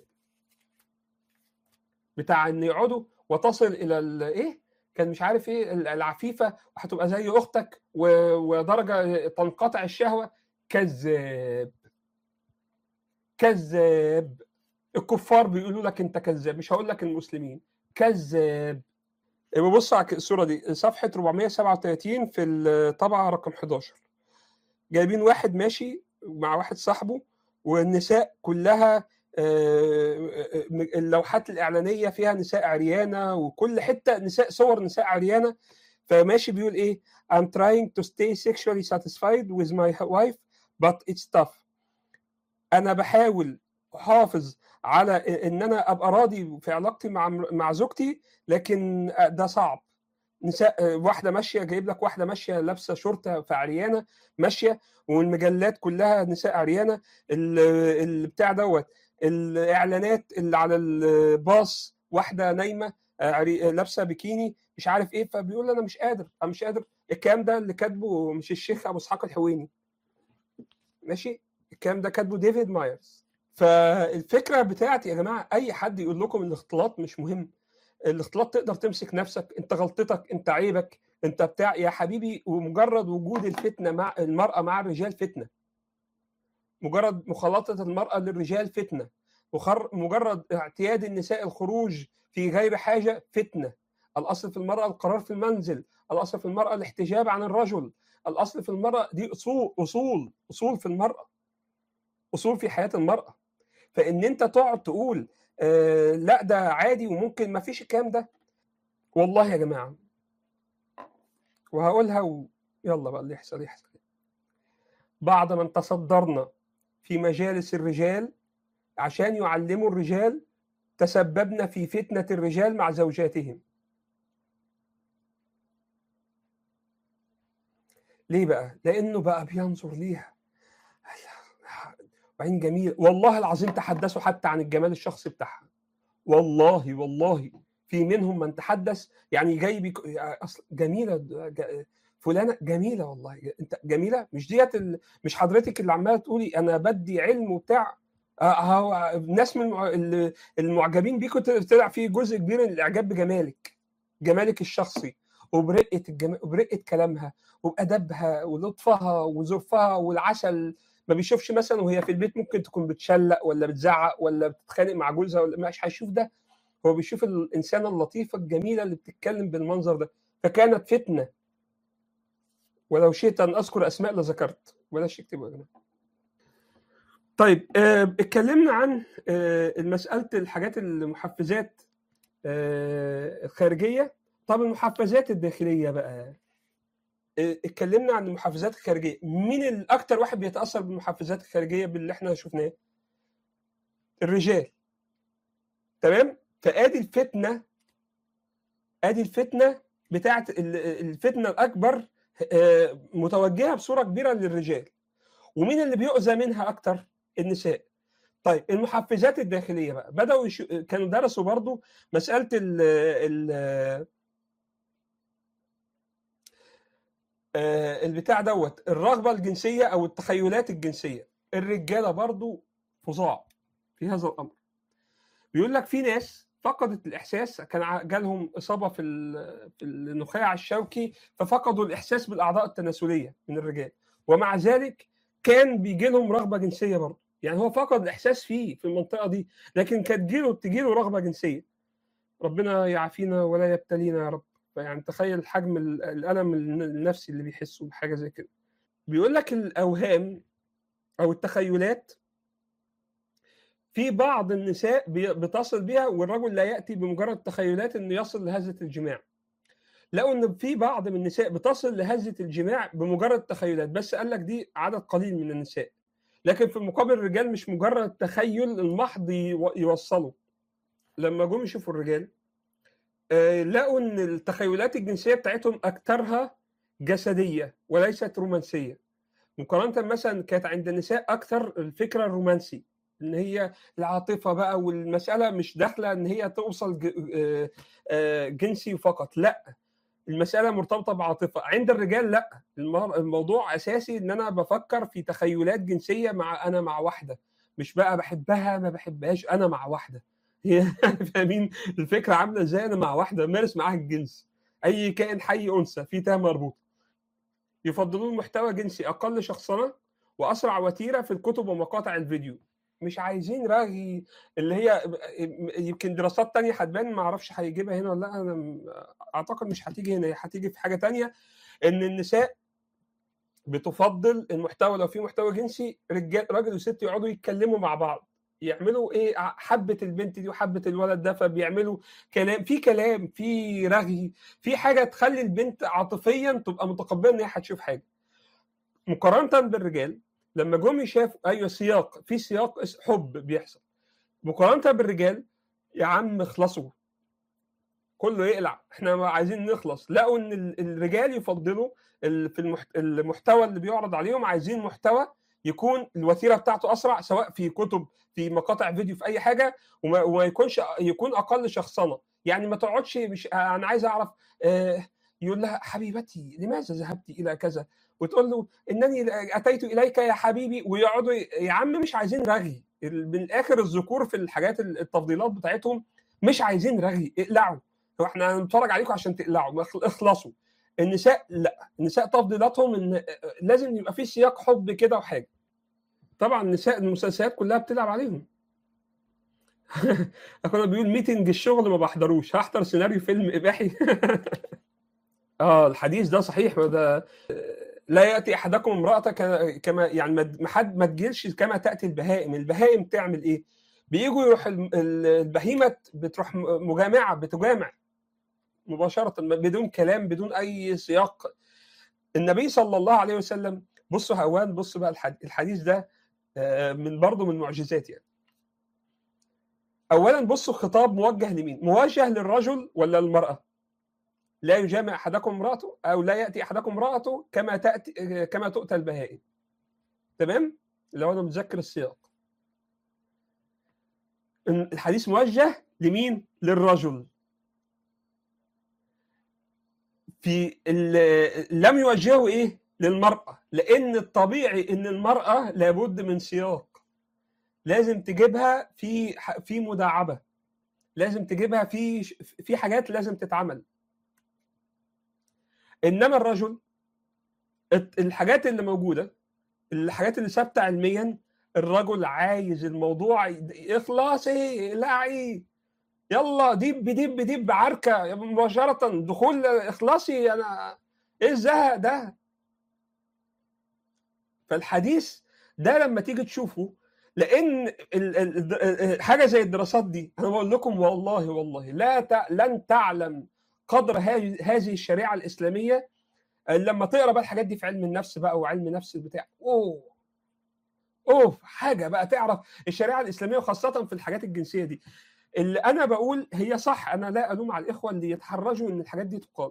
بتاع ان يقعدوا وتصل الى ال- ايه كان مش عارف ايه ال- العفيفه وهتبقى زي اختك و- ودرجه تنقطع الشهوه كذاب كذاب الكفار بيقولوا لك انت كذاب مش هقول لك المسلمين كذاب يبقى بص على الصوره دي صفحه 437 في الطبعه رقم 11 جايبين واحد ماشي مع واحد صاحبه والنساء كلها آه، آه، اللوحات الاعلانيه فيها نساء عريانه وكل حته نساء صور نساء عريانه فماشي بيقول ايه I'm trying to stay sexually satisfied with my wife but it's tough انا بحاول احافظ على ان انا ابقى راضي في علاقتي مع مع زوجتي لكن ده صعب نساء واحده ماشيه جايب لك واحده ماشيه لابسه شورته في عريانه ماشيه والمجلات كلها نساء عريانه اللي بتاع دوت الاعلانات اللي على الباص واحده نايمه لابسه بيكيني مش عارف ايه فبيقول انا مش قادر انا مش قادر الكلام ده اللي كاتبه مش الشيخ ابو اسحاق الحويني ماشي الكلام ده كاتبه ديفيد مايرز فالفكره بتاعتي يا جماعه اي حد يقول لكم الاختلاط مش مهم الاختلاط تقدر تمسك نفسك انت غلطتك انت عيبك انت بتاع يا حبيبي ومجرد وجود الفتنه مع المراه مع الرجال فتنه مجرد مخالطه المراه للرجال فتنه مجرد اعتياد النساء الخروج في غير حاجه فتنه الاصل في المراه القرار في المنزل الاصل في المراه الاحتجاب عن الرجل الاصل في المراه دي اصول اصول اصول في المراه اصول في حياه المراه فان انت تقعد تقول آه لا ده عادي وممكن ما فيش الكلام ده والله يا جماعه وهقولها و... يلا بقى اللي يحصل يحصل بعد ما تصدرنا في مجالس الرجال عشان يعلموا الرجال تسببنا في فتنة الرجال مع زوجاتهم ليه بقى؟ لأنه بقى بينظر ليها وعين جميل والله العظيم تحدثوا حتى عن الجمال الشخصي بتاعها والله والله في منهم من تحدث يعني جاي بيك... أصل جميلة فلانة جميلة والله انت جميلة مش ديت ال... مش حضرتك اللي عمالة تقولي أنا بدي علم وبتاع هو الناس من المعجبين بيكوا طلع فيه جزء كبير من الاعجاب بجمالك جمالك الشخصي وبرقه الجم... وبرقه كلامها وبادبها ولطفها وظرفها والعسل ما بيشوفش مثلا وهي في البيت ممكن تكون بتشلق ولا بتزعق ولا بتتخانق مع جوزها ولا مش هيشوف ده هو بيشوف الانسانه اللطيفه الجميله اللي بتتكلم بالمنظر ده فكانت فتنه ولو شئت ان اذكر اسماء لذكرت بلاش اكتبوا يا جماعه طيب آه اتكلمنا عن آه مساله الحاجات المحفزات آه الخارجيه طب المحفزات الداخليه بقى آه اتكلمنا عن المحفزات الخارجيه مين الاكتر واحد بيتاثر بالمحفزات الخارجيه باللي احنا شفناه الرجال تمام فادي الفتنه ادي الفتنه بتاعت الفتنه الاكبر آه متوجهه بصوره كبيره للرجال ومين اللي بيؤذى منها اكتر النساء طيب المحفزات الداخليه بقى بداوا يش... كانوا درسوا برضو مساله ال ال البتاع دوت الرغبه الجنسيه او التخيلات الجنسيه الرجاله برضو فظاع في هذا الامر بيقول لك في ناس فقدت الاحساس كان جالهم اصابه في في النخاع الشوكي ففقدوا الاحساس بالاعضاء التناسليه من الرجال ومع ذلك كان بيجي لهم رغبه جنسيه برضه يعني هو فقد الاحساس فيه في المنطقه دي لكن كانت تجيله تجيله رغبه جنسيه ربنا يعافينا ولا يبتلينا يا رب فيعني تخيل حجم الالم النفسي اللي بيحسه بحاجه زي كده بيقول لك الاوهام او التخيلات في بعض النساء بتصل بها والرجل لا ياتي بمجرد تخيلات انه يصل لهزه الجماع لقوا ان في بعض من النساء بتصل لهزه الجماع بمجرد تخيلات بس قال لك دي عدد قليل من النساء لكن في المقابل الرجال مش مجرد تخيل المحض يوصله لما جم يشوفوا الرجال لقوا ان التخيلات الجنسيه بتاعتهم اكثرها جسديه وليست رومانسيه مقارنه مثلا كانت عند النساء اكثر الفكره الرومانسي ان هي العاطفه بقى والمساله مش داخله ان هي توصل جنسي فقط لا المساله مرتبطه بعاطفه عند الرجال لا الموضوع اساسي ان انا بفكر في تخيلات جنسيه مع انا مع واحده مش بقى بحبها ما بحبهاش انا مع واحده فاهمين الفكره عامله ازاي انا مع واحده مارس معاها الجنس اي كائن حي انثى في تاه مربوطه يفضلون محتوى جنسي اقل شخصنه واسرع وتيره في الكتب ومقاطع الفيديو مش عايزين رغي اللي هي يمكن دراسات تانية هتبان ما اعرفش هيجيبها هنا ولا لا انا اعتقد مش هتيجي هنا هتيجي في حاجه تانية ان النساء بتفضل المحتوى لو في محتوى جنسي رجال راجل وست يقعدوا يتكلموا مع بعض يعملوا ايه حبه البنت دي وحبه الولد ده فبيعملوا كلام في كلام في رغي في حاجه تخلي البنت عاطفيا تبقى متقبله ان هي هتشوف حاجه مقارنه بالرجال لما جم شافوا ايوه سياق في سياق حب بيحصل مقارنه بالرجال يا عم اخلصوا كله يقلع احنا عايزين نخلص لقوا ان ال- الرجال يفضلوا ال- في المحت- المحتوى اللي بيعرض عليهم عايزين محتوى يكون الوتيره بتاعته اسرع سواء في كتب في مقاطع فيديو في اي حاجه وما, وما يكونش يكون اقل شخصنه يعني ما تقعدش مش انا عايز اعرف آه، يقول لها حبيبتي لماذا ذهبت الى كذا وتقول له انني اتيت اليك يا حبيبي ويقعدوا ي- يا عم مش عايزين رغي ال- من الاخر الذكور في الحاجات التفضيلات بتاعتهم مش عايزين رغي اقلعوا هو احنا هنتفرج عليكم عشان تقلعوا ما اخل- اخلصوا النساء لا النساء تفضيلاتهم ان لازم يبقى في سياق حب كده وحاجه طبعا النساء المسلسلات كلها بتلعب عليهم كنا بيقول ميتنج الشغل ما بحضروش هحضر سيناريو فيلم اباحي اه الحديث ده صحيح وده لا ياتي احدكم امراه ك- كما يعني ما ما حد ما تجيلش كما تاتي البهائم البهائم تعمل ايه بيجوا يروح الم- ال- البهيمه بتروح م- مجامعه بتجامع مباشره بدون كلام بدون اي سياق النبي صلى الله عليه وسلم بصوا هوان بصوا بقى الحد- الحديث ده آه، من برضه من معجزات يعني اولا بصوا الخطاب موجه لمين موجه للرجل ولا للمراه لا يجامع احدكم امراته او لا ياتي احدكم امراته كما تاتي كما تؤتى البهائم تمام لو انا متذكر السياق إن الحديث موجه لمين للرجل في ال- لم يوجهه ايه للمراه لان الطبيعي ان المراه لابد من سياق لازم تجيبها في ح- في مداعبه لازم تجيبها في في حاجات لازم تتعمل انما الرجل الت- الحاجات اللي موجوده الحاجات اللي ثابته علميا الرجل عايز الموضوع يد- اخلاصي لعي يلا دب دب دب عركه مباشره دخول اخلاصي انا ايه الزهق ده فالحديث ده لما تيجي تشوفه لان ال- ال- ال- حاجه زي الدراسات دي انا بقول لكم والله والله لا ت- لن تعلم قدر هذه هذه الشريعه الاسلاميه إلا لما تقرا بقى الحاجات دي في علم النفس بقى وعلم نفس البتاع اوه اوه حاجه بقى تعرف الشريعه الاسلاميه وخاصه في الحاجات الجنسيه دي اللي انا بقول هي صح انا لا الوم على الاخوه اللي يتحرجوا ان الحاجات دي تقال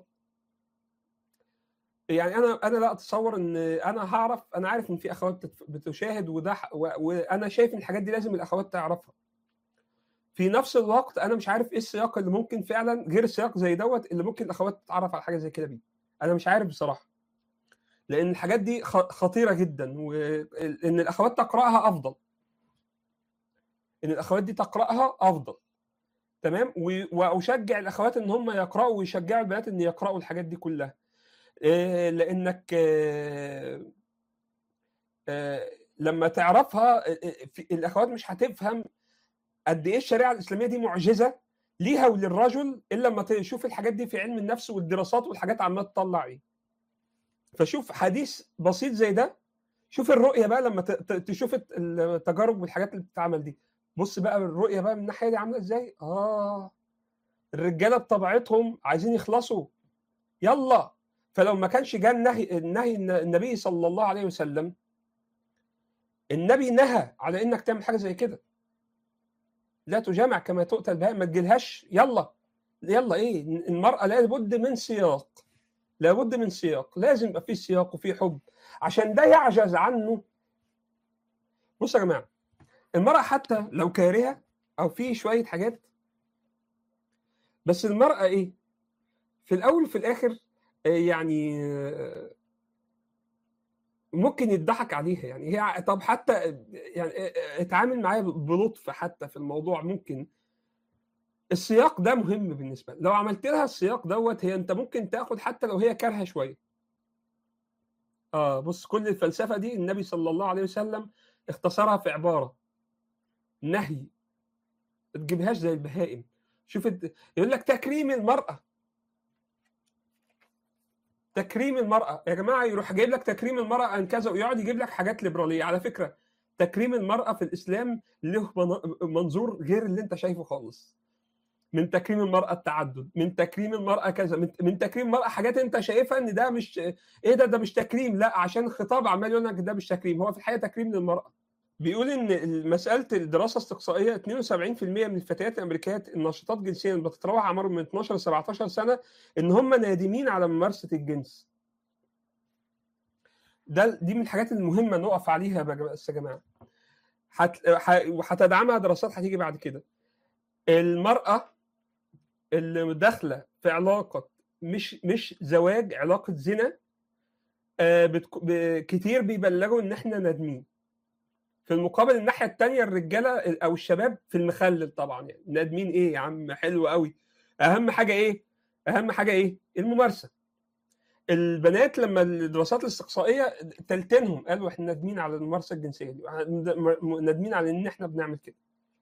يعني انا انا لا اتصور ان انا هعرف انا عارف ان في اخوات بتت- بتشاهد وده ح- و- وانا شايف ان الحاجات دي لازم الاخوات تعرفها في نفس الوقت انا مش عارف ايه السياق اللي ممكن فعلا غير سياق زي دوت اللي ممكن الاخوات تتعرف على حاجه زي كده بيه انا مش عارف بصراحه لان الحاجات دي خ- خطيره جدا وان الاخوات تقراها افضل ان الاخوات دي تقراها افضل تمام و- واشجع الاخوات ان هم يقراوا ويشجعوا البنات ان يقراوا الحاجات دي كلها إيه، لانك آه، آه، لما تعرفها آه، آه، في- الاخوات مش هتفهم قد ايه الشريعه الاسلاميه دي معجزه ليها وللرجل الا لما تشوف الحاجات دي في علم النفس والدراسات والحاجات عماله تطلع ايه فشوف حديث بسيط زي ده شوف الرؤيه بقى لما ت- ت- تشوف الت- التجارب والحاجات اللي بتتعمل دي بص بقى الرؤيه بقى من الناحيه دي عامله ازاي اه الرجاله بطبيعتهم عايزين يخلصوا يلا فلو ما كانش جاء النهي النهي النبي صلى الله عليه وسلم النبي نهى على انك تعمل حاجه زي كده لا تجامع كما تؤتى البهائم ما تجيلهاش يلا يلا ايه المراه لابد من سياق لابد من سياق لازم يبقى فيه سياق وفيه حب عشان ده يعجز عنه بصوا يا جماعه المراه حتى لو كارهه او في شويه حاجات بس المراه ايه في الاول وفي الاخر آه، يعني آه، ممكن يضحك عليها يعني هي طب حتى يعني آه، اتعامل معايا بلطف حتى في الموضوع ممكن السياق ده مهم بالنسبه لها. لو عملت لها السياق دوت هي انت ممكن تاخد حتى لو هي كارهه شويه اه بص كل الفلسفه دي النبي صلى الله عليه وسلم اختصرها في عباره نهي ما تجيبهاش زي البهائم شوف الد- يقول لك تكريم المراه تكريم المراه يا جماعه يروح جايب لك تكريم المراه عن كذا ويقعد يجيب لك حاجات ليبراليه على فكره تكريم المراه في الاسلام له من- منظور غير اللي انت شايفه خالص من تكريم المرأة التعدد من تكريم المرأة كذا من, من تكريم المرأة حاجات انت شايفها ان ده مش ايه ده ده مش تكريم لا عشان الخطاب عمال يقول لك ده مش تكريم هو في الحقيقة تكريم للمرأة بيقول ان مساله الدراسه الاستقصائيه 72% من الفتيات الامريكيات الناشطات جنسيا بتتراوح اعمارهم من 12 ل 17 سنه ان هم نادمين على ممارسه الجنس. ده دي من الحاجات المهمه نقف عليها بس يا جماعه. هت- ح- وهتدعمها دراسات هتيجي بعد كده. المراه اللي داخله في علاقه مش مش زواج علاقه زنا آه، بتك- ب- كتير بيبلغوا ان احنا نادمين. في المقابل الناحيه الثانيه الرجاله او الشباب في المخلل طبعا يعني نادمين ايه يا عم حلو قوي اهم حاجه ايه اهم حاجه ايه الممارسه البنات لما الدراسات الاستقصائيه تلتينهم قالوا احنا نادمين على الممارسه الجنسيه دي نادمين على ان احنا بنعمل كده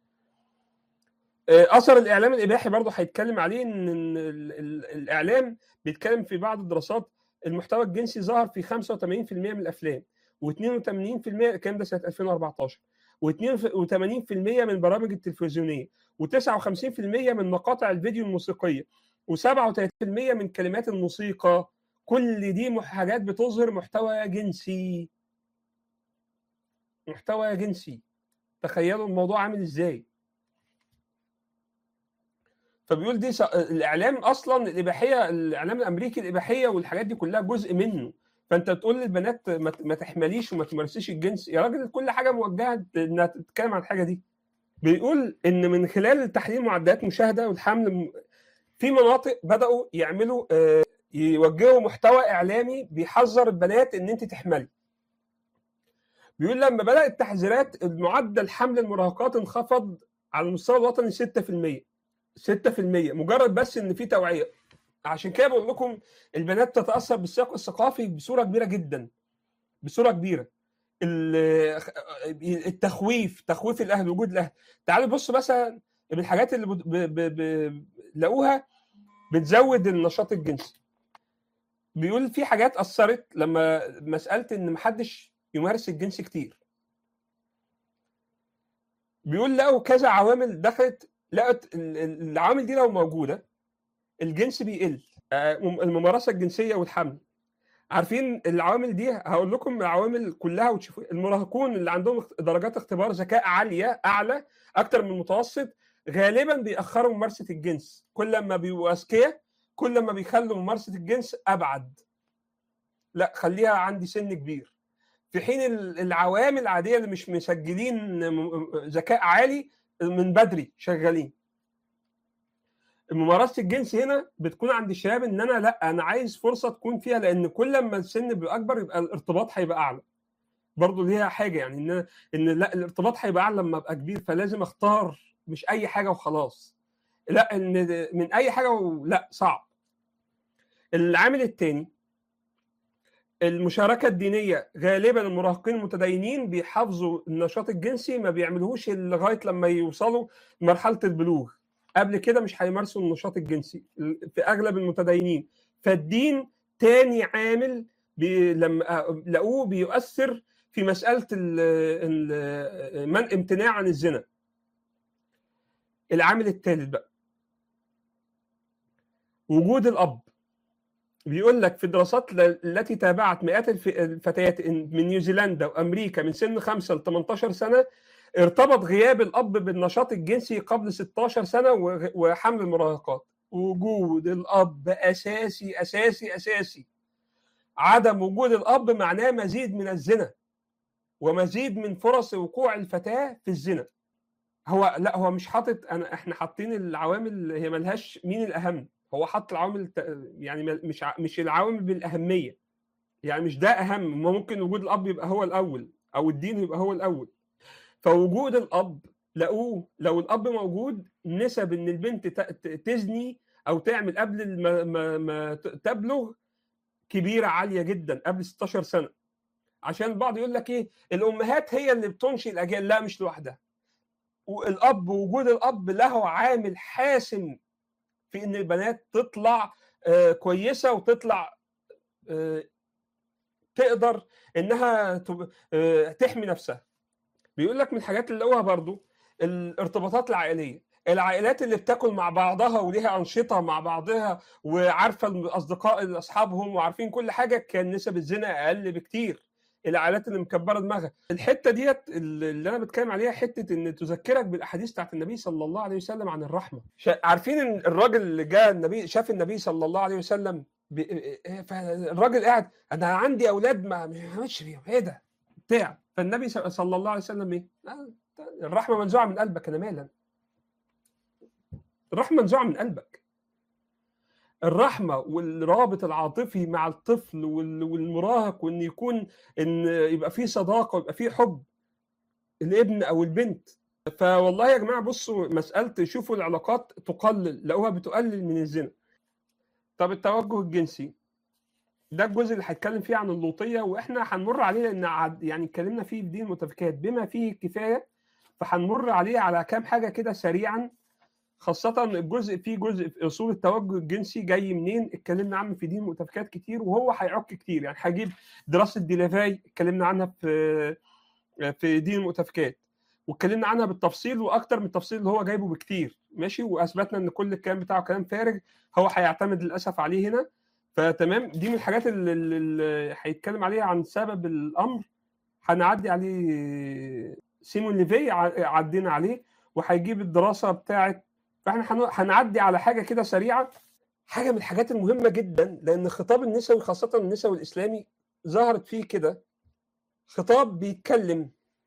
آه، اثر الاعلام الاباحي برضه هيتكلم عليه ان إن ال- ال- الاعلام بيتكلم في بعض الدراسات المحتوى الجنسي ظهر في 85% من الافلام و82% الكلام ده سنه 2014 و82% من البرامج التلفزيونيه و59% من مقاطع الفيديو الموسيقيه و37% من كلمات الموسيقى كل دي مح- حاجات بتظهر محتوى جنسي محتوى جنسي تخيلوا الموضوع عامل ازاي فبيقول دي س- الاعلام اصلا الاباحيه الاعلام الامريكي الاباحيه والحاجات دي كلها جزء منه فانت تقول للبنات ما ت- ما تحمليش وما تمارسيش الجنس يا راجل كل حاجه موجهه انها تتكلم عن الحاجه دي بيقول ان من خلال تحليل معدلات مشاهده والحمل م- في مناطق بداوا يعملوا آه، يوجهوا محتوى اعلامي بيحذر البنات ان انت تحملي بيقول لما بدات التحذيرات معدل حمل المراهقات انخفض على المستوى الوطني 6% 6% مجرد بس ان في توعيه عشان كده بقول لكم البنات تتاثر بالسياق الثقافي بصوره كبيره جدا بصوره كبيره ال- التخويف تخويف الاهل وجود الاهل تعالوا بص مثلا من الحاجات اللي بد- ب- ب- ب- لقوها بتزود النشاط الجنسي بيقول في حاجات اثرت لما مساله ان محدش يمارس الجنس كتير بيقول لقوا كذا عوامل دخلت لقت ال- ال- العوامل دي لو موجوده الجنس بيقل آه، الممارسه الجنسيه والحمل عارفين العوامل دي هقول لكم العوامل كلها وتشوفوا المراهقون اللي عندهم اخت- درجات اختبار ذكاء عاليه اعلى اكتر من المتوسط غالبا بيأخروا ممارسه الجنس كل ما بيبقوا اذكياء كل ما بيخلوا ممارسه الجنس ابعد لا خليها عندي سن كبير في حين ال- العوامل العاديه اللي مش مسجلين م- ذكاء عالي من بدري شغالين ممارسه الجنس هنا بتكون عند الشباب ان انا لا انا عايز فرصه تكون فيها لان كل ما السن بيبقى اكبر يبقى الارتباط هيبقى اعلى برضه ليها حاجه يعني ان ان لا الارتباط هيبقى اعلى لما ابقى كبير فلازم اختار مش اي حاجه وخلاص لا ان من اي حاجه و... لا صعب العامل الثاني المشاركه الدينيه غالبا المراهقين المتدينين بيحافظوا النشاط الجنسي ما بيعملوهوش إلا لغايه لما يوصلوا لمرحله البلوغ قبل كده مش هيمارسوا النشاط الجنسي في اغلب المتدينين فالدين تاني عامل بي لما لقوه بيؤثر في مساله ال ال من امتناع عن الزنا العامل الثالث بقى وجود الاب بيقول لك في الدراسات ل- التي تابعت مئات الف- الفتيات إن- من نيوزيلندا وامريكا من سن 5 ل 18 سنه ارتبط غياب الاب بالنشاط الجنسي قبل 16 سنه وغ- وحمل المراهقات وجود الاب اساسي اساسي اساسي عدم وجود الاب معناه مزيد من الزنا ومزيد من فرص وقوع الفتاه في الزنا هو لا هو مش حاطط انا احنا حاطين العوامل هي ملهاش مين الاهم هو حط العوامل الت- يعني مل- مش ع- مش العوامل بالاهميه يعني مش ده اهم ما ممكن وجود الاب يبقى هو الاول او الدين يبقى هو الاول فوجود الاب لقوه لو الاب موجود نسب ان البنت ت- ت- تزني او تعمل قبل ما, ما, ما ت- تبلغ كبيره عاليه جدا قبل 16 سنه عشان البعض يقول لك ايه الامهات هي اللي بتنشئ الاجيال لا مش لوحدها والاب وجود الاب له عامل حاسم في ان البنات تطلع آه، كويسه وتطلع آه، تقدر انها تب- آه، تحمي نفسها بيقول لك من الحاجات اللي لقوها برضو الارتباطات العائليه العائلات اللي بتاكل مع بعضها وليها انشطه مع بعضها وعارفه الاصدقاء اصحابهم وعارفين كل حاجه كان نسب الزنا اقل بكتير العائلات اللي مكبره دماغها الحته ديت اللي انا بتكلم عليها حته ان تذكرك بالاحاديث بتاعت النبي صلى الله عليه وسلم عن الرحمه شا- عارفين ان الراجل اللي جاء النبي شاف النبي صلى الله عليه وسلم بي- فالراجل قاعد انا عندي اولاد ما ما عملش فيهم ايه ده بتاع فالنبي ص- صلى الله عليه وسلم ايه آه، الرحمه منزوعه من قلبك انا مالا الرحمه منزوعه من قلبك الرحمه والرابط العاطفي مع الطفل وال- والمراهق وان يكون ان يبقى في صداقه ويبقى في حب الابن او البنت فوالله يا جماعه بصوا مساله شوفوا العلاقات تقلل لقوها بتقلل من الزنا طب التوجه الجنسي ده الجزء اللي هتكلم فيه عن اللوطيه واحنا هنمر عليه لان عد- يعني اتكلمنا فيه في دين المتفكات بما فيه الكفايه فهنمر عليه على كام حاجه كده سريعا خاصة الجزء فيه جزء في اصول التوجه الجنسي جاي منين اتكلمنا عنه في دين المتفكات كتير وهو هيعك كتير يعني هجيب دراسة ديلافاي اتكلمنا عنها في في دين المتفكات واتكلمنا عنها بالتفصيل واكتر من التفصيل اللي هو جايبه بكتير ماشي واثبتنا ان كل الكلام بتاعه كلام فارغ هو هيعتمد للاسف عليه هنا فتمام دي من الحاجات اللي, اللي هيتكلم عليها عن سبب الامر هنعدي عليه سيمون ليفي ع- عدينا عليه وهيجيب الدراسه بتاعه فاحنا هن- هنعدي على حاجه كده سريعه حاجه من الحاجات المهمه جدا لان الخطاب النسوي خاصه النسوي الاسلامي ظهرت فيه كده خطاب بيتكلم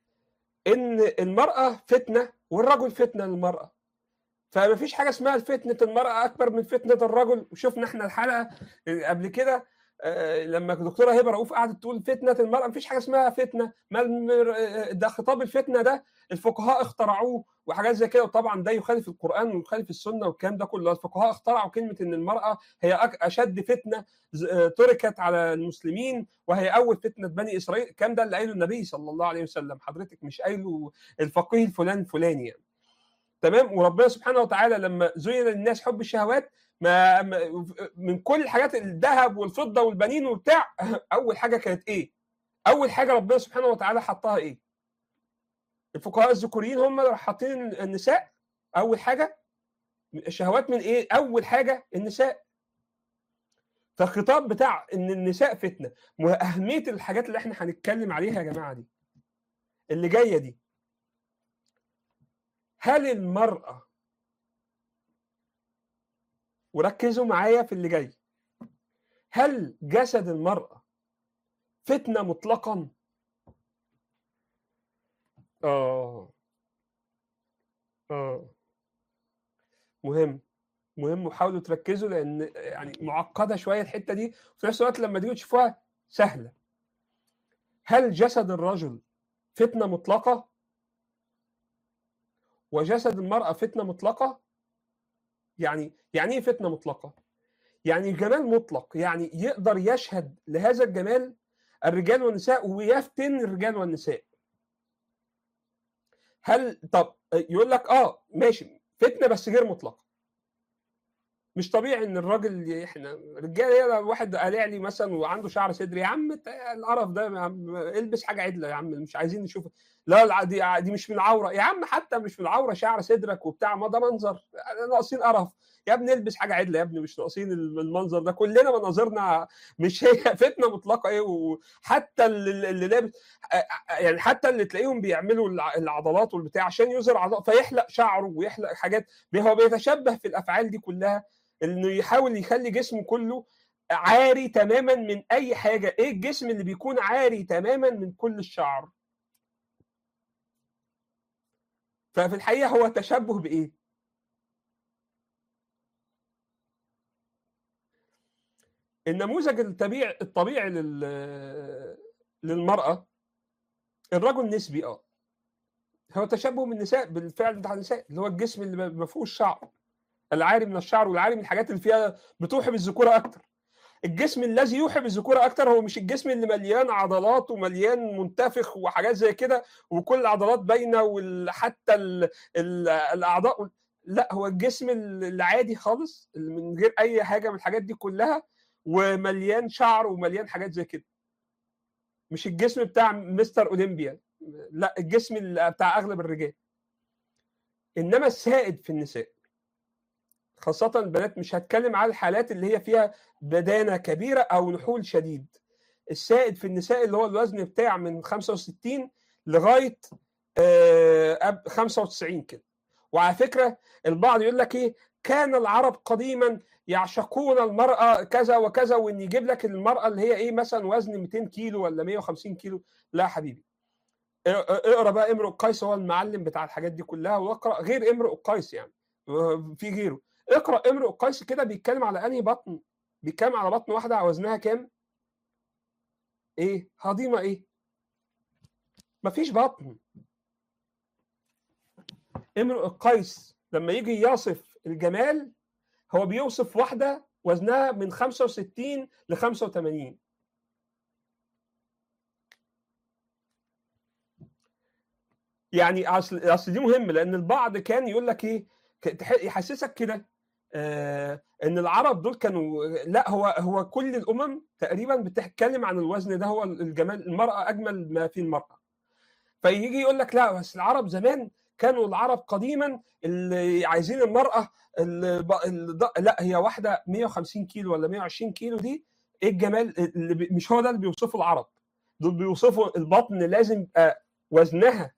ان المراه فتنه والرجل فتنه للمراه فما فيش حاجه اسمها فتنه المراه اكبر من فتنه الرجل وشفنا احنا الحلقه قبل كده آه، لما الدكتوره هبه رؤوف قعدت تقول فتنه المراه ما فيش حاجه اسمها فتنه ما المر- آه، ده خطاب الفتنه ده الفقهاء اخترعوه وحاجات زي كده وطبعا ده يخالف القران ويخالف السنه والكلام ده كله الفقهاء اخترعوا كلمه ان المراه هي أك- اشد فتنه ز- آه، تركت على المسلمين وهي اول فتنه بني اسرائيل الكلام ده اللي قايله النبي صلى الله عليه وسلم حضرتك مش قايله الفقيه الفلان الفلاني يعني تمام وربنا سبحانه وتعالى لما زين للناس حب الشهوات ما ما- من كل الحاجات الذهب والفضه والبنين وبتاع اول حاجه كانت ايه؟ اول حاجه ربنا سبحانه وتعالى حطها ايه؟ الفقهاء الذكوريين هم اللي حاطين النساء اول حاجه الشهوات من ايه؟ اول حاجه النساء فالخطاب بتاع ان النساء فتنه واهميه الحاجات اللي احنا هنتكلم عليها يا جماعه دي اللي جايه دي هل المراه وركزوا معايا في اللي جاي هل جسد المرأة فتنة مطلقا؟ آه آه مهم مهم وحاولوا تركزوا لأن يعني معقدة شوية الحتة دي وفي نفس الوقت لما تيجوا تشوفوها سهلة هل جسد الرجل فتنة مطلقة؟ وجسد المرأة فتنة مطلقة؟ يعني يعني ايه فتنه مطلقه؟ يعني جمال مطلق يعني يقدر يشهد لهذا الجمال الرجال والنساء ويفتن الرجال والنساء. هل طب يقول لك اه ماشي فتنه بس غير مطلقه. مش طبيعي ان الراجل احنا رجاله واحد قالع لي مثلا وعنده شعر صدري يا عم إنت القرف ده يا عم البس حاجه عدله يا عم مش عايزين نشوف لا لا، دي دي مش من العوره يا عم حتى مش من العوره شعر صدرك وبتاع ما ده منظر ناقصين قرف يا ابني البس حاجه عدله يا ابني مش ناقصين المنظر ده كلنا مناظرنا مش هي فتنه مطلقه ايه وحتى اللي, اللي لابس يعني حتى اللي تلاقيهم بيعملوا الع- العضلات والبتاع عشان يظهر عضلات فيحلق شعره ويحلق حاجات هو بيتشبه في الافعال دي كلها انه يحاول يخلي جسمه كله عاري تماما من اي حاجه ايه الجسم اللي بيكون عاري تماما من كل الشعر ففي الحقيقه هو تشبه بايه النموذج الطبيعي الطبيعي لل للمراه الرجل نسبي اه هو تشبه من النساء بالفعل بتاع النساء اللي هو الجسم اللي ما فيهوش شعر العاري من الشعر والعاري من الحاجات اللي فيها بتوحي بالذكوره اكتر الجسم الذي يوحي بالذكوره اكتر هو مش الجسم اللي مليان عضلات ومليان منتفخ وحاجات زي كده وكل العضلات باينه وحتى ال ال الاعضاء لا هو الجسم العادي خالص اللي من غير اي حاجه من الحاجات دي كلها ومليان شعر ومليان حاجات زي كده مش الجسم بتاع مستر اولمبيا لا الجسم اللي بتاع اغلب الرجال انما السائد في النساء خاصة البنات مش هتكلم على الحالات اللي هي فيها بدانة كبيرة أو نحول شديد السائد في النساء اللي هو الوزن بتاع من 65 لغايه آه 95 كده وعلى فكره البعض يقول لك ايه كان العرب قديما يعشقون المرأة كذا وكذا وإن يجيب لك المرأة اللي هي إيه مثلا وزن 200 كيلو ولا 150 كيلو لا يا حبيبي اقرا بقى امرؤ القيس هو المعلم بتاع الحاجات دي كلها واقرا غير امرؤ القيس يعني في غيره اقرا امرؤ القيس كده بيتكلم على انهي بطن بيتكلم على بطن واحده وزنها كام ايه هضيمه ايه مفيش بطن امرؤ القيس لما يجي يصف الجمال هو بيوصف واحده وزنها من 65 ل 85 يعني اصل اصل دي مهم لان البعض كان يقول لك ايه يحسسك كده آه ان العرب دول كانوا لا هو هو كل الامم تقريبا بتتكلم عن الوزن ده هو الجمال المراه اجمل ما في المراه فيجي يقول لك لا بس العرب زمان كانوا العرب قديما اللي عايزين المراه اللي اللي لا هي واحده 150 كيلو ولا 120 كيلو دي ايه الجمال اللي مش هو ده اللي بيوصفه العرب دول بيوصفوا البطن لازم يبقى وزنها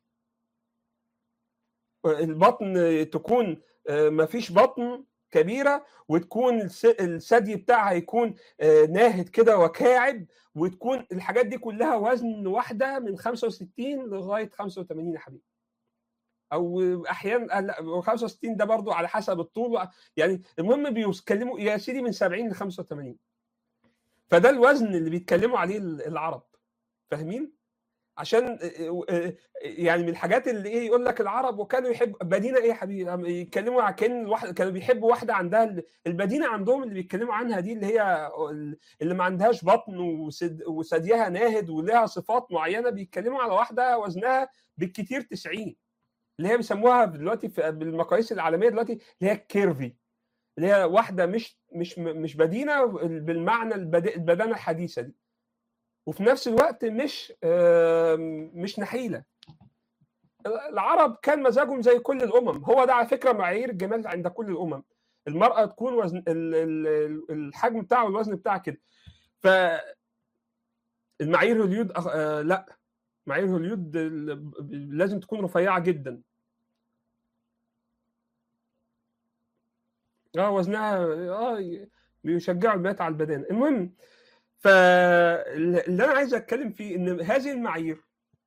البطن تكون ما فيش بطن كبيره وتكون الثدي بتاعها يكون ناهد كده وكاعب وتكون الحاجات دي كلها وزن واحده من 65 لغايه 85 يا حبيبي او احيانا لا 65 ده برضو على حسب الطول يعني المهم بيتكلموا يا سيدي من 70 ل 85 فده الوزن اللي بيتكلموا عليه العرب فاهمين؟ عشان يعني من الحاجات اللي ايه يقول لك العرب وكانوا يحبوا بدينه ايه يا حبيبي يتكلموا عن كان الواحد كانوا بيحبوا واحده عندها البدينه عندهم اللي بيتكلموا عنها دي اللي هي اللي ما عندهاش بطن وثديها ناهد ولها صفات معينه بيتكلموا على واحده وزنها بالكثير 90 اللي هي بيسموها دلوقتي بالمقاييس العالميه دلوقتي اللي هي الكيرفي اللي هي واحده مش مش مش بدينه بالمعنى البدانه الحديثه دي وفي نفس الوقت مش مش نحيله العرب كان مزاجهم زي كل الامم هو ده على فكره معايير الجمال عند كل الامم المراه تكون وزن الحجم بتاعها والوزن بتاعها كده ف المعايير هوليود أخ... آه لا معايير هوليود لازم تكون رفيعه جدا اه وزنها اه بيشجعوا البنات على البدانه المهم فاللي انا عايز اتكلم فيه ان هذه المعايير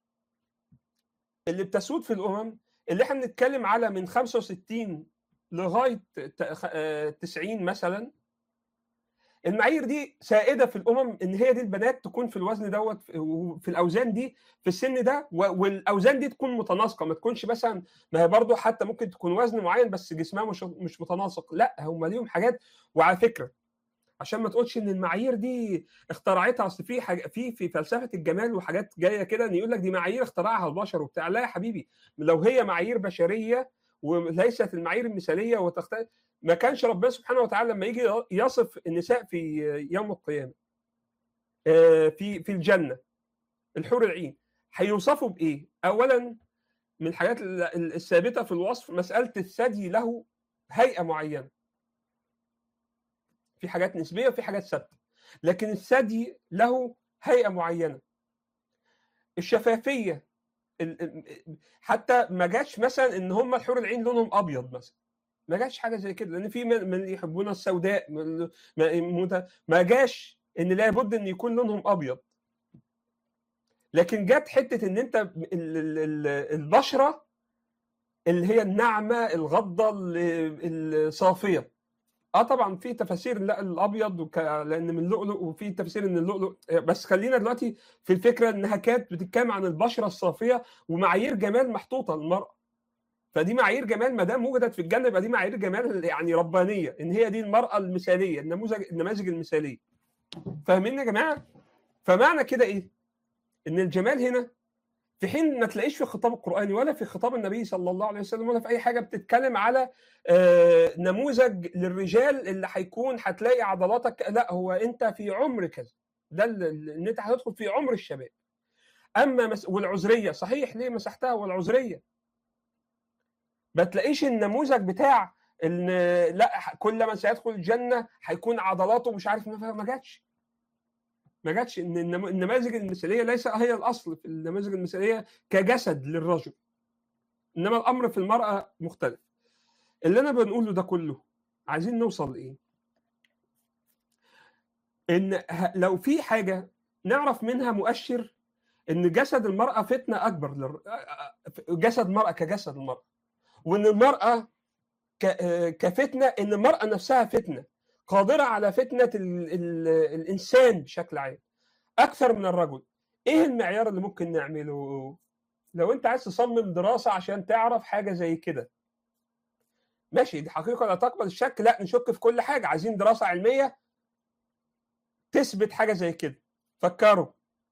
اللي بتسود في الامم اللي احنا بنتكلم على من 65 لغايه 90 مثلا المعايير دي سائده في الامم ان هي دي البنات تكون في الوزن دوت في الاوزان دي في السن ده والاوزان دي تكون متناسقه ما تكونش مثلا ما هي برضه حتى ممكن تكون وزن معين بس جسمها مش مش متناسق لا هم ليهم حاجات وعلى فكره عشان ما تقولش ان المعايير دي اخترعتها اصل في حاجه في في فلسفه الجمال وحاجات جايه كده ان يقول لك دي معايير اخترعها البشر وبتاع لا يا حبيبي لو هي معايير بشريه وليست المعايير المثاليه وتختلف ما كانش ربنا سبحانه وتعالى لما يجي يصف النساء في يوم القيامه في في الجنه الحور العين هيوصفوا بايه؟ اولا من الحاجات الثابته في الوصف مساله الثدي له هيئه معينه في حاجات نسبيه وفي حاجات ثابته لكن الثدي له هيئه معينه الشفافيه حتى ما جاتش مثلا ان هم الحور العين لونهم ابيض مثلا ما جاش حاجه زي كده لان في من يحبون السوداء ما جاش ان لابد ان يكون لونهم ابيض لكن جت حته ان انت البشره اللي هي الناعمه الغضه الصافيه اه طبعا في تفاسير لا الابيض وك... لان من اللؤلؤ وفي تفسير ان اللؤلؤ بس خلينا دلوقتي في الفكره انها كانت بتتكلم عن البشره الصافيه ومعايير جمال محطوطه للمراه فدي معايير جمال ما دام وجدت في الجنه يبقى دي معايير جمال يعني ربانيه ان هي دي المراه المثاليه النموذج النماذج المثاليه فاهمين يا جماعه فمعنى كده ايه ان الجمال هنا في حين ما تلاقيش في الخطاب القراني ولا في خطاب النبي صلى الله عليه وسلم ولا في اي حاجه بتتكلم على نموذج للرجال اللي هيكون هتلاقي عضلاتك لا هو انت في عمر كذا ده ان انت هتدخل في عمر الشباب اما مس... والعذريه صحيح ليه مسحتها والعذريه ما تلاقيش النموذج بتاع ان لا كل من سيدخل الجنه هيكون عضلاته مش عارف ما جاتش ما جاتش ان النم- النماذج المثاليه ليس هي الاصل في النماذج المثاليه كجسد للرجل انما الامر في المراه مختلف اللي انا بنقوله ده كله عايزين نوصل لايه ان ه- لو في حاجه نعرف منها مؤشر ان جسد المراه فتنه اكبر للر... جسد المراه كجسد المراه وان المراه ك... كفتنه ان المراه نفسها فتنه قادره على فتنه ال... ال... الانسان بشكل عام اكثر من الرجل ايه المعيار اللي ممكن نعمله لو انت عايز تصمم دراسه عشان تعرف حاجه زي كده ماشي دي حقيقه لا تقبل الشك لا نشك في كل حاجه عايزين دراسه علميه تثبت حاجه زي كده فكروا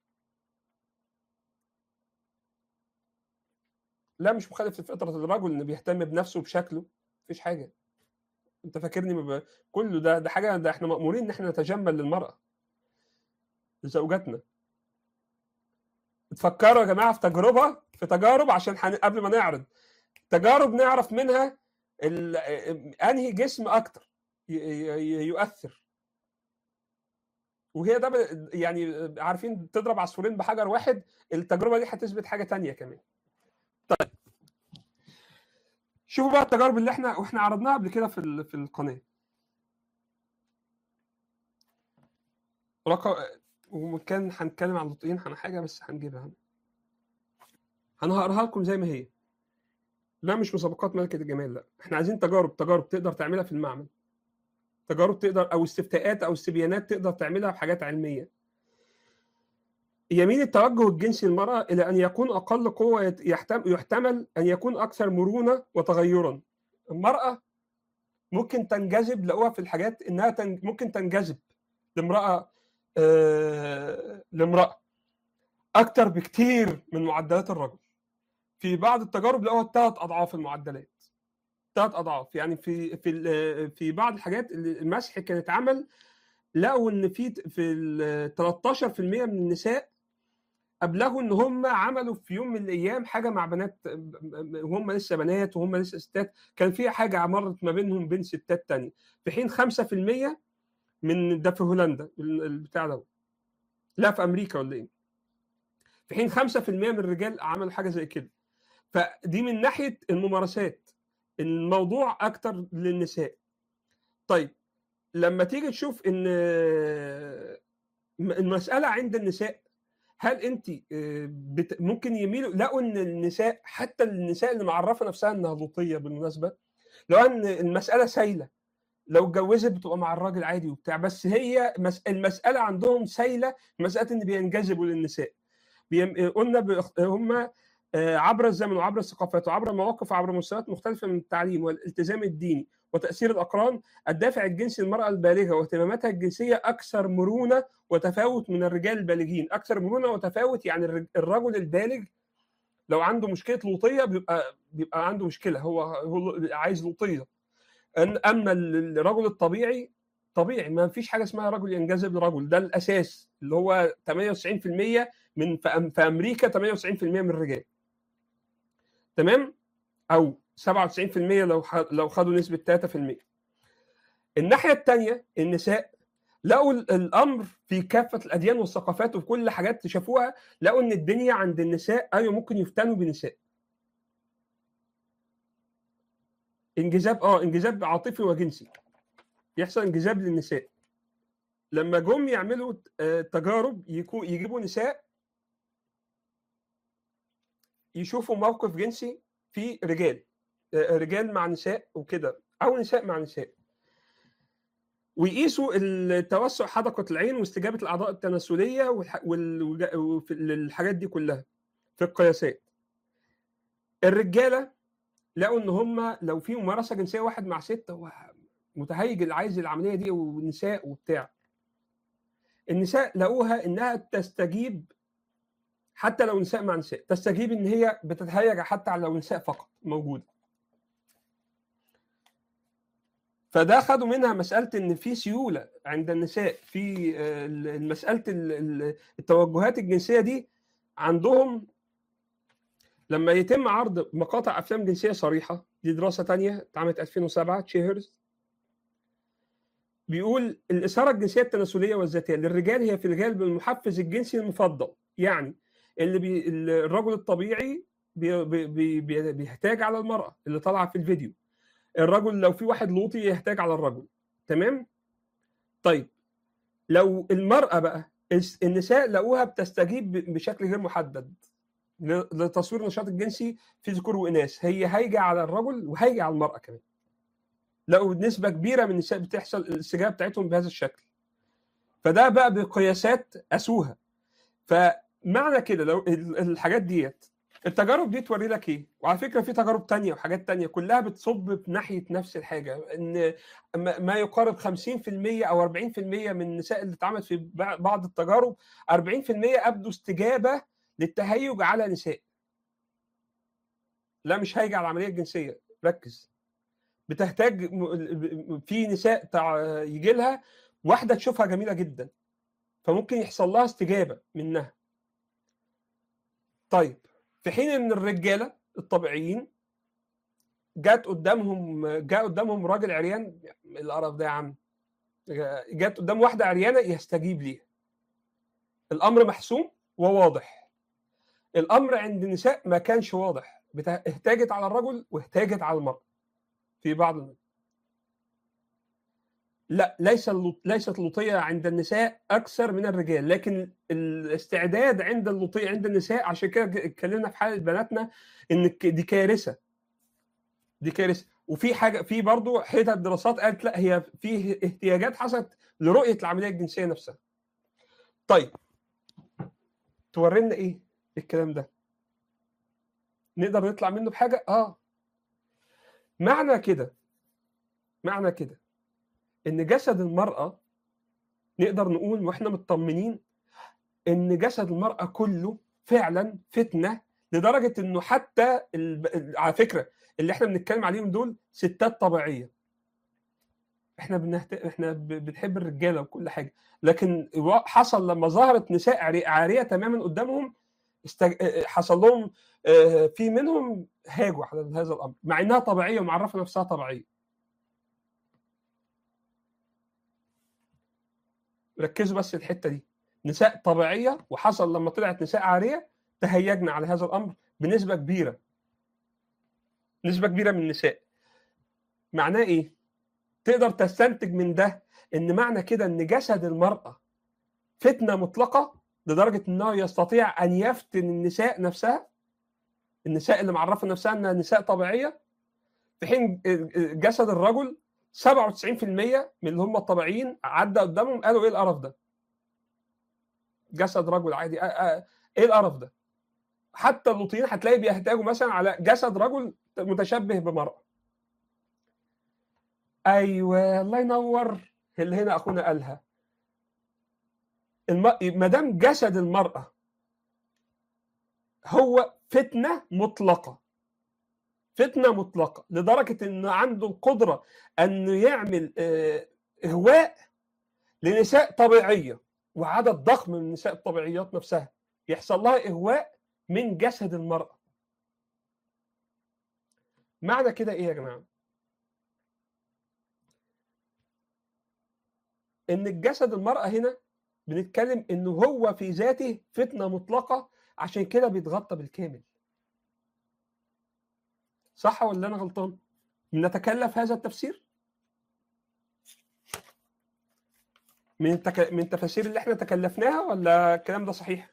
لا مش مخالف لفطره الرجل انه بيهتم بنفسه وبشكله مفيش حاجه انت فاكرني ب... كله ده ده حاجه ده احنا مامورين ان احنا نتجمل للمراه لزوجاتنا تفكروا يا جماعه في تجربه في تجارب عشان حن... قبل ما نعرض تجارب نعرف منها ال... انهي جسم اكتر ي... ي... يؤثر وهي ده ب... يعني عارفين تضرب عصفورين بحجر واحد التجربه دي هتثبت حاجه تانية كمان طيب شوفوا بقى التجارب اللي احنا واحنا عرضناها قبل كده في ال... في القناه رقم وكان هنتكلم عن اللوطيين عن حاجه بس هنجيبها انا هقراها لكم زي ما هي لا مش مسابقات ملكه الجمال لا احنا عايزين تجارب تجارب تقدر تعملها في المعمل تجارب تقدر او استفتاءات او استبيانات تقدر تعملها بحاجات علميه يميل التوجه الجنسي للمرأة إلى أن يكون أقل قوة يحتمل أن يكون أكثر مرونة وتغيرا المرأة ممكن تنجذب لقوها في الحاجات إنها تنج... ممكن تنجذب لامرأة آه... لامرأة أكثر بكتير من معدلات الرجل في بعض التجارب لقوها ثلاث أضعاف المعدلات ثلاث أضعاف يعني في في في بعض الحاجات المسح كان اتعمل لقوا ان في في ال 13% من النساء ابلغوا ان هم عملوا في يوم من الايام حاجه مع بنات وهم لسه بنات وهم لسه ستات كان في حاجه مرت ما بينهم بين ستات تانية في حين 5% من ده في هولندا البتاع ده لا في امريكا ولا ايه في حين 5% من الرجال عملوا حاجه زي كده فدي من ناحيه الممارسات الموضوع اكتر للنساء طيب لما تيجي تشوف ان المساله عند النساء هل انت بت... ممكن يميلوا لقوا ان النساء حتى النساء اللي معرفه نفسها انها لوطيه بالمناسبه لو ان المساله سايله لو اتجوزت بتبقى مع الراجل عادي وبتاع بس هي مس... المساله عندهم سايله مساله ان بينجذبوا للنساء بيم... قلنا ب... هم عبر الزمن وعبر الثقافات وعبر المواقف وعبر مستويات مختلفه من التعليم والالتزام الديني وتاثير الاقران الدافع الجنسي للمراه البالغه واهتماماتها الجنسيه اكثر مرونه وتفاوت من الرجال البالغين اكثر مرونه وتفاوت يعني الرجل البالغ لو عنده مشكله لوطيه بيبقى بيبقى عنده مشكله هو هو عايز لوطيه اما الرجل الطبيعي طبيعي ما فيش حاجه اسمها رجل ينجذب لرجل ده الاساس اللي هو 98% من في امريكا 98% من الرجال تمام او 97% لو لو خدوا نسبه 3% الناحيه الثانيه النساء لقوا الامر في كافه الاديان والثقافات وفي كل حاجات شافوها لقوا ان الدنيا عند النساء ايوه ممكن يفتنوا بنساء انجذاب اه انجذاب عاطفي وجنسي يحصل انجذاب للنساء لما جم يعملوا تجارب يجيبوا نساء يشوفوا موقف جنسي في رجال رجال مع نساء وكده او نساء مع نساء ويقيسوا التوسع حدقه العين واستجابه الاعضاء التناسليه والحاجات دي كلها في القياسات الرجاله لقوا ان هم لو في ممارسه جنسيه واحد مع ست هو متهيج اللي عايز العمليه دي ونساء وبتاع النساء لقوها انها تستجيب حتى لو نساء مع نساء تستجيب ان هي بتتهيج حتى لو نساء فقط موجوده فده خدوا منها مساله ان في سيوله عند النساء في مساله التوجهات الجنسيه دي عندهم لما يتم عرض مقاطع افلام جنسيه صريحه دي دراسه تانية اتعملت 2007 تشيهرز بيقول الاثاره الجنسيه التناسليه والذاتيه للرجال هي في الغالب المحفز الجنسي المفضل يعني اللي بي الرجل الطبيعي بي بي بي بيحتاج على المراه اللي طالعه في الفيديو الرجل لو في واحد لوطي يحتاج على الرجل تمام طيب لو المراه بقى النساء لقوها بتستجيب بشكل غير محدد لتصوير النشاط الجنسي في ذكور واناث هي هايجه على الرجل وهايجه على المراه كمان لقوا نسبه كبيره من النساء بتحصل الاستجابه بتاعتهم بهذا الشكل فده بقى بقياسات قاسوها فمعنى كده لو الحاجات ديت التجارب دي توري لك ايه وعلى فكره في تجارب تانية وحاجات تانية كلها بتصب بناحيه نفس الحاجه ان ما يقارب 50% او 40% من النساء اللي اتعملت في بعض التجارب 40% ابدوا استجابه للتهيج على نساء لا مش هيجي على العمليه الجنسيه ركز بتحتاج في نساء يجي لها واحده تشوفها جميله جدا فممكن يحصل لها استجابه منها طيب في حين ان الرجاله الطبيعيين جات قدامهم جاء قدامهم راجل عريان القرف ده يا عم جات قدام واحده عريانه يستجيب ليها الامر محسوم وواضح الامر عند النساء ما كانش واضح احتاجت على الرجل واحتاجت على المراه في بعض الناس. لا ليس ليست اللوطيه عند النساء اكثر من الرجال لكن الاستعداد عند اللوطيه عند النساء عشان كده اتكلمنا في حاله بناتنا ان دي كارثه دي كارثه وفي حاجه في برضه حتت دراسات قالت لا هي في احتياجات حصلت لرؤيه العمليه الجنسيه نفسها طيب تورينا ايه الكلام ده نقدر نطلع منه بحاجه اه معنى كده معنى كده ان جسد المراه نقدر نقول واحنا مطمنين ان جسد المراه كله فعلا فتنه لدرجه انه حتى ال... على فكره اللي احنا بنتكلم عليهم دول ستات طبيعيه احنا بنهت... احنا بنحب الرجاله وكل حاجه لكن حصل لما ظهرت نساء عاريه تماما قدامهم استج... حصل لهم في منهم هاجوا على هذا الامر مع انها طبيعيه ومعرفه نفسها طبيعيه ركزوا بس الحته دي نساء طبيعيه وحصل لما طلعت نساء عاريه تهيجنا على هذا الامر بنسبه كبيره نسبه كبيره من النساء معناه ايه تقدر تستنتج من ده ان معنى كده ان جسد المراه فتنه مطلقه لدرجه انه يستطيع ان يفتن النساء نفسها النساء اللي معرفه نفسها انها نساء طبيعيه في حين جسد الرجل 97% من اللي هم الطبيعيين عدى قدامهم قالوا ايه القرف ده؟ جسد رجل عادي ايه القرف ده؟ حتى اللوطيين هتلاقي بيحتاجوا مثلا على جسد رجل متشبه بمرأة. ايوه الله ينور اللي هنا اخونا قالها. الم... ما دام جسد المرأة هو فتنة مطلقة فتنة مطلقة لدرجة أنه عنده القدرة أنه يعمل إغواء لنساء طبيعية وعدد ضخم من النساء الطبيعيات نفسها يحصل لها إغواء من جسد المرأة معنى كده إيه يا جماعة؟ إن الجسد المرأة هنا بنتكلم إنه هو في ذاته فتنة مطلقة عشان كده بيتغطى بالكامل صح ولا انا غلطان نتكلف هذا التفسير من التك... من التفاسير اللي احنا تكلفناها ولا الكلام ده صحيح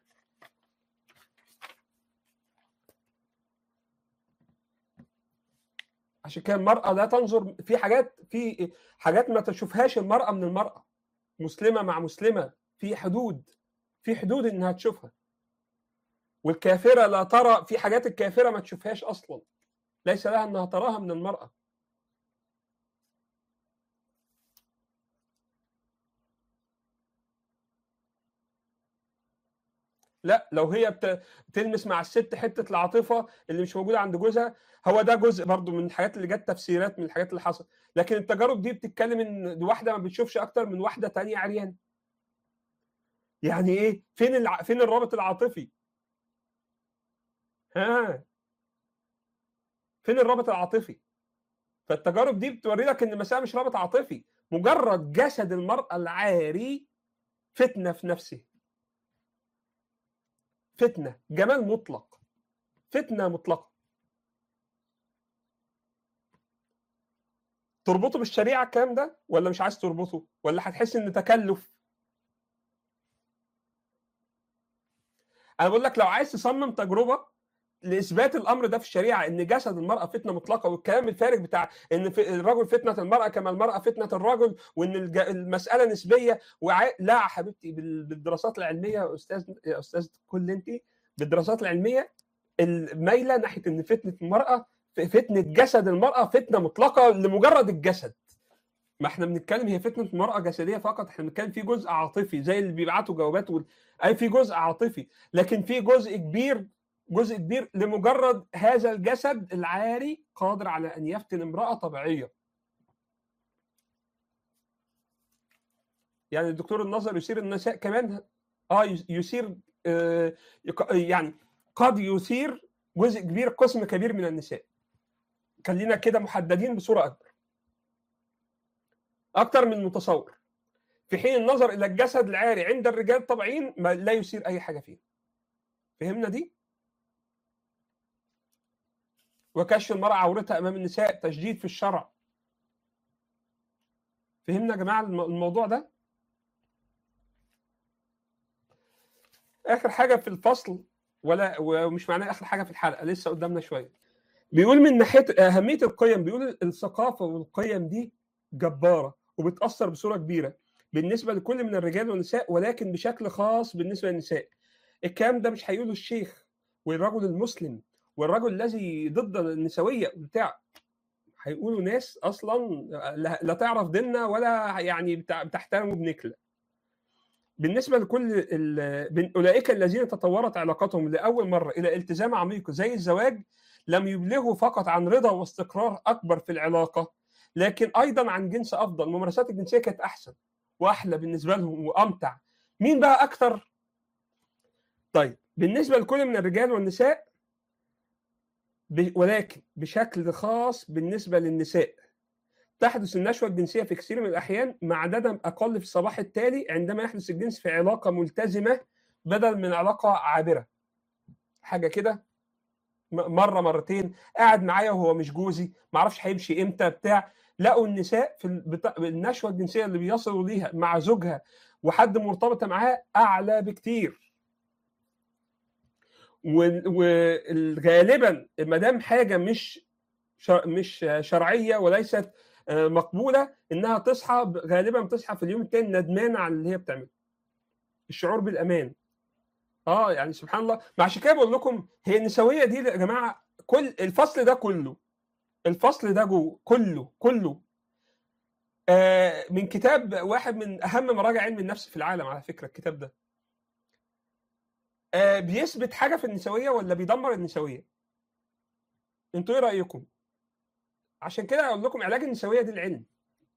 عشان كده المرأة لا تنظر في حاجات في حاجات ما تشوفهاش المرأة من المرأة مسلمة مع مسلمة في حدود في حدود انها تشوفها والكافرة لا ترى في حاجات الكافرة ما تشوفهاش اصلا ليس لها انها تراها من المراه لا لو هي بتلمس مع الست حته العاطفه اللي مش موجوده عند جوزها هو ده جزء برضو من الحاجات اللي جت تفسيرات من الحاجات اللي حصلت لكن التجارب دي بتتكلم ان واحده ما بتشوفش اكتر من واحده تانية عريان يعني ايه فين الع... فين الرابط العاطفي ها فين الرابط العاطفي فالتجارب دي بتوري لك ان المساله مش رابط عاطفي مجرد جسد المراه العاري فتنه في نفسه فتنه جمال مطلق فتنه مطلقه تربطه بالشريعه الكلام ده ولا مش عايز تربطه ولا هتحس ان تكلف انا بقول لك لو عايز تصمم تجربه لاثبات الامر ده في الشريعه ان جسد المراه فتنه مطلقه والكلام الفارغ بتاع ان في الرجل فتنه المراه كما المراه فتنه الرجل وان الج- المساله نسبيه وع... لا يا حبيبتي بال- بالدراسات العلميه يا استاذ يا استاذ كل انت بالدراسات العلميه المايله ناحيه ان فتنه المراه فتنه جسد المراه فتنه مطلقه لمجرد الجسد ما احنا بنتكلم هي فتنه المراه جسديه فقط احنا بنتكلم في جزء عاطفي زي اللي بيبعتوا جوابات وال... اي في جزء عاطفي لكن في جزء كبير جزء كبير لمجرد هذا الجسد العاري قادر على ان يفتن امراه طبيعيه يعني الدكتور النظر يثير النساء كمان اه يس- يثير آه يق- يعني قد يثير جزء كبير قسم كبير من النساء خلينا كده محددين بصوره اكبر اكتر من المتصور في حين النظر الى الجسد العاري عند الرجال الطبيعيين ما لا يثير اي حاجه فيه فهمنا دي وكشف المرأة عورتها أمام النساء تشديد في الشرع فهمنا يا جماعة الم- الموضوع ده آخر حاجة في الفصل ولا ومش معناه آخر حاجة في الحلقة لسه قدامنا شوية بيقول من ناحية أهمية القيم بيقول الثقافة والقيم دي جبارة وبتأثر بصورة كبيرة بالنسبة لكل من الرجال والنساء ولكن بشكل خاص بالنسبة للنساء الكلام ده مش هيقوله الشيخ والرجل المسلم والرجل الذي ضد النسويه بتاع هيقولوا ناس اصلا لا, لا تعرف ديننا ولا يعني بتاع- بتحترمه بنكله بالنسبه لكل ال- بن- اولئك الذين تطورت علاقتهم لاول مره الى التزام عميق زي الزواج لم يبلغوا فقط عن رضا واستقرار اكبر في العلاقه لكن ايضا عن جنس افضل الممارسات الجنسيه كانت احسن واحلى بالنسبه لهم وامتع مين بقى اكتر طيب بالنسبه لكل من الرجال والنساء ب- ولكن بشكل خاص بالنسبة للنساء تحدث النشوة الجنسية في كثير من الأحيان مع عدد أقل في الصباح التالي عندما يحدث الجنس في علاقة ملتزمة بدل من علاقة عابرة حاجة كده م- مرة مرتين قاعد معايا وهو مش جوزي معرفش هيمشي امتى بتاع لقوا النساء في البتا- النشوة الجنسية اللي بيصلوا ليها مع زوجها وحد مرتبطة معاه أعلى بكتير وغالبا ما دام حاجه مش شر- مش شرعيه وليست آه، مقبوله انها تصحى ب- غالبا بتصحى في اليوم الثاني ندمانه على اللي هي بتعمله الشعور بالامان اه يعني سبحان الله ما عشان كده بقول لكم هي النسويه دي يا جماعه كل الفصل ده كله الفصل ده جو كله كله آه من كتاب واحد من اهم مراجع علم النفس في العالم على فكره الكتاب ده آه بيثبت حاجه في النسويه ولا بيدمر النسويه انتوا ايه رايكم عشان كده اقول لكم علاج النسويه دي العلم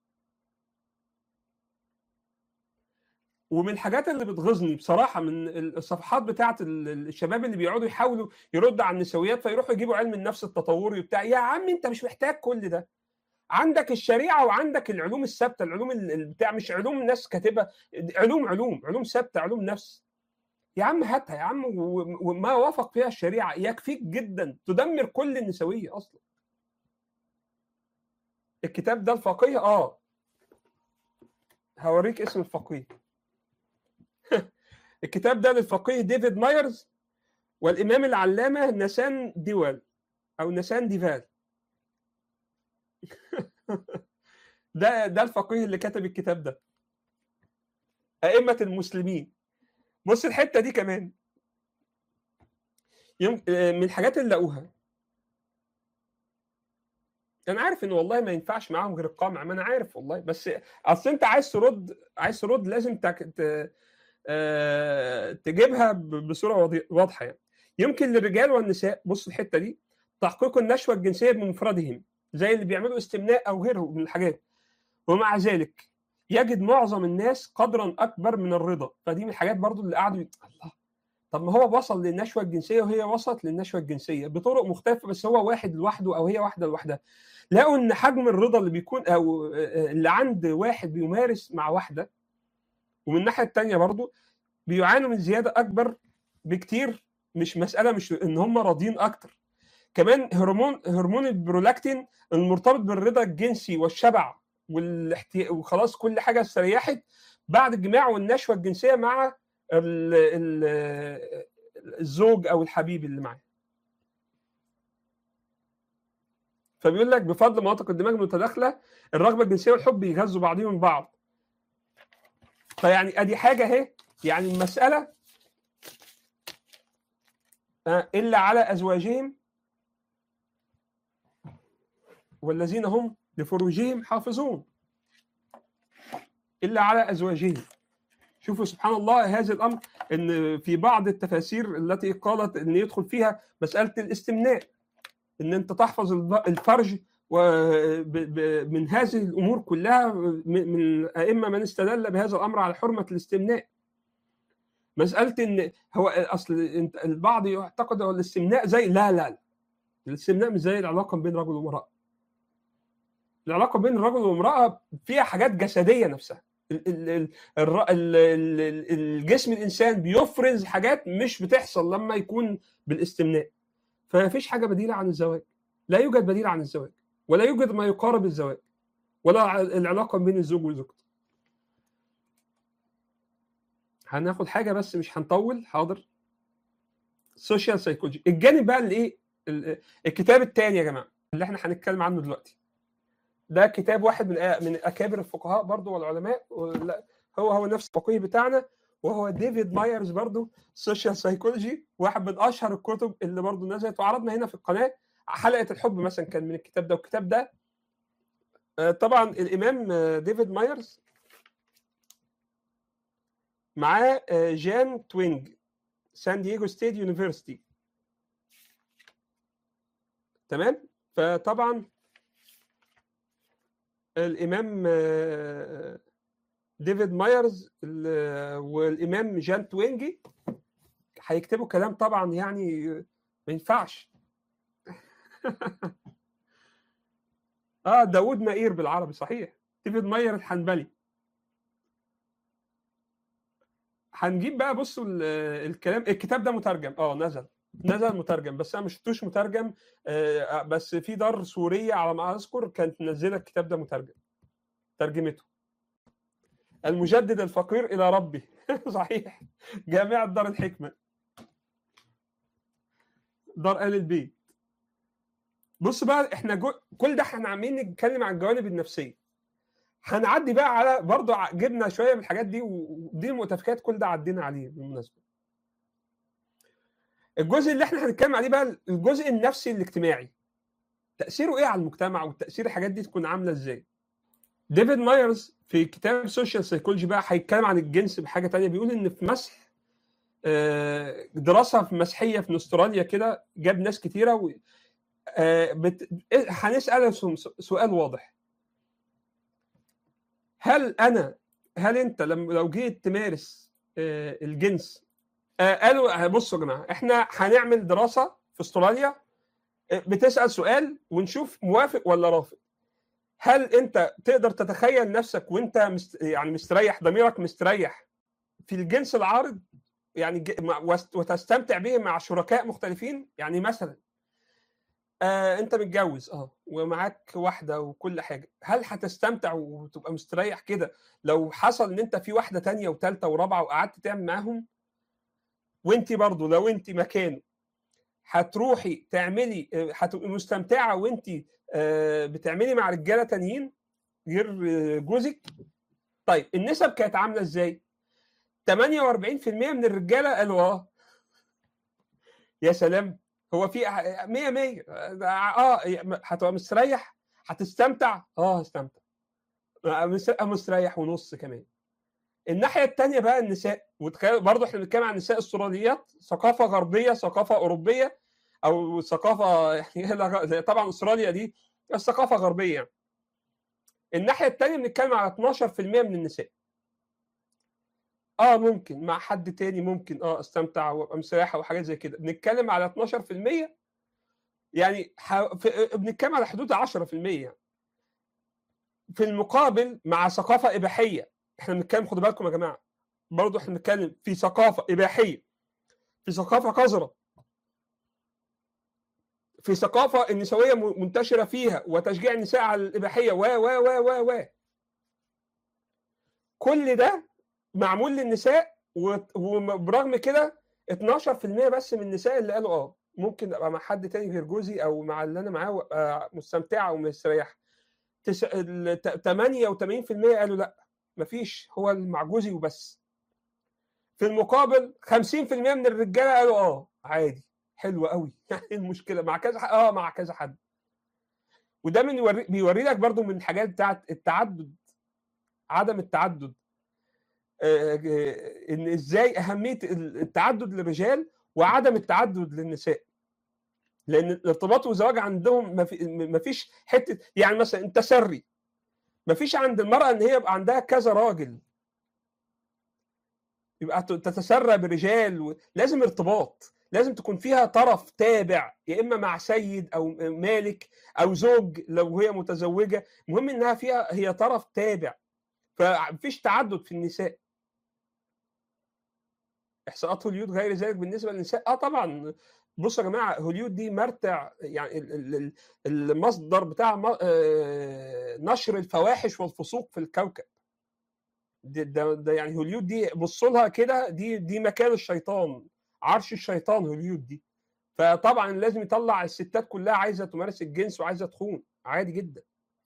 ومن الحاجات اللي بتغيظني بصراحه من الصفحات بتاعه ال- الشباب اللي بيقعدوا يحاولوا يردوا على النسويات فيروحوا يجيبوا علم النفس التطوري وبتاع يا عم انت مش محتاج كل ده عندك الشريعه وعندك العلوم الثابته العلوم ال- ال- بتاع مش علوم ناس كاتبه علوم علوم علوم ثابته علوم نفس يا عم هاتها يا عم و- وما وافق فيها الشريعه يكفيك جدا تدمر كل النسويه اصلا الكتاب ده الفقيه اه هوريك اسم الفقيه الكتاب ده للفقيه ديفيد مايرز والامام العلامه نسان ديوال او نسان ديفال ده ده الفقيه اللي كتب الكتاب ده ائمه المسلمين بص الحته دي كمان يم... آه، من الحاجات اللي لقوها انا عارف ان والله ما ينفعش معاهم غير القمع ما انا عارف والله بس اصل انت عايز ترد عايز ترد لازم تك... ت... آه، تجيبها ب- بصوره واضي- واضحه يعني يمكن للرجال والنساء بص الحته دي تحقيق النشوه الجنسيه بمفردهم زي اللي بيعملوا استمناء او غيره من الحاجات ومع ذلك يجد معظم الناس قدرا اكبر من الرضا فدي من الحاجات برضو اللي قعدوا يت- الله طب ما هو وصل للنشوه الجنسيه وهي وصلت للنشوه الجنسيه بطرق مختلفه بس هو واحد لوحده او هي واحده لوحدها لقوا ان حجم الرضا اللي بيكون او اللي عند واحد بيمارس مع واحده ومن الناحيه الثانيه برضو بيعانوا من زياده اكبر بكتير مش مساله مش ان هم راضيين اكتر كمان هرمون هرمون البرولاكتين المرتبط بالرضا الجنسي والشبع والاحتي... وخلاص كل حاجه استريحت بعد الجماع والنشوه الجنسيه مع ال... ال... الزوج او الحبيب اللي معاه فبيقول لك بفضل مناطق الدماغ المتداخله الرغبه الجنسيه والحب يغذوا بعضهم بعض فيعني ادي حاجه اهي يعني المساله الا على ازواجهم والذين هم لفروجهم حافظون الا على ازواجهم شوفوا سبحان الله هذا الامر ان في بعض التفاسير التي قالت ان يدخل فيها مساله الاستمناء ان انت تحفظ الفرج من هذه الامور كلها من ائمه من استدل بهذا الامر على حرمه الاستمناء مساله ان هو اصل انت البعض يعتقد ان الاستمناء زي لا لا الاستمناء مش زي العلاقه بين رجل وامراه العلاقه بين الرجل والامراه فيها حاجات جسديه نفسها الجسم الانسان بيفرز حاجات مش بتحصل لما يكون بالاستمناء فما فيش حاجه بديله عن الزواج لا يوجد بديل عن الزواج ولا يوجد ما يقارب الزواج ولا العلاقه بين الزوج وزوجته هناخد حاجه بس مش هنطول حاضر سوشيال سايكولوجي الجانب بقى اللي ايه الكتاب الثاني يا جماعه اللي احنا هنتكلم عنه دلوقتي ده كتاب واحد من من اكابر الفقهاء برضو والعلماء هو هو نفس الفقيه بتاعنا وهو ديفيد مايرز برضو سوشيال سايكولوجي واحد من اشهر الكتب اللي برضو نزلت وعرضنا هنا في القناه حلقه الحب مثلا كان من الكتاب ده والكتاب ده طبعا الامام ديفيد مايرز معاه جان توينج سان دييغو ستيت يونيفرسيتي تمام فطبعا الامام ديفيد مايرز والامام جان توينجي هيكتبوا كلام طبعا يعني ما ينفعش اه داوود نقير بالعربي صحيح ديفيد ماير الحنبلي هنجيب بقى بصوا الكلام الكتاب ده مترجم اه نزل نزل مترجم بس انا ما شفتوش مترجم آه بس في دار سوريه على ما اذكر كانت منزله الكتاب ده مترجم ترجمته المجدد الفقير الى ربه صحيح جامعه دار الحكمه دار ال البيت بص بقى احنا جو... كل ده احنا عاملين نتكلم عن الجوانب النفسيه هنعدي بقى على برضه جبنا شويه من الحاجات دي ودي المتفكات كل ده عدينا عليه بالمناسبه الجزء اللي احنا هنتكلم عليه بقى الجزء النفسي الاجتماعي تاثيره ايه على المجتمع وتاثير الحاجات دي تكون عامله ازاي ديفيد مايرز في كتاب سوشيال سايكولوجي بقى هيتكلم عن الجنس بحاجه تانية بيقول ان في مسح دراسه في مسحيه في استراليا كده جاب ناس كتيره و... بت... هنسال سؤال واضح هل انا هل انت لما لو جيت تمارس الجنس قالوا بصوا يا جماعه احنا هنعمل دراسه في استراليا بتسال سؤال ونشوف موافق ولا رافض هل انت تقدر تتخيل نفسك وانت مست... يعني مستريح ضميرك مستريح في الجنس العارض يعني وتستمتع به مع شركاء مختلفين يعني مثلا آه انت متجوز اه ومعاك واحده وكل حاجه هل هتستمتع وتبقى مستريح كده لو حصل ان انت في واحده تانية وثالثه ورابعه وقعدت تعمل معاهم وانت برضو لو انت مكانه هتروحي تعملي هتبقي مستمتعه وانت آه بتعملي مع رجاله تانيين غير جوزك طيب النسب كانت عامله ازاي 48% من الرجاله قالوا اه يا سلام هو في 100 100 اه هتبقى مستريح هتستمتع اه هستمتع مستريح ونص كمان الناحيه الثانيه بقى النساء برضه احنا بنتكلم عن النساء السوريات ثقافه غربيه ثقافه اوروبيه او ثقافه يعني طبعا استراليا دي الثقافه غربيه يعني. الناحيه الثانيه بنتكلم على 12% من النساء اه ممكن مع حد تاني ممكن اه استمتع وابقى مستريحه وحاجات زي كده بنتكلم على 12% يعني ح... في... بنتكلم على حدود 10% يعني. في المقابل مع ثقافه اباحيه احنا بنتكلم خدوا بالكم يا جماعه برضه احنا بنتكلم في ثقافه اباحيه في ثقافه قذره في ثقافه النسويه م- منتشره فيها وتشجيع النساء على الاباحيه و و و و و كل ده معمول للنساء و- وبرغم كده 12% بس من النساء اللي قالوا اه ممكن ابقى مع حد تاني غير جوزي او مع اللي انا معاه وابقى مستمتعه ومستريحه تس... ال- ت- 88% قالوا لا مفيش هو مع جوزي وبس في المقابل 50% من الرجاله قالوا اه عادي حلو قوي يعني إيه المشكله مع كذا ح- اه مع كذا حد وده من يوري... بيوري لك برضو من الحاجات بتاعت التعدد عدم التعدد آه، آه، ان ازاي اهميه التعدد للرجال وعدم التعدد للنساء لان الارتباط والزواج عندهم ما في- ما فيش حته يعني مثلا التسري ما فيش عند المراه ان هي يبقى عندها كذا راجل يبقى ت- تتسرى برجال و... لازم ارتباط لازم تكون فيها طرف تابع يا اما مع سيد او مالك او زوج لو هي متزوجه المهم انها فيها هي طرف تابع فمفيش تعدد في النساء احصاءات هوليود غير ذلك بالنسبه للنساء اه طبعا بصوا يا جماعه هوليود دي مرتع يعني ال- ال- ال- المصدر بتاع م- آه، نشر الفواحش والفسوق في الكوكب ده, ده, ده يعني هوليود دي بصوا لها كده دي دي مكان الشيطان عرش الشيطان هوليود دي فطبعا لازم يطلع الستات كلها عايزه تمارس الجنس وعايزه تخون عادي جدا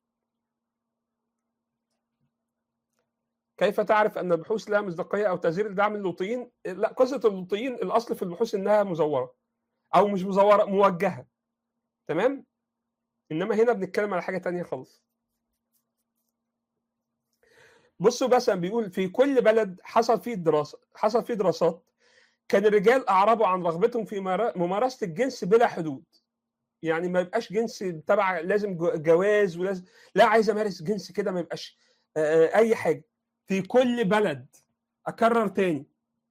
كيف تعرف ان البحوث لها مصداقيه او تزيير لدعم اللوطيين؟ لا قصه اللوطيين الاصل في البحوث انها مزوره او مش مزوره موجهه تمام؟ انما هنا بنتكلم على حاجه تانية خالص. بصوا مثلا بيقول في كل بلد حصل فيه دراسه حصل فيه دراسات كان الرجال اعربوا عن رغبتهم في مارا- ممارسه الجنس بلا حدود. يعني ما يبقاش جنس تبع لازم جو- جواز ولازم لا عايز امارس جنس كده ما يبقاش آه، آه، اي حاجه. في كل بلد اكرر تاني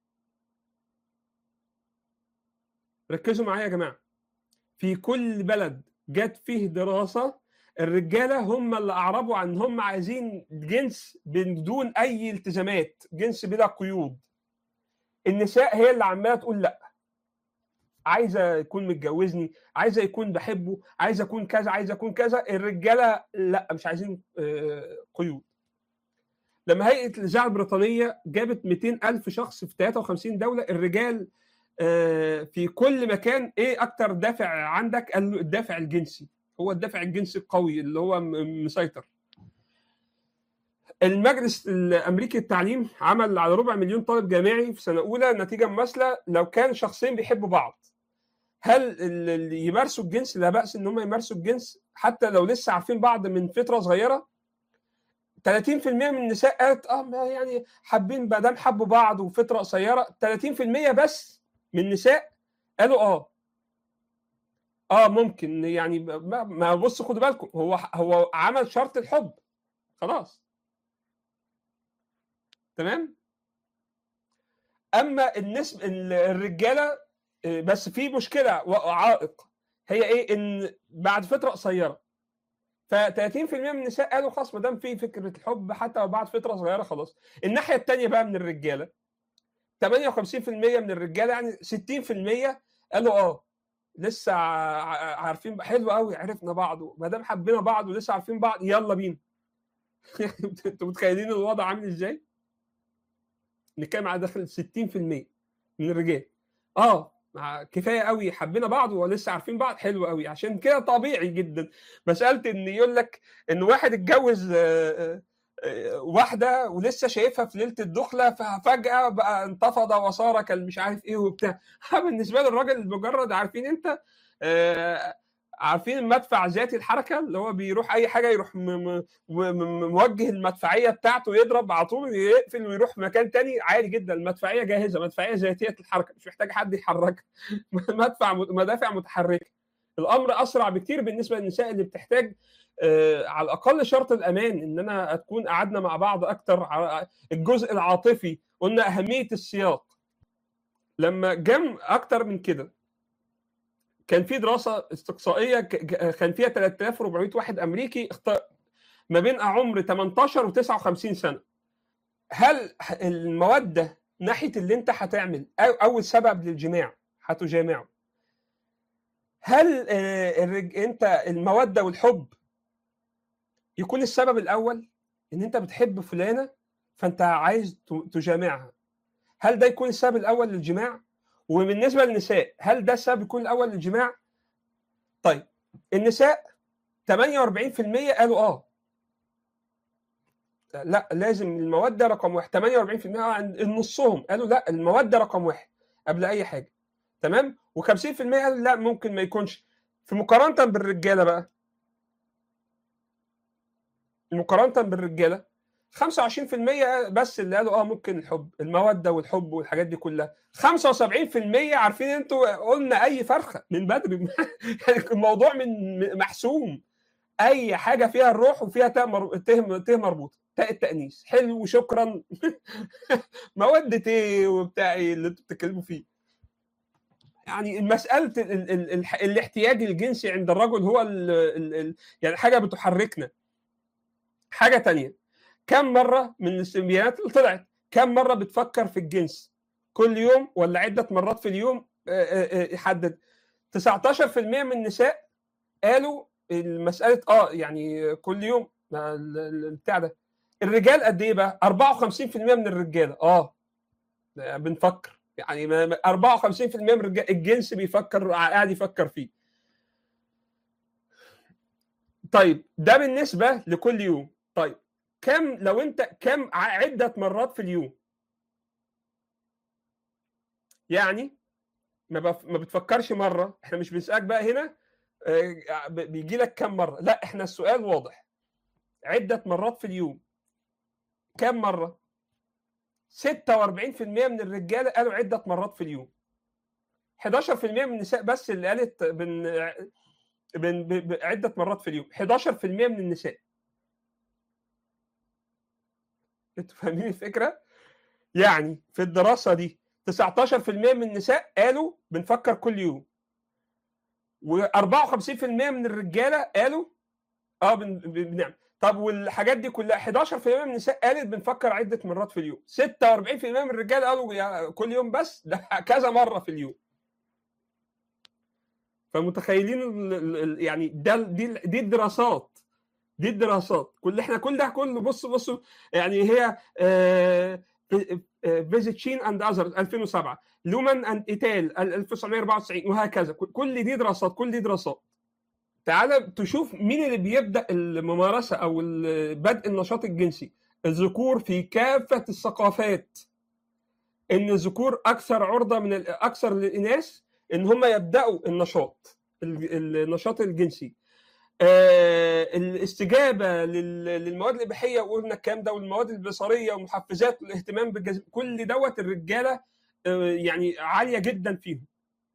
ركزوا معايا يا جماعه في كل بلد جت فيه دراسه الرجاله هم اللي اعربوا عن هم عايزين جنس بدون اي التزامات جنس بلا قيود النساء هي اللي عماله تقول لا عايزه يكون متجوزني عايزه يكون بحبه عايزه اكون كذا عايزه اكون كذا الرجاله لا مش عايزين آه، قيود لما هيئه الاذاعه البريطانيه جابت 200 الف شخص في 53 دوله الرجال آه، في كل مكان ايه اكتر دافع عندك قال له الدافع الجنسي هو الدافع الجنسي القوي اللي هو م- مسيطر المجلس الامريكي للتعليم عمل على ربع مليون طالب جامعي في سنه اولى نتيجه مماثله لو كان شخصين بيحبوا بعض هل ال- اللي يمارسوا الجنس لا باس ان هم يمارسوا الجنس حتى لو لسه عارفين بعض من فتره صغيره 30% من النساء قالت اه ما يعني حابين ما دام حبوا بعض وفتره قصيره 30% بس من النساء قالوا اه اه ممكن يعني ما, ما بص خدوا بالكم هو هو عمل شرط الحب خلاص تمام اما النسبه الرجاله آه، بس في مشكله وعائق هي ايه ان بعد فتره قصيره ف 30% من النساء قالوا خلاص ما دام في فكره الحب حتى لو بعد فتره صغيره خلاص الناحيه الثانيه بقى من الرجاله 58% من الرجاله يعني 60% قالوا اه لسه ع- عارفين حلو قوي عرفنا بعض ما دام حبينا بعض ولسه عارفين بعض يلا بينا انتوا متخيلين الوضع عامل ازاي؟ نتكلم على داخل 60% من الرجال اه مع- كفايه قوي حبينا بعض ولسه عارفين بعض حلو قوي عشان كده طبيعي جدا مساله ان يقول لك ان واحد اتجوز آه، آه، آه، واحده ولسه شايفها في ليله الدخله ففجاه بقى انتفض وصار كالمش عارف ايه وبتاع بالنسبه للراجل مجرد عارفين انت آه، عارفين المدفع ذاتي الحركه اللي هو بيروح اي حاجه يروح م- م- م- موجه المدفعيه بتاعته يضرب على طول يقفل ويروح مكان تاني عادي جدا المدفعيه جاهزه مدفعيه ذاتيه الحركه مش محتاج حد يحركها مدفع مدافع متحركه الامر اسرع بكتير بالنسبه للنساء اللي بتحتاج آه، على الاقل شرط الامان ان انا اكون قعدنا مع بعض اكتر على الجزء العاطفي قلنا اهميه السياق لما جم اكتر من كده كان في دراسه استقصائيه ك- ك- كان فيها 3400 واحد امريكي اخت- ما بين عمر 18 و 59 سنه هل الموده ناحيه اللي انت هتعمل أو- اول سبب للجماع هتجامعه هل آه، الرج... انت الموده والحب يكون السبب الاول ان انت بتحب فلانه فانت عايز ت- تجامعها هل ده يكون السبب الاول للجماع وبالنسبه للنساء هل ده السبب يكون الاول للجماع طيب النساء 48% قالوا اه لا لازم الموده رقم واحد 48% عند نصهم قالوا لا الموده رقم واحد قبل اي حاجه تمام و50% قالوا لا ممكن ما يكونش في مقارنه بالرجاله بقى مقارنه بالرجاله 25% بس اللي قالوا اه ممكن الحب الموده والحب والحاجات دي كلها 75% عارفين انتوا قلنا اي فرخه من بدري يعني الموضوع من من- محسوم اي حاجه فيها الروح وفيها تاء مر... ته ته مربوطه تاء التانيث حلو شكرا موده ايه وبتاع ايه اللي انتوا بتتكلموا فيه يعني مساله ال... ال... ال... ال... الاحتياج الجنسي عند الرجل هو ال... ال... ال... يعني حاجه بتحركنا حاجه تانية كم مره من السيمبيانات اللي طلعت كم مره بتفكر في الجنس كل يوم ولا عده مرات في اليوم آه، آه، آه، يحدد 19% من النساء قالوا المساله اه يعني كل يوم آه، ال- ال- البتاع ده الرجال قد ايه بقى 54% من الرجاله اه ده بنفكر يعني ما- ما- 54% من الرجال الجنس بيفكر قاعد يفكر فيه طيب ده بالنسبه لكل يوم طيب كم لو انت كم ع- عده مرات في اليوم يعني ما بف... ما بتفكرش مره احنا مش بنسالك بقى هنا آه، ب- بيجي لك كم مره لا احنا السؤال واضح عده مرات في اليوم كم مره 46% من الرجاله قالوا عده مرات في اليوم 11% من النساء بس اللي قالت بن... بن... ب... ب... عده مرات في اليوم 11% من النساء انتوا فاهمين الفكره يعني في الدراسه دي 19% من النساء قالوا بنفكر كل يوم و54% من الرجاله قالوا اه بن- بن- بنعمل طب والحاجات دي كلها 11% من النساء قالت بنفكر عده مرات في اليوم 46% من الرجال قالوا يا كل يوم بس ده كذا مره في اليوم فمتخيلين ال- ال- ال- يعني ده دي دي الدراسات دي الدراسات كل احنا كل ده كله بص بصوا يعني هي فيزيتشين اند اذرز 2007 لومان اند ايتال 1994 وهكذا كل دي دراسات كل دي دراسات تعال تشوف مين اللي بيبدا الممارسه او ال- بدء النشاط الجنسي الذكور في كافه الثقافات ان الذكور اكثر عرضه من ال- اكثر للاناث ان هم يبداوا النشاط ال- النشاط الجنسي آه، الاستجابه لل- للمواد الاباحيه وقلنا الكلام ده والمواد البصريه والمحفزات والاهتمام بالجسم كل دوت الرجاله آه، يعني عاليه جدا فيهم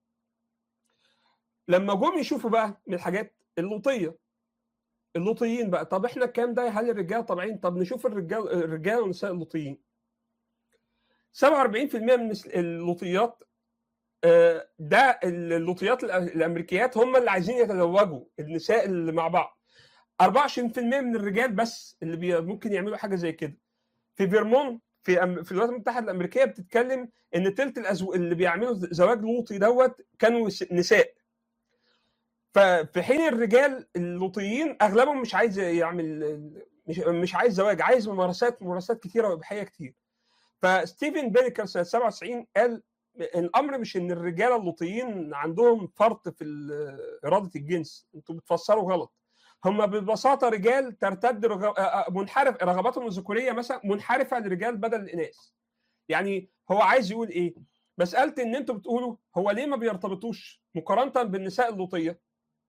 لما جم يشوفوا بقى من الحاجات اللوطيه اللوطيين بقى طب احنا الكلام ده هل الرجاله طبيعيين طب نشوف الرجال الرجاله والنساء اللوطيين 47% من الس- اللوطيات آه، ده اللوطيات الأ- الامريكيات هم اللي عايزين يتزوجوا النساء اللي مع بعض 24% من الرجال بس اللي بي ممكن يعملوا حاجه زي كده في فيرمونت في أم... في الولايات المتحده الامريكيه بتتكلم ان تلت الأزو... اللي بيعملوا زواج لوطي دوت كانوا س- نساء ففي حين الرجال اللوطيين اغلبهم مش عايز يعمل مش مش عايز زواج عايز ممارسات ممارسات كتيره واباحيه كتير فستيفن بيركر سنه 97 قال الامر مش ان الرجاله اللوطيين عندهم فرط في ال- اراده الجنس انتوا بتفسروا غلط هم ببساطه رجال ترتد رغ... آه، آه، منحرف رغباتهم الذكوريه مثلا منحرفه للرجال بدل الاناث يعني هو عايز يقول ايه مساله ان انتوا بتقولوا هو ليه ما بيرتبطوش مقارنه بالنساء اللوطيه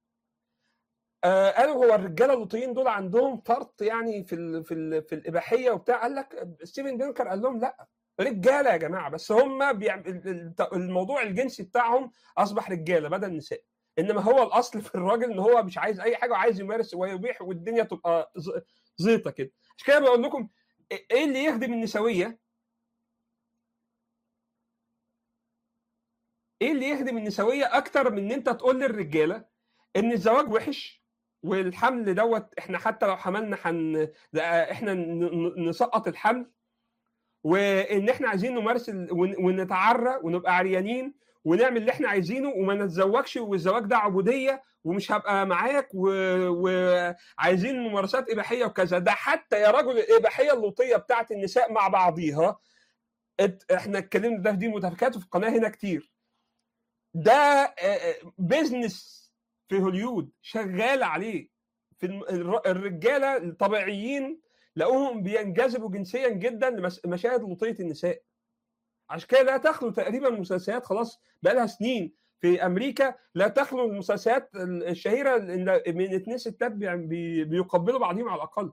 آه قالوا هو الرجاله اللوطيين دول عندهم فرط يعني في ال في ال في الاباحيه وبتاع قال لك ستيفن بينكر قال لهم لا رجاله يا جماعه بس هم بيعمل الموضوع الجنسي بتاعهم اصبح رجاله بدل نساء انما هو الاصل في الراجل ان هو مش عايز اي حاجه وعايز يمارس ويبيح والدنيا تبقى ز- زيطه كده عشان كده بقول لكم ايه اللي يخدم النسويه ايه اللي يخدم النسويه اكتر من ان انت تقول للرجاله ان الزواج وحش والحمل دوت احنا حتى لو حملنا حن ده احنا ن- ن- نسقط الحمل وان احنا عايزين نمارس ال... ون- ونتعرى ونبقى عريانين ونعمل اللي احنا عايزينه وما نتزوجش والزواج ده عبوديه ومش هبقى معاك وعايزين و... ممارسات اباحيه وكذا ده حتى يا رجل الاباحيه اللوطيه بتاعت النساء مع بعضيها ات- احنا اتكلمنا ده في دي متفكات في القناه هنا كتير ده بيزنس في هوليود شغال عليه في الم- الر- الرجاله الطبيعيين لقوهم بينجذبوا جنسيا جدا لمشاهد لوطيه النساء عشان كده لا تخلو تقريبا المسلسلات خلاص بقى لها سنين في امريكا لا تخلو المسلسلات الشهيره إن من اتنين ستات بي- بي- بيقبلوا بعضهم على الاقل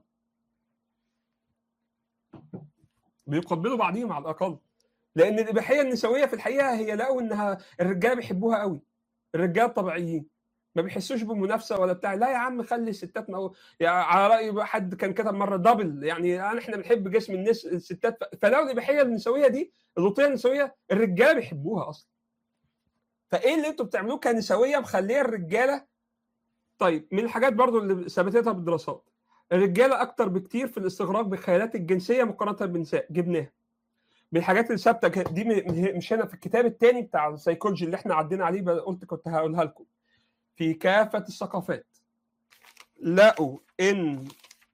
بيقبلوا بعضهم على الاقل لان الاباحيه النسويه في الحقيقه هي لقوا انها الرجاله بيحبوها قوي الرجاله الطبيعيين ما بيحسوش بمنافسه ولا بتاع لا يا عم خلي الستات مو... يعني على راي بقى حد كان كتب مره دبل يعني احنا بنحب جسم الناس الستات ف- فلو الاباحيه النسويه دي اللوطيه النسويه الرجاله بيحبوها اصلا فايه اللي انتوا بتعملوه كنسويه مخليه الرجاله طيب من الحاجات برضو اللي ثبتتها بالدراسات الرجاله اكتر بكتير في الاستغراق بالخيالات الجنسيه مقارنه بالنساء جبناها من الحاجات اللي ثابته ك- دي م- مش هنا في الكتاب الثاني بتاع السيكولوجي اللي احنا عدينا عليه بقى قلت كنت هقولها لكم في كافه الثقافات لقوا ان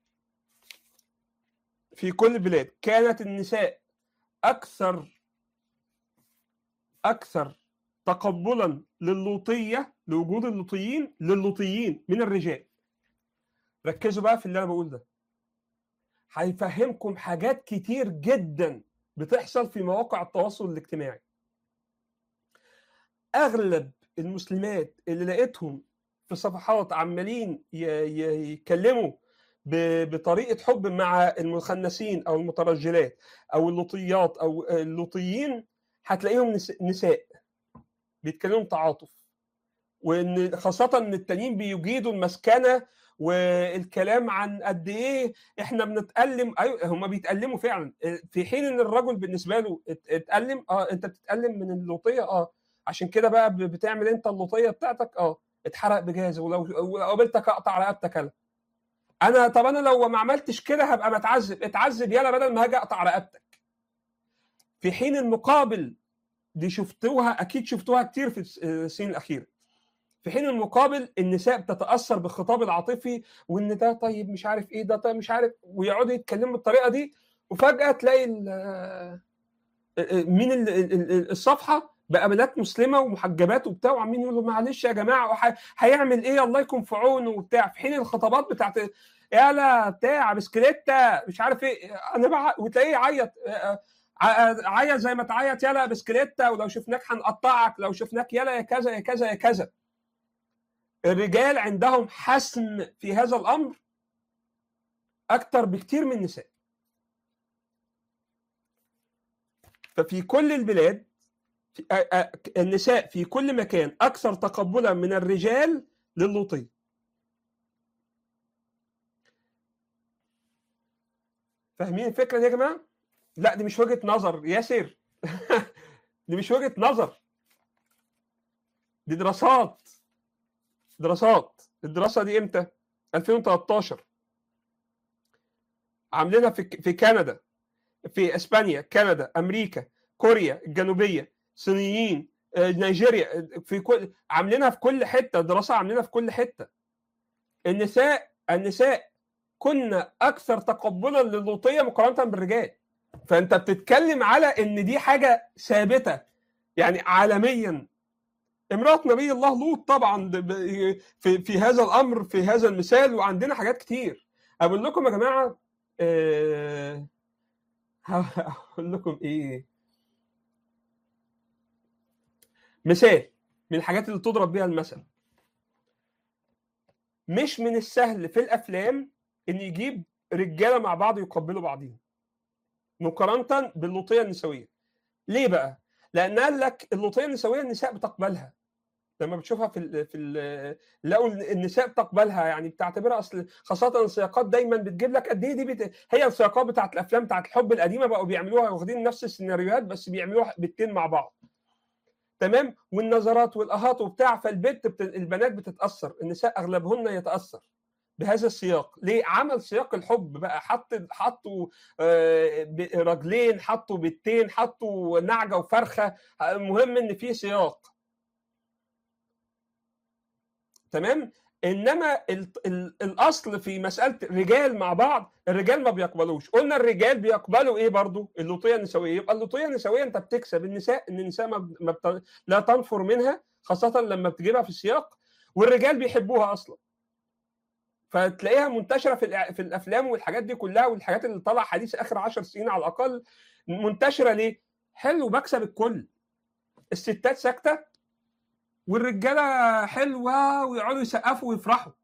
في كل البلاد كانت النساء اكثر اكثر تقبلا للوطيه لوجود اللوطيين للوطيين من الرجال ركزوا بقى في اللي انا بقول ده هيفهمكم حاجات كتير جدا بتحصل في مواقع التواصل الاجتماعي اغلب المسلمات اللي لقيتهم في صفحات عمالين ي- ي- يتكلموا ب- بطريقه حب مع المخنثين او المترجلات او اللوطيات او اللوطيين هتلاقيهم نس- نساء بيتكلموا تعاطف وان خاصه ان التانيين بيجيدوا المسكنه والكلام عن قد ايه احنا بنتالم ايوه هم بيتالموا فعلا في حين ان الرجل بالنسبه له ات- اتالم اه انت بتتالم من اللوطيه اه عشان كده بقى ب- بتعمل انت اللوطيه بتاعتك اه اتحرق بجاز ولو ولو قابلتك اقطع رقبتك انا انا طب انا لو ما عملتش كده هبقى متعذب اتعذب يلا بدل ما هاجي اقطع رقبتك في حين المقابل دي شفتوها اكيد شفتوها كتير في الس- السنين الاخيره في حين المقابل النساء بتتاثر بالخطاب العاطفي وان ده طيب مش عارف ايه ده طيب مش عارف ويقعدوا يتكلموا بالطريقه دي وفجاه تلاقي ال- مين ال- ال- ال- الصفحه بقى بنات مسلمه ومحجبات وبتاع وعمالين يقولوا معلش يا جماعه وح- هيعمل ايه الله يكون في عونه وبتاع في حين الخطابات بتاعت يالا بتاع بسكليتة مش عارف ايه انا بقى وتلاقيه يعيط ع- عيط زي ما تعيط يالا بسكليتة ولو شفناك هنقطعك لو شفناك يالا يا كذا يا كذا يا كذا الرجال عندهم حسم في هذا الامر اكتر بكتير من النساء ففي كل البلاد في- آ- آ- النساء في كل مكان اكثر تقبلا من الرجال للوطيه فاهمين الفكره دي يا جماعه لا دي مش وجهه نظر ياسر دي مش وجهه نظر دي دراسات دراسات الدراسه دي امتى 2013 عاملينها في في كندا في اسبانيا كندا امريكا كوريا الجنوبيه صينيين آه، نيجيريا آه، في كل عاملينها في كل حته دراسه عاملينها في كل حته النساء النساء كنا اكثر تقبلا للوطيه مقارنه بالرجال فانت بتتكلم على ان دي حاجه ثابته يعني عالميا امراه نبي الله لوط طبعا ب- ب- في في هذا الامر في هذا المثال وعندنا حاجات كتير اقول لكم يا جماعه آه، هقول لكم ايه مثال من الحاجات اللي تضرب بيها المثل مش من السهل في الافلام ان يجيب رجاله مع بعض يقبلوا بعضهم مقارنه باللوطيه النسويه ليه بقى لان قال لك اللوطيه النسويه النساء بتقبلها لما بتشوفها في ال في ال لقوا إن النساء تقبلها يعني بتعتبرها اصل خاصه السياقات دايما بتجيب لك قد ايه دي بت... هي السياقات بتاعت الافلام بتاعت الحب القديمه بقوا بيعملوها واخدين نفس السيناريوهات بس بيعملوها بنتين مع بعض تمام والنظرات والاهات وبتاع فالبنت بت... البنات بتتاثر النساء اغلبهن يتاثر بهذا السياق ليه عمل سياق الحب بقى حط حطوا آه، ب- رجلين حطوا بنتين حطوا نعجه وفرخه المهم ان في سياق تمام انما ال ال الاصل في مساله الرجال مع بعض الرجال ما بيقبلوش قلنا الرجال بيقبلوا ايه برضو اللوطيه النسويه يبقى اللوطيه النسويه انت بتكسب النساء ان النساء ما ب- ما بت... لا تنفر منها خاصه لما بتجيبها في السياق والرجال بيحبوها اصلا فتلاقيها منتشره في الإع- في الافلام والحاجات دي كلها والحاجات اللي طالعه حديث اخر 10 سنين على الاقل منتشره ليه؟ حلو بكسب الكل الستات ساكته والرجاله حلوه ويقعدوا يسقفوا ويفرحوا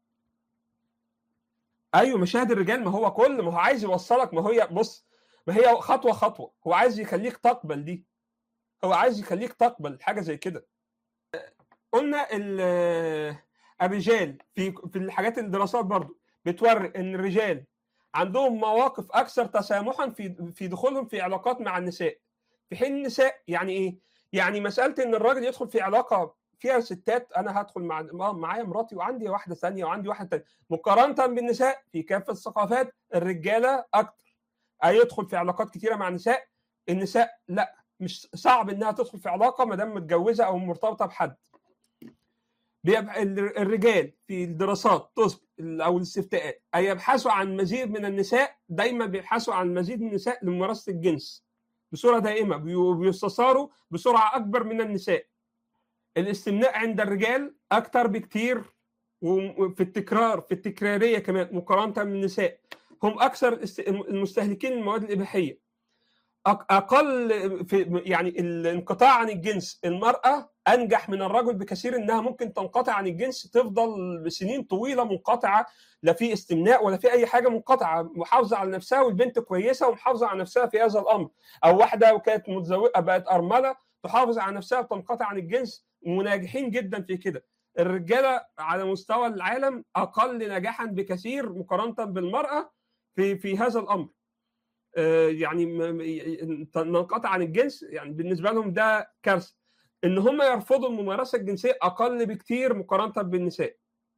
ايوه مشاهد الرجال ما هو كل ما هو عايز يوصلك ما هي بص ما هي خطوه خطوه هو عايز يخليك تقبل دي هو عايز يخليك تقبل حاجه زي كده قلنا ال- الرجال في في الحاجات الدراسات برضو بتوري ان الرجال عندهم مواقف اكثر تسامحا في في دخولهم في علاقات مع النساء في حين النساء يعني ايه؟ يعني مساله ان الراجل يدخل في علاقه فيها ستات انا هدخل مع آه معايا مراتي وعندي واحده ثانيه وعندي واحده ثانيه مقارنه بالنساء في كافه الثقافات الرجاله اكتر هيدخل في علاقات كتيره مع النساء النساء لا مش صعب انها تدخل في علاقه ما دام متجوزه او مرتبطه بحد بيبقى ال- الرجال في الدراسات تثبت او الاستفتاءات أن يبحثوا عن مزيد من النساء دايما بيبحثوا عن مزيد من النساء لممارسه الجنس بصوره دائمه بي- بيستثاروا بسرعه اكبر من النساء الاستمناء عند الرجال اكتر بكتير وفي التكرار في التكراريه كمان مقارنه بالنساء هم اكثر است- المستهلكين المواد الاباحيه أق- اقل في يعني الانقطاع عن الجنس المراه انجح من الرجل بكثير انها ممكن تنقطع عن الجنس تفضل سنين طويله منقطعه لا في استمناء ولا في اي حاجه منقطعه محافظه على نفسها والبنت كويسه ومحافظه على نفسها في هذا الامر او واحده وكانت متزوجه بقت ارمله تحافظ على نفسها وتنقطع عن الجنس وناجحين جدا في كده الرجاله على مستوى العالم اقل نجاحا بكثير مقارنه بالمراه في في هذا الامر آه، يعني م- م- ننقطع عن الجنس يعني بالنسبه لهم ده كارثه ان هم يرفضوا الممارسه الجنسيه اقل بكتير مقارنه بالنساء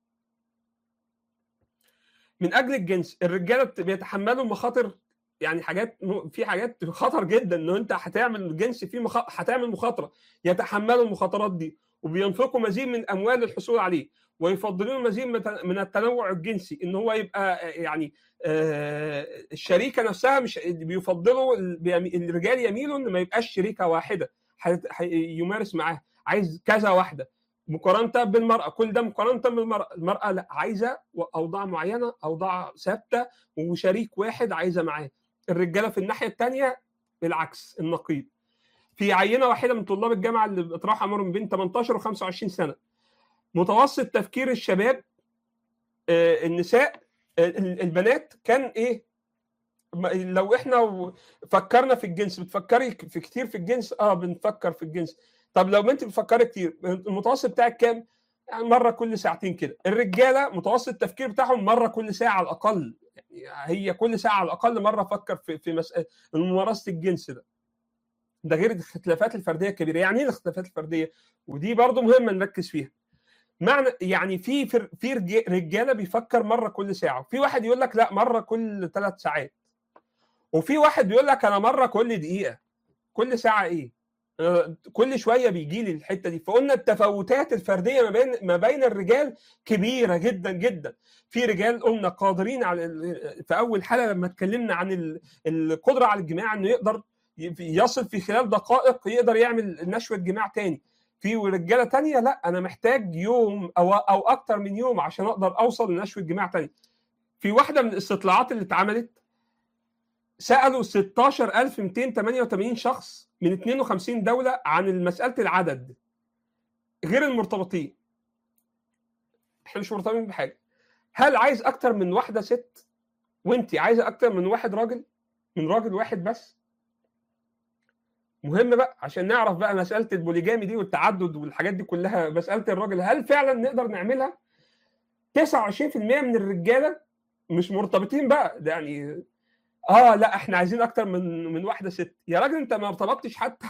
من اجل الجنس الرجاله بت- بيتحملوا مخاطر يعني حاجات م- في حاجات خطر جدا ان انت هتعمل جنس فيه مخ... هتعمل مخاطره يتحملوا المخاطرات دي وبينفقوا مزيد من الاموال للحصول عليه ويفضلون مزيد من الت- من التنوع الجنسي ان هو يبقى آه، يعني آه، الشريكه نفسها مش بيفضلوا ال- بيمي- الرجال يميلوا ان ما يبقاش شريكه واحده هيت- هي- يمارس معاها عايز كذا واحده مقارنه بالمراه كل ده مقارنه بالمراه المراه لا عايزه اوضاع معينه اوضاع ثابته وشريك واحد عايزه معاه الرجاله في الناحيه الثانيه بالعكس النقيض في عينه واحده من طلاب الجامعه اللي بيطرحوا عمرهم بين 18 و 25 سنه متوسط تفكير الشباب آه، النساء آه، البنات كان ايه ما- لو احنا و- فكرنا في الجنس بتفكري في كتير في الجنس اه بنفكر في الجنس طب لو انت بتفكري كتير المتوسط بتاعك كام يعني مره كل ساعتين كده الرجاله متوسط التفكير بتاعهم مره كل ساعه على الاقل يعني هي كل ساعه على الاقل مره فكر في في مساله ممارسه الجنس ده ده غير الاختلافات الفرديه الكبيره يعني ايه الاختلافات الفرديه ودي برضو مهمه نركز فيها معنى يعني في فر- في رج- رجاله بيفكر مره كل ساعه في واحد يقول لك لا مره كل ثلاث ساعات وفي واحد بيقول لك انا مره كل دقيقه كل ساعه ايه آه، كل شويه بيجي لي الحته دي فقلنا التفاوتات الفرديه ما بين ما بين الرجال كبيره جدا جدا في رجال قلنا قادرين على ال- في اول حلقه لما اتكلمنا عن ال- القدره على الجماع انه يقدر ي- يصل في خلال دقائق يقدر يعمل نشوه جماع تاني في رجاله تانية لا انا محتاج يوم او او اكتر من يوم عشان اقدر اوصل لنشوه جماع تاني في واحده من الاستطلاعات اللي اتعملت سالوا 16288 شخص من 52 دوله عن مساله العدد غير المرتبطين احنا مش مرتبطين بحاجه هل عايز اكتر من واحده ست وانت عايزه اكتر من واحد راجل من راجل واحد بس مهم بقى عشان نعرف بقى مساله البوليجامي دي والتعدد والحاجات دي كلها مساله الراجل هل فعلا نقدر نعملها 29% من الرجاله مش مرتبطين بقى ده يعني اه لا احنا عايزين اكتر من من واحده ست يا راجل انت ما ارتبطتش حتى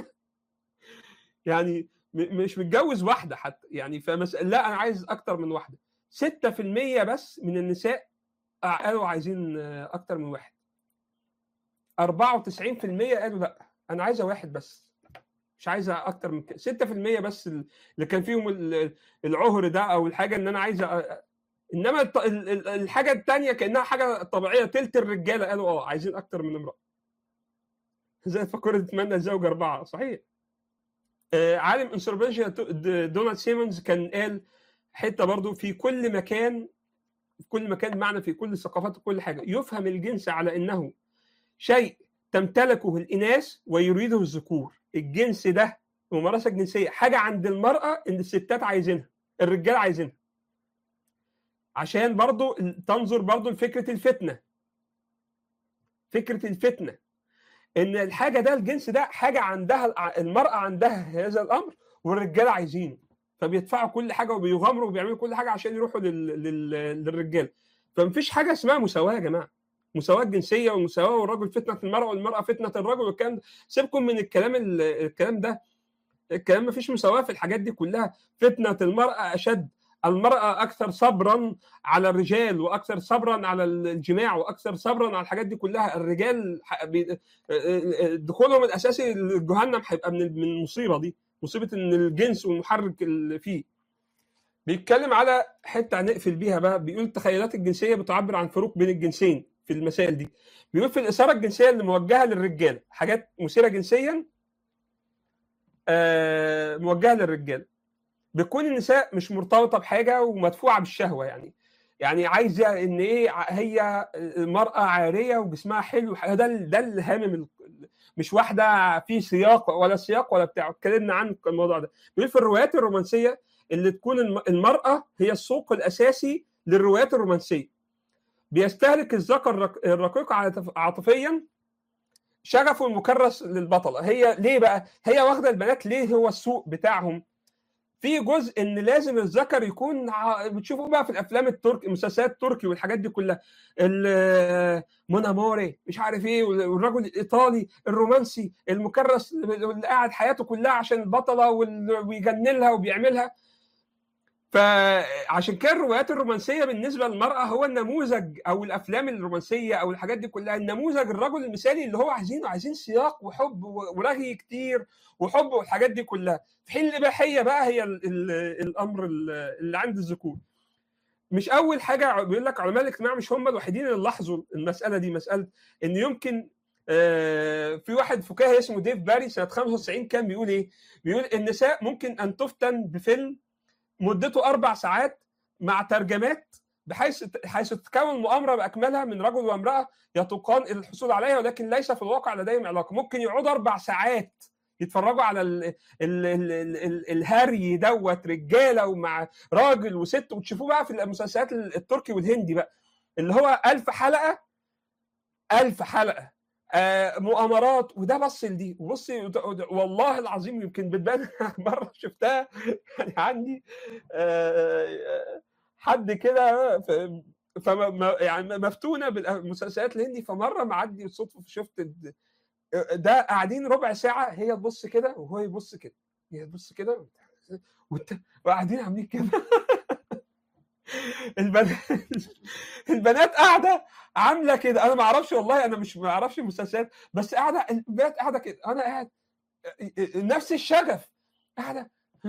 يعني م- مش متجوز واحده حتى يعني فمس... لا انا عايز اكتر من واحده 6% بس من النساء قالوا عايزين آه، اكتر من واحد 94% قالوا لا انا عايزه واحد بس مش عايزه اكتر من كده 6% بس اللي كان فيهم ال- العهر ده او الحاجه ان انا عايزه أ- انما الط- ال- ال- الحاجه الثانيه كانها حاجه طبيعيه تلت الرجاله قالوا اه عايزين اكتر من امراه زي فكرة تتمنى الزوج اربعه صحيح آه، عالم انثروبولوجيا دونالد سيمونز كان قال حته برضو في كل مكان في كل مكان معنى في كل الثقافات وكل حاجه يفهم الجنس على انه شيء تمتلكه الاناث ويريده الذكور الجنس ده الممارسه الجنسيه حاجه عند المراه ان الستات عايزينها الرجال عايزينها عشان برضو تنظر برضو لفكره الفتنه فكره الفتنه ان الحاجه ده الجنس ده حاجه عندها الع- المراه عندها هذا الامر والرجاله عايزينه فبيدفعوا كل حاجه وبيغامروا وبيعملوا كل حاجه عشان يروحوا لل... لل... للرجال فمفيش حاجه اسمها مساواه يا جماعه مساواه جنسيه والمساواه والرجل فتنه المراه والمراه فتنه الرجل والكلام ده سيبكم من الكلام ال- الكلام ده الكلام مفيش مساواه في الحاجات دي كلها فتنه المراه اشد المرأة أكثر صبرا على الرجال وأكثر صبرا على الجماع وأكثر صبرا على الحاجات دي كلها الرجال ح- بي- دخولهم الأساسي لجهنم هيبقى من من المصيبة دي مصيبة إن الجنس والمحرك اللي فيه بيتكلم على حتة نقفل بيها بقى بيقول التخيلات الجنسية بتعبر عن فروق بين الجنسين في المسائل دي بيقول في الإثارة الجنسية اللي موجهة للرجال حاجات مثيرة جنسيا آه، موجهة للرجال بتكون النساء مش مرتبطه بحاجه ومدفوعه بالشهوه يعني يعني عايزه ان ايه ع- هي المراه عاريه وجسمها حلو ده ال- ده الهامم ال- مش واحده في سياق ولا سياق ولا بتاع اتكلمنا عن الموضوع ده بيقول في الروايات الرومانسيه اللي تكون الم- المراه هي السوق الاساسي للروايات الرومانسيه بيستهلك الذكر الرق- الرقيق عاطف- عاطفيا شغفه المكرس للبطله هي ليه بقى هي واخده البنات ليه هو السوق بتاعهم في جزء ان لازم الذكر يكون ع- بتشوفوا بقى في الافلام التركي المسلسلات التركي والحاجات دي كلها ال- موناموري مش عارف ايه وال- والرجل الايطالي الرومانسي المكرس اللي قاعد حياته كلها عشان البطله وال- ويجننها وبيعملها فعشان كده الروايات الرومانسيه بالنسبه للمراه هو النموذج او الافلام الرومانسيه او الحاجات دي كلها النموذج الرجل المثالي اللي هو عايزينه عايزين سياق وحب و- ورغي كتير وحب والحاجات دي كلها في حين الاباحيه بقى هي ال ال الامر ال- اللي عند الذكور مش اول حاجه بيقول لك علماء الاجتماع مش هم الوحيدين اللي لاحظوا المساله دي مساله ان يمكن آه، في واحد فكاهي اسمه ديف باري سنه 95 كان بيقول ايه؟ بيقول النساء ممكن ان تفتن بفيلم مدته اربع ساعات مع ترجمات بحيث حيث تتكون مؤامره باكملها من رجل وامراه يتوقان الى الحصول عليها ولكن ليس في الواقع لديهم علاقه ممكن يقعدوا اربع ساعات يتفرجوا على ال ال ال ال ال الهري دوت رجاله ومع راجل وست وتشوفوه بقى في المسلسلات التركي والهندي بقى اللي هو ألف حلقه ألف حلقه آه مؤامرات وده بص لدي وبص والله العظيم يمكن بتبان مره شفتها يعني عندي آه، حد كده ف- فما ما- يعني مفتونه بالمسلسلات الهندي فمره معدي بالصدفه شفت الد- ده قاعدين ربع ساعه هي تبص كده وهو يبص كده هي تبص كده وانت وقاعدين عاملين كده البنات البنات قاعده عامله كده انا ما اعرفش والله انا مش ما اعرفش المسلسلات بس قاعده البنات قاعده كده انا قاعد نفس الشغف قاعده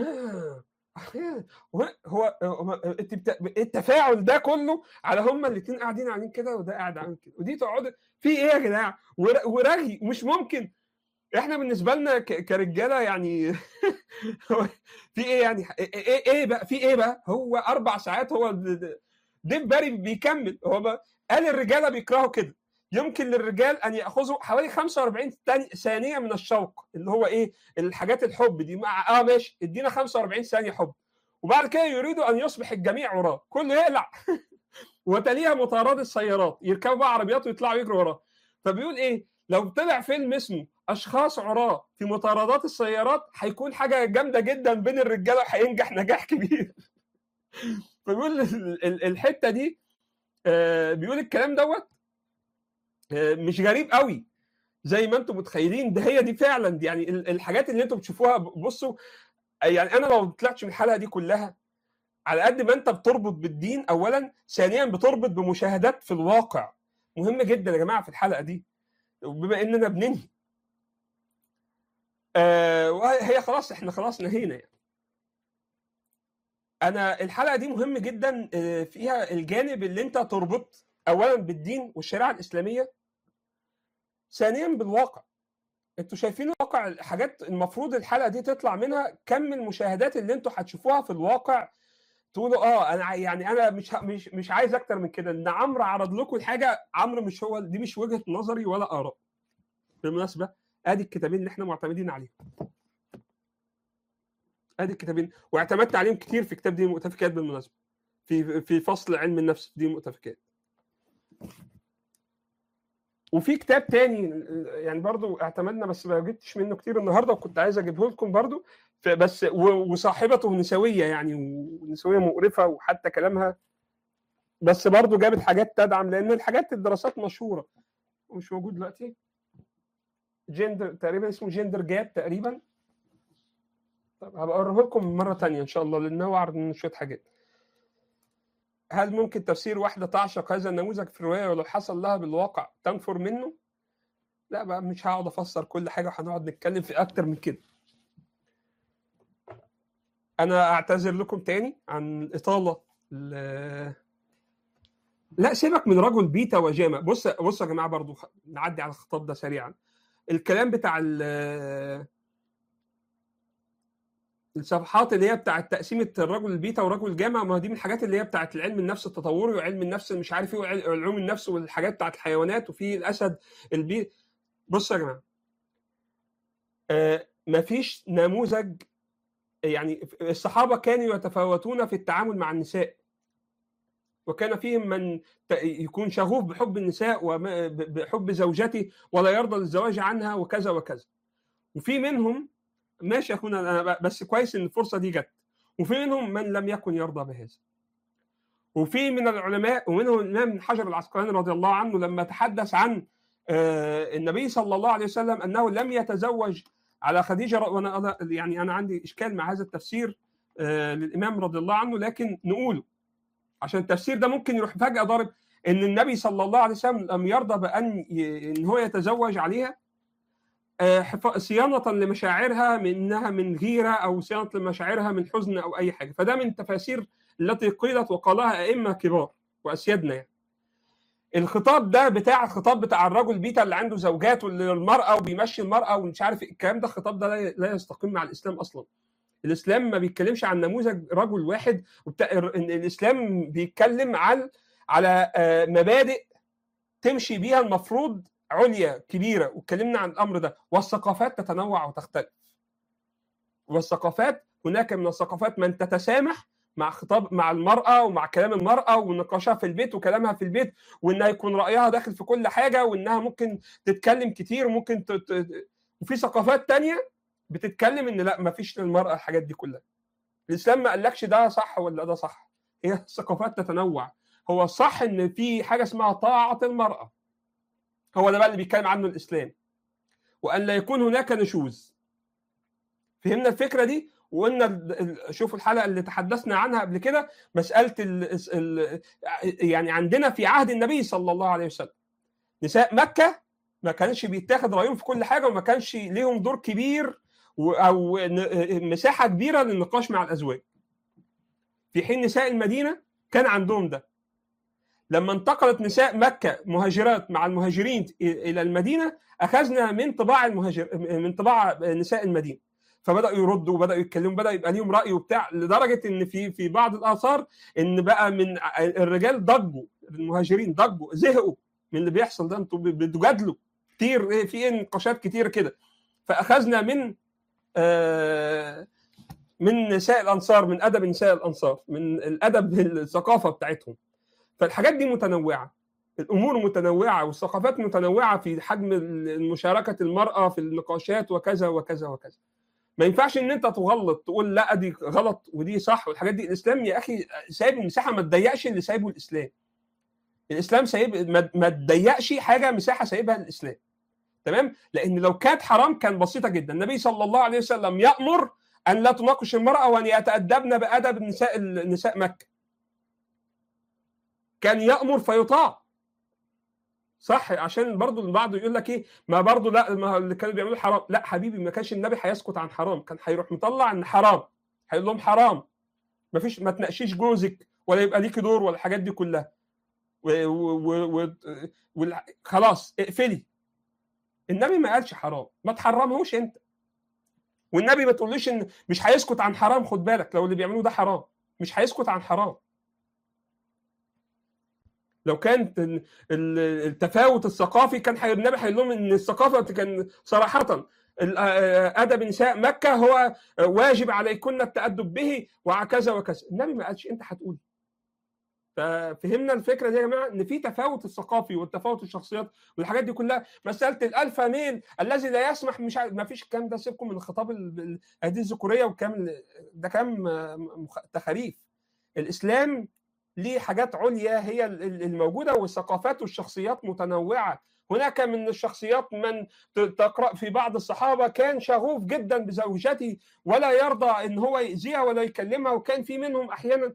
هو هو هو- الت- بت- التفاعل ده كله على هما الاثنين قاعدين عاملين كده وده قاعد عامل كده ودي تقعد في ايه يا جدعان ور- ورغي مش ممكن احنا بالنسبه لنا ك- كرجاله يعني هو في ايه يعني ايه ايه إيه بقى في ايه بقى هو اربع ساعات هو د- د- ديف باري بيكمل هو بقى قال الرجاله بيكرهوا كده يمكن للرجال ان ياخذوا حوالي 45 تاني- ثانيه من الشوق اللي هو ايه الحاجات الحب دي مع اه ماشي ادينا 45 ثانيه حب وبعد كده يريدوا ان يصبح الجميع وراه كله يقلع وتليها مطارات السيارات يركبوا بقى عربيات ويطلعوا يجروا وراه فبيقول ايه لو طلع فيلم اسمه اشخاص عراة في مطاردات السيارات هيكون حاجه جامده جدا بين الرجاله وهينجح نجاح كبير فبيقول ال- ال- الحته دي آه، بيقول الكلام دوت آه، مش غريب قوي زي ما انتم متخيلين ده هي دي فعلا دي يعني ال- الحاجات اللي انتم بتشوفوها بصوا يعني انا لو طلعتش من الحلقه دي كلها على قد ما انت بتربط بالدين اولا ثانيا بتربط بمشاهدات في الواقع مهم جدا يا جماعه في الحلقه دي وبما اننا بننهي آه وهي خلاص احنا خلاص نهينا يعني انا الحلقه دي مهم جدا آه، فيها الجانب اللي انت تربط اولا بالدين والشريعه الاسلاميه ثانيا بالواقع انتوا شايفين الواقع الحاجات المفروض الحلقه دي تطلع منها كم المشاهدات اللي انتوا هتشوفوها في الواقع تقولوا اه انا ع- يعني انا مش ه- مش مش عايز اكتر من كده ان عمرو عرض لكم الحاجه عمرو مش هو دي مش وجهه نظري ولا اراء بالمناسبه ادي الكتابين اللي احنا معتمدين عليهم ادي الكتابين واعتمدت عليهم كتير في كتاب دين المؤتفكات بالمناسبه في في فصل علم النفس في دين المؤتفكات وفي كتاب تاني يعني برضو اعتمدنا بس ما جبتش منه كتير النهارده وكنت عايز اجيبه لكم برضو ف- بس و- وصاحبته نسويه يعني ونسويه مقرفه وحتى كلامها بس برضو جابت حاجات تدعم لان الحاجات الدراسات مشهوره ومش موجود دلوقتي جندر تقريبا اسمه جندر جاب تقريبا طب هبقى اوريه لكم مره تانية ان شاء الله لان هو عرض منه شويه حاجات هل ممكن تفسير واحده تعشق هذا النموذج في الروايه ولو حصل لها بالواقع تنفر منه؟ لا بقى مش هقعد افسر كل حاجه وهنقعد نتكلم في اكتر من كده. انا اعتذر لكم تاني عن الاطاله ال- لا سيبك من رجل بيتا وجامع بص بص يا جماعه برضو خ- نعدي على الخطاب ده سريعا الكلام بتاع ال- الصفحات اللي هي بتاعت تقسيمه الرجل البيتا ورجل الجامع ما هو دي من الحاجات اللي هي بتاعت العلم النفس التطوري وعلم النفس مش عارف ايه وعلوم النفس والحاجات بتاعت الحيوانات وفي الاسد البي بصوا يا جماعه آه مفيش نموذج يعني الصحابه كانوا يتفاوتون في التعامل مع النساء وكان فيهم من ت- يكون شغوف بحب النساء وبحب زوجته ولا يرضى للزواج عنها وكذا وكذا وفي منهم ماشي يا اخونا انا ب- بس كويس ان الفرصه دي جت وفي منهم من لم يكن يرضى بهذا وفي من العلماء ومنهم الامام ابن حجر العسقلاني رضي الله عنه لما تحدث عن آه، النبي صلى الله عليه وسلم انه لم يتزوج على خديجه ر- وانا أنا- يعني انا عندي اشكال مع هذا التفسير آه، للامام رضي الله عنه لكن نقوله عشان التفسير ده ممكن يروح فجاه ضارب ان النبي صلى الله عليه وسلم لم يرضى بان ي- ان هو يتزوج عليها آه، حفا- صيانه لمشاعرها من انها من غيره او صيانه لمشاعرها من حزن او اي حاجه فده من التفاسير التي قيلت وقالها ائمه كبار واسيادنا يعني الخطاب ده بتاع الخطاب بتاع الرجل بيتا اللي عنده زوجات واللي المراه وبيمشي المراه ومش عارف إيه، الكلام ده الخطاب ده لا- لا يستقيم مع الاسلام اصلا الاسلام ما بيتكلمش عن نموذج رجل واحد وبتاع إن الاسلام بيتكلم عن على آه، مبادئ تمشي بيها المفروض عليا كبيره واتكلمنا عن الامر ده والثقافات تتنوع وتختلف والثقافات هناك من الثقافات من تتسامح مع خطاب مع المرأة ومع كلام المرأة ونقاشها في البيت وكلامها في البيت وإنها يكون رأيها داخل في كل حاجة وإنها ممكن تتكلم كتير وممكن ت... ت- وفي ثقافات تانية بتتكلم إن لا ما فيش للمرأة الحاجات دي كلها الإسلام ما قالكش ده صح ولا ده صح هي الثقافات تتنوع هو الصح إن في حاجة اسمها طاعة المرأة هو ده بقى اللي بيتكلم عنه الإسلام وأن لا يكون هناك نشوز فهمنا الفكرة دي وقلنا ال- ال- شوفوا الحلقه اللي تحدثنا عنها قبل كده مساله ال ال يعني عندنا في عهد النبي صلى الله عليه وسلم نساء مكه ما كانش بيتاخد رايهم في كل حاجه وما كانش ليهم دور كبير و- او ن- مساحه كبيره للنقاش مع الازواج في حين نساء المدينه كان عندهم ده لما انتقلت نساء مكه مهاجرات مع المهاجرين الى المدينه اخذنا من طباع المهاجر من طباع نساء المدينه فبداوا يردوا وبداوا يتكلموا بدا يبقى ليهم راي وبتاع لدرجه ان في في بعض الاثار ان بقى من الرجال ضجوا المهاجرين ضجوا زهقوا من اللي بيحصل ده انتوا بتجادلوا كتير إيه، في نقاشات كتير كده فاخذنا من آه، من نساء الانصار من ادب نساء الانصار من الادب الثقافه بتاعتهم فالحاجات دي متنوعه الامور متنوعه والثقافات متنوعه في حجم مشاركه المراه في النقاشات وكذا وكذا وكذا ما ينفعش ان انت تغلط تقول لا دي غلط ودي صح والحاجات دي الاسلام يا اخي سايب المساحه ما تضيقش اللي سايبه الاسلام الاسلام سايب ما تضيقش حاجه مساحه سايبها الاسلام تمام لان لو كانت حرام كان بسيطه جدا النبي صلى الله عليه وسلم يامر ان لا تناقش المراه وان يتادبن بادب نساء نساء مكه كان يامر فيطاع صح عشان برضو البعض يقول لك ايه ما برضو لا ما اللي كانوا بيعملوا حرام لا حبيبي ما كانش النبي هيسكت عن حرام كان هيروح مطلع ان حرام هيقول لهم حرام ما فيش ما تناقشيش جوزك ولا يبقى ليكي دور ولا الحاجات دي كلها و و و و خلاص اقفلي النبي ما قالش حرام ما تحرمهوش انت والنبي ما تقوليش ان مش هيسكت عن حرام خد بالك لو اللي بيعملوه ده حرام مش هيسكت عن حرام لو كان التفاوت الثقافي كان النبي هيقول لهم ان الثقافه كان صراحه ادب نساء مكه هو واجب عليكن التادب به وكذا وكذا النبي ما قالش انت هتقول ففهمنا الفكره دي يا جماعه ان في تفاوت الثقافي والتفاوت الشخصيات والحاجات دي كلها مساله الالفا ميل الذي لا يسمح مش ما فيش الكلام ده سيبكم من الخطاب هذه الذكوريه والكلام ده كلام تخاريف الاسلام ليه حاجات عليا هي الموجوده والثقافات والشخصيات متنوعه هناك من الشخصيات من تقرا في بعض الصحابه كان شغوف جدا بزوجته ولا يرضى ان هو يأذيها ولا يكلمها وكان في منهم احيانا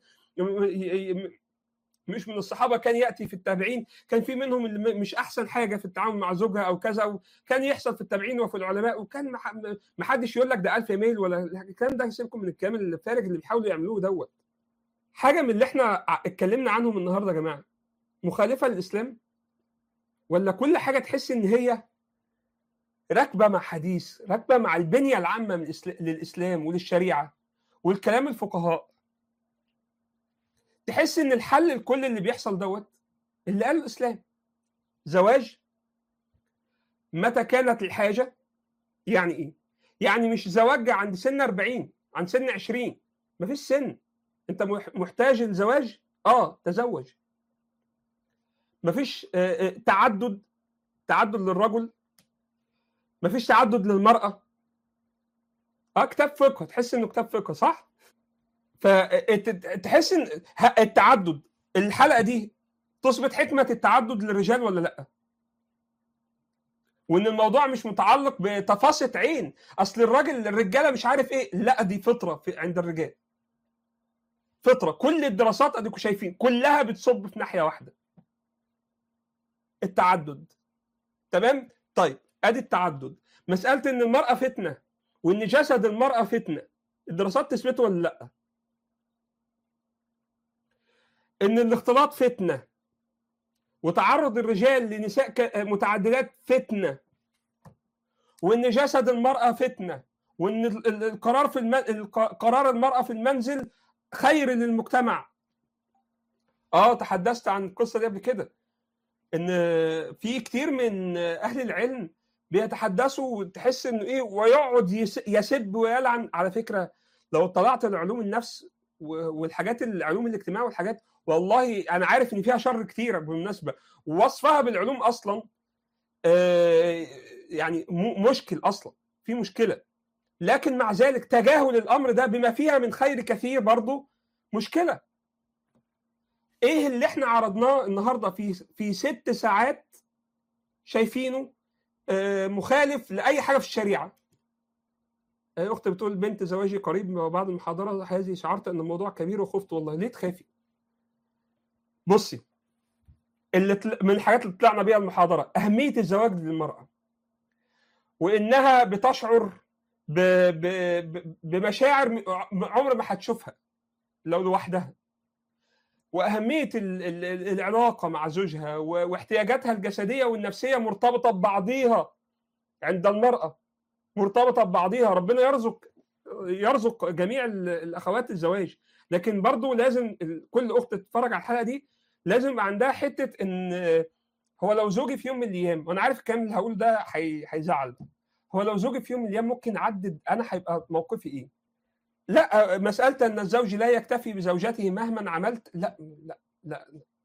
مش من الصحابه كان ياتي في التابعين كان في منهم اللي مش احسن حاجه في التعامل مع زوجها او كذا كان يحصل في التابعين وفي العلماء وكان ما حدش يقول لك ده 1000 ميل ولا الكلام ده يسيبكم من الكلام الفارغ اللي بيحاولوا يعملوه دوت حاجه من اللي احنا اتكلمنا عنهم النهارده يا جماعه مخالفه للاسلام ولا كل حاجه تحس ان هي راكبه مع حديث راكبه مع البنيه العامه من للاسلام وللشريعه والكلام الفقهاء تحس ان الحل لكل اللي بيحصل دوت اللي قاله الاسلام زواج متى كانت الحاجه يعني ايه يعني مش زواج عند سن 40 عند سن 20 مفيش سن انت محتاج للزواج اه تزوج مفيش تعدد تعدد للرجل مفيش تعدد للمرأة اه كتاب فقه تحس انه كتاب فقه صح فتحس ان التعدد الحلقة دي تثبت حكمة التعدد للرجال ولا لا وان الموضوع مش متعلق بتفاصيل عين اصل الراجل الرجاله مش عارف ايه لا دي فطره في عند الرجال فطره كل الدراسات اديكم شايفين كلها بتصب في ناحيه واحده التعدد تمام طيب ادي التعدد مساله ان المراه فتنه وان جسد المراه فتنه الدراسات تثبته ولا لا ان الاختلاط فتنه وتعرض الرجال لنساء متعددات فتنه وان جسد المراه فتنه وان القرار في الم... قرار المراه في المنزل خير للمجتمع اه تحدثت عن القصه دي قبل كده ان في كتير من اهل العلم بيتحدثوا وتحس انه ايه ويقعد يسب ويلعن على فكره لو طلعت لعلوم النفس والحاجات العلوم الاجتماع والحاجات والله انا عارف ان فيها شر كتير بالمناسبه ووصفها بالعلوم اصلا آه يعني مشكل اصلا في مشكله لكن مع ذلك تجاهل الامر ده بما فيها من خير كثير برضه مشكله ايه اللي احنا عرضناه النهارده في في ست ساعات شايفينه آه مخالف لاي حاجه في الشريعه اخت بتقول بنت زواجي قريب بعد المحاضره هذه شعرت ان الموضوع كبير وخفت والله ليه تخافي بصي اللي تل... من الحاجات اللي طلعنا بيها المحاضره اهميه الزواج للمراه وانها بتشعر ب... ب... ب... بمشاعر عمر ما هتشوفها لو لوحدها واهميه ال... ال... العلاقه مع زوجها و... واحتياجاتها الجسديه والنفسيه مرتبطه ببعضيها عند المراه مرتبطه ببعضيها ربنا يرزق يرزق جميع الاخوات الزواج لكن برضو لازم كل اخت تتفرج على الحلقه دي لازم يبقى عندها حته ان هو لو زوجي في يوم من الايام وانا عارف الكلام اللي هقول ده هيزعل هو لو زوجي في يوم من الايام ممكن عدد انا هيبقى موقفي ايه؟ لا مساله ان الزوج لا يكتفي بزوجته مهما عملت لا لا لا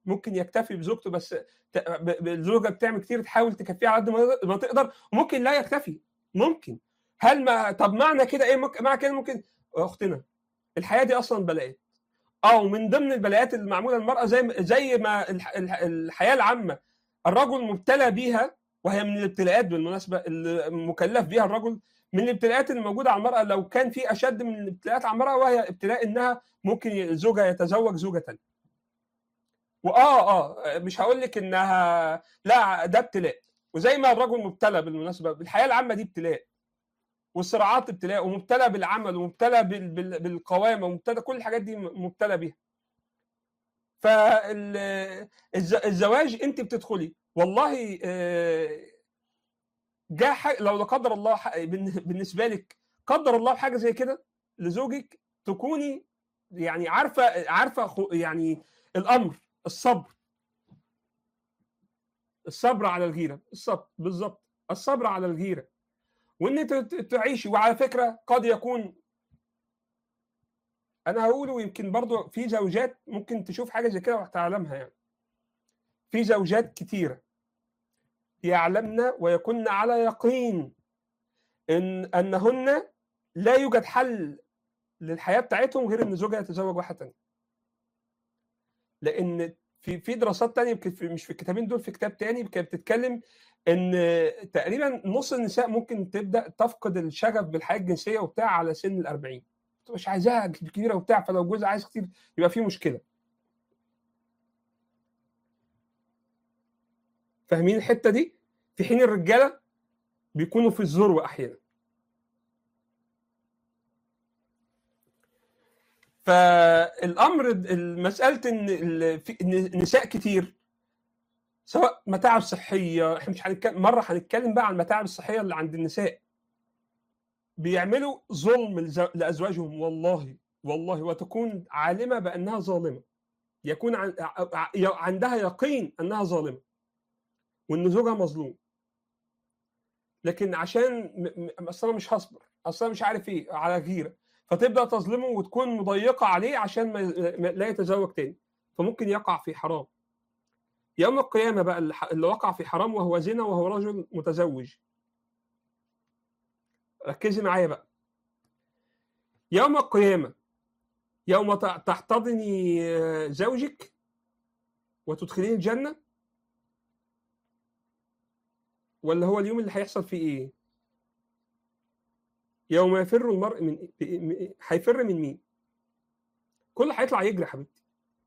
ممكن يكتفي بزوجته بس ت- ب- ب- الزوجه بتعمل كتير تحاول تكفيه على قد ما ما تقدر وممكن لا يكتفي ممكن هل ما طب معنى كده ايه ممكن معنى كده ممكن اختنا الحياه دي اصلا بلاءات او من ضمن البلاءات المعموله للمراه زي ما- زي ما الح- الح- الحياه العامه الرجل مبتلى بيها وهي من الابتلاءات بالمناسبه اللي مكلف بيها الرجل من الابتلاءات اللي موجوده على المراه لو كان في اشد من الابتلاءات على المراه وهي ابتلاء انها ممكن زوجها يتزوج زوجه ثانيه. واه اه مش هقول لك انها لا ده ابتلاء وزي ما الرجل مبتلى بالمناسبه بالحياه العامه دي ابتلاء والصراعات ابتلاء ومبتلى بالعمل ومبتلى بال- بال- بالقوامه ومبتلى كل الحاجات دي مبتلى بيها. فالزواج انت بتدخلي والله آه، جاء حاجة لو لا قدر الله ح- بالن- بالنسبه لك قدر الله بحاجه زي كده لزوجك تكوني يعني عارفه عارفه خو- يعني الامر الصبر الصبر على الغيره الصبر بالظبط الصبر على الغيره وان انت ت- تعيشي وعلى فكره قد يكون انا هقوله يمكن برضو في زوجات ممكن تشوف حاجه زي كده وتعلمها يعني في زوجات كتيره يعلمن ويكن على يقين ان انهن لا يوجد حل للحياه بتاعتهم غير ان زوجها يتزوج واحده تانية لان في في دراسات تانية يمكن في- مش في الكتابين دول في كتاب تاني كانت بتتكلم ان تقريبا نص النساء ممكن تبدا تفقد الشغف بالحياه الجنسيه وبتاع على سن ال 40 مش عايزاها كبيره وبتاع فلو جوزها عايز كتير يبقى في مشكله فاهمين الحته دي في حين الرجاله بيكونوا في الذروه احيانا فالامر مساله ان ال- في إن نساء كتير سواء متاعب صحيه احنا مش هنتكلم مره هنتكلم بقى عن المتاعب الصحيه اللي عند النساء بيعملوا ظلم لز- لازواجهم والله والله وتكون عالمه بانها ظالمه يكون عن- ع- عندها يقين انها ظالمه وان زوجها مظلوم لكن عشان م- م- اصل انا مش هصبر اصل انا مش عارف ايه على غيره فتبدا تظلمه وتكون مضيقه عليه عشان ما ما- لا يتزوج تاني فممكن يقع في حرام يوم القيامه بقى اللي ح- اللي وقع في حرام وهو زنا وهو رجل متزوج ركزي معايا بقى يوم القيامه يوم ت- تحتضني آه، زوجك وتدخليه الجنه ولا هو اليوم اللي هيحصل فيه ايه يوم يفر المرء من م- هيفر من مين كل هيطلع يجري يا حبيبتي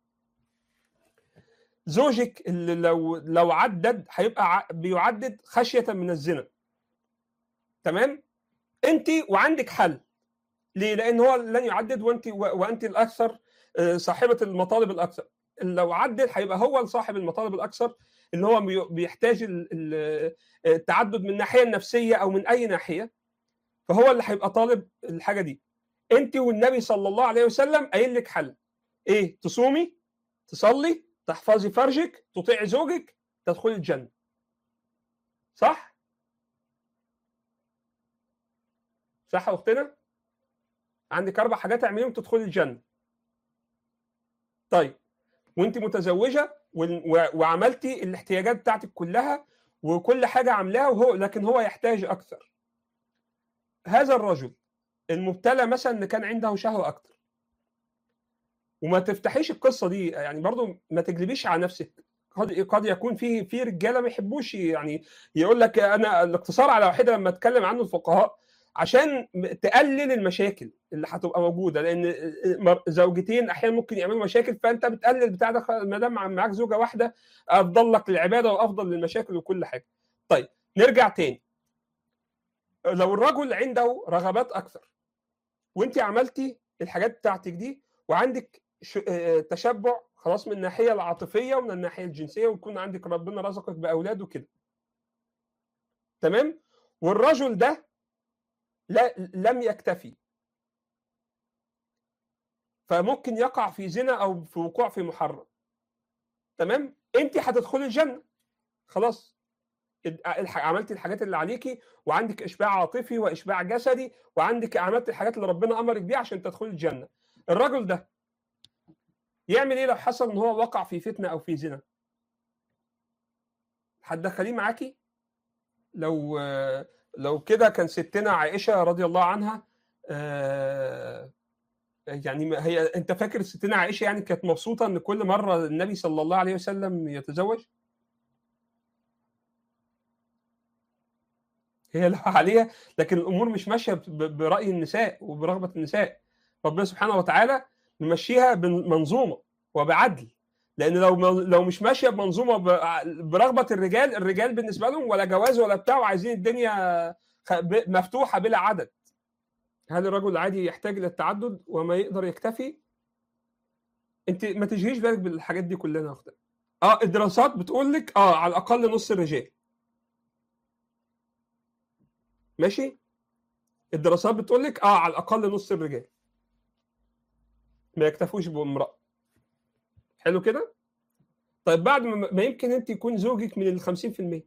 زوجك اللي لو لو عدد هيبقى ع- بيعدد خشيه من الزنا تمام انت وعندك حل ليه لان هو لن يعدد وانت و- وانت الاكثر آه، صاحبه المطالب الاكثر لو عدد هيبقى هو صاحب المطالب الاكثر اللي هو بي- بيحتاج ال- ال- التعدد من الناحيه النفسيه او من اي ناحيه فهو اللي هيبقى طالب الحاجه دي انت والنبي صلى الله عليه وسلم قايل لك حل ايه تصومي تصلي تحفظي فرجك تطيعي زوجك تدخلي الجنه صح صح يا اختنا عندك اربع حاجات اعمليهم تدخلي الجنه طيب وانت متزوجه وال- و- وعملتي الاحتياجات بتاعتك كلها وكل حاجه عاملاها وهو لكن هو يحتاج اكثر هذا الرجل المبتلى مثلا ان كان عنده شهوه اكتر وما تفتحيش القصه دي يعني برضو ما تجلبيش على نفسك قد قد يكون في في رجاله ما يحبوش يعني يقول لك انا الاقتصار على واحده لما اتكلم عنه الفقهاء عشان م- تقلل المشاكل اللي هتبقى موجوده لان مر- زوجتين احيانا ممكن يعملوا مشاكل فانت بتقلل بتاع ده ما دام معاك زوجه واحده افضل لك للعباده وافضل للمشاكل وكل حاجه. طيب نرجع تاني لو الرجل عنده رغبات اكثر وانت عملتي الحاجات بتاعتك دي وعندك ش... آه، تشبع خلاص من الناحيه العاطفيه ومن الناحيه الجنسيه ويكون عندك ربنا رزقك باولاد وكده تمام والرجل ده لا لم يكتفي فممكن يقع في زنا او في وقوع في محرم تمام انت هتدخلي الجنه خلاص الح- عملتي الحاجات اللي عليكي وعندك اشباع عاطفي واشباع جسدي وعندك عملت الحاجات اللي ربنا امرك بيها عشان تدخلي الجنه الرجل ده يعمل ايه لو حصل ان هو وقع في فتنه او في زنا هتدخليه معاكي لو لو كده كان ستنا عائشه رضي الله عنها آه، يعني ما- هي انت فاكر ستنا عائشه يعني كانت مبسوطه ان كل مره النبي صلى الله عليه وسلم يتزوج هي لو عليها لكن الامور مش ماشيه ب- براي النساء وبرغبه النساء ربنا سبحانه وتعالى ممشيها بمنظومه وبعدل لان لو لو مش ماشيه بمنظومه ب- برغبه الرجال الرجال بالنسبه لهم ولا جواز ولا بتاع وعايزين الدنيا خ- ب- مفتوحه بلا عدد هل الرجل العادي يحتاج للتعدد وما يقدر يكتفي انت ما تشغيش بالك بالحاجات دي كلنا يا اختي اه الدراسات بتقول لك اه على الاقل نص الرجال ماشي الدراسات بتقول لك اه على الاقل نص الرجال ما يكتفوش بامراه حلو كده طيب بعد ما ما يمكن انت يكون زوجك من ال 50%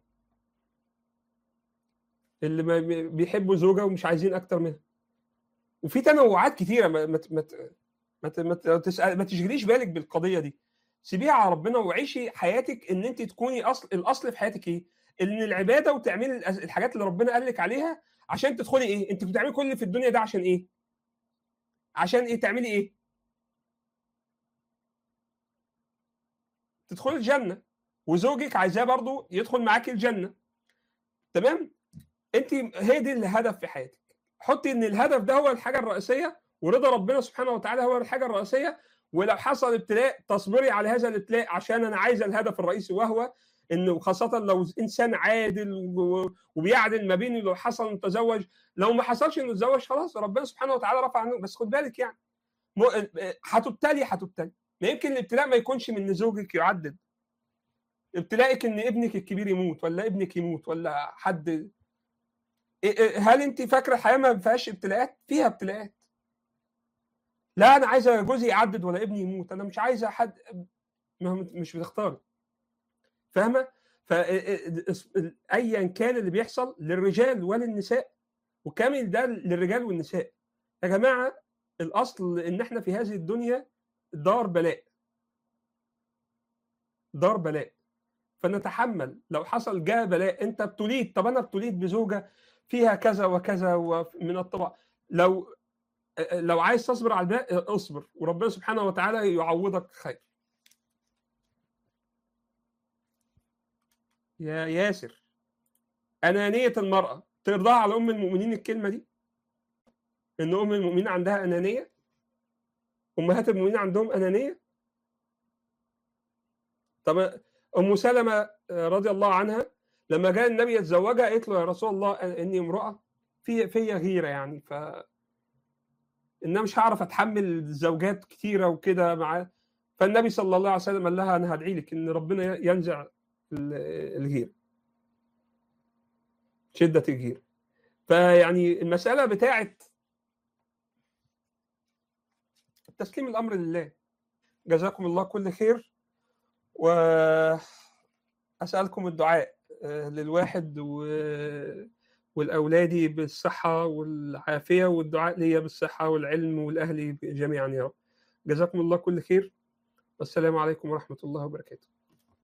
اللي ما بي- بيحبوا زوجه ومش عايزين اكتر منها وفي تنوعات كتيره ما ما ما ما, ت- ما, ت- تسأل ما تشغليش بالك بالقضيه دي سيبيها على ربنا وعيشي حياتك ان انت تكوني اصل الاصل في حياتك ايه؟ ان العباده وتعملي الأز- الحاجات اللي ربنا قال لك عليها عشان تدخلي ايه؟ انت بتعملي كل اللي في الدنيا ده عشان ايه؟ عشان ايه تعملي ايه؟ تدخلي الجنه وزوجك عايزاه برضو يدخل معاكي الجنه تمام؟ انت هي دي الهدف في حياتك حطي ان الهدف ده هو الحاجه الرئيسيه ورضا ربنا سبحانه وتعالى هو الحاجه الرئيسيه ولو حصل ابتلاء تصبري على هذا الابتلاء عشان انا عايزه الهدف الرئيسي وهو انه خاصه لو انسان عادل و- وبيعدل ما بين لو حصل انه تزوج لو ما حصلش انه تزوج خلاص ربنا سبحانه وتعالى رفع عنه بس خد بالك يعني م- هتبتلي هتبتلي ما يمكن الابتلاء ما يكونش من ان زوجك يعدد ابتلائك ان ابنك الكبير يموت ولا ابنك يموت ولا حد إيه- إيه- هل انت فاكره الحياه ما فيهاش ابتلاءات؟ فيها ابتلاءات. لا انا عايزه جوزي يعدد ولا ابني يموت، انا مش عايزه حد ما هو مش بتختاري. فاهمه؟ ف ايا كان اللي بيحصل للرجال وللنساء وكامل ده للرجال والنساء. يا جماعه الاصل ان احنا في هذه الدنيا دار بلاء. دار بلاء. فنتحمل لو حصل جاء بلاء انت ابتليت طب انا ابتليت بزوجه فيها كذا وكذا ومن الطبع لو لو عايز تصبر على البلاء اصبر وربنا سبحانه وتعالى يعوضك خير يا ياسر أنانية المرأة ترضاها على أم المؤمنين الكلمة دي إن أم المؤمنين عندها أنانية أمهات المؤمنين عندهم أنانية طب أم سلمة رضي الله عنها لما جاء النبي يتزوجها قالت له يا رسول الله إني امرأة في فيا غيرة يعني ف إن أنا مش هعرف أتحمل زوجات كتيرة وكده مع فالنبي صلى الله عليه وسلم قال لها أنا هدعي لك إن ربنا ينزع الغيرة شدة الغيرة فيعني المسألة بتاعت تسليم الأمر لله جزاكم الله كل خير وأسألكم الدعاء للواحد و... والأولادي بالصحة والعافية والدعاء لي بالصحة والعلم والأهل جميعا يا رب جزاكم الله كل خير والسلام عليكم ورحمة الله وبركاته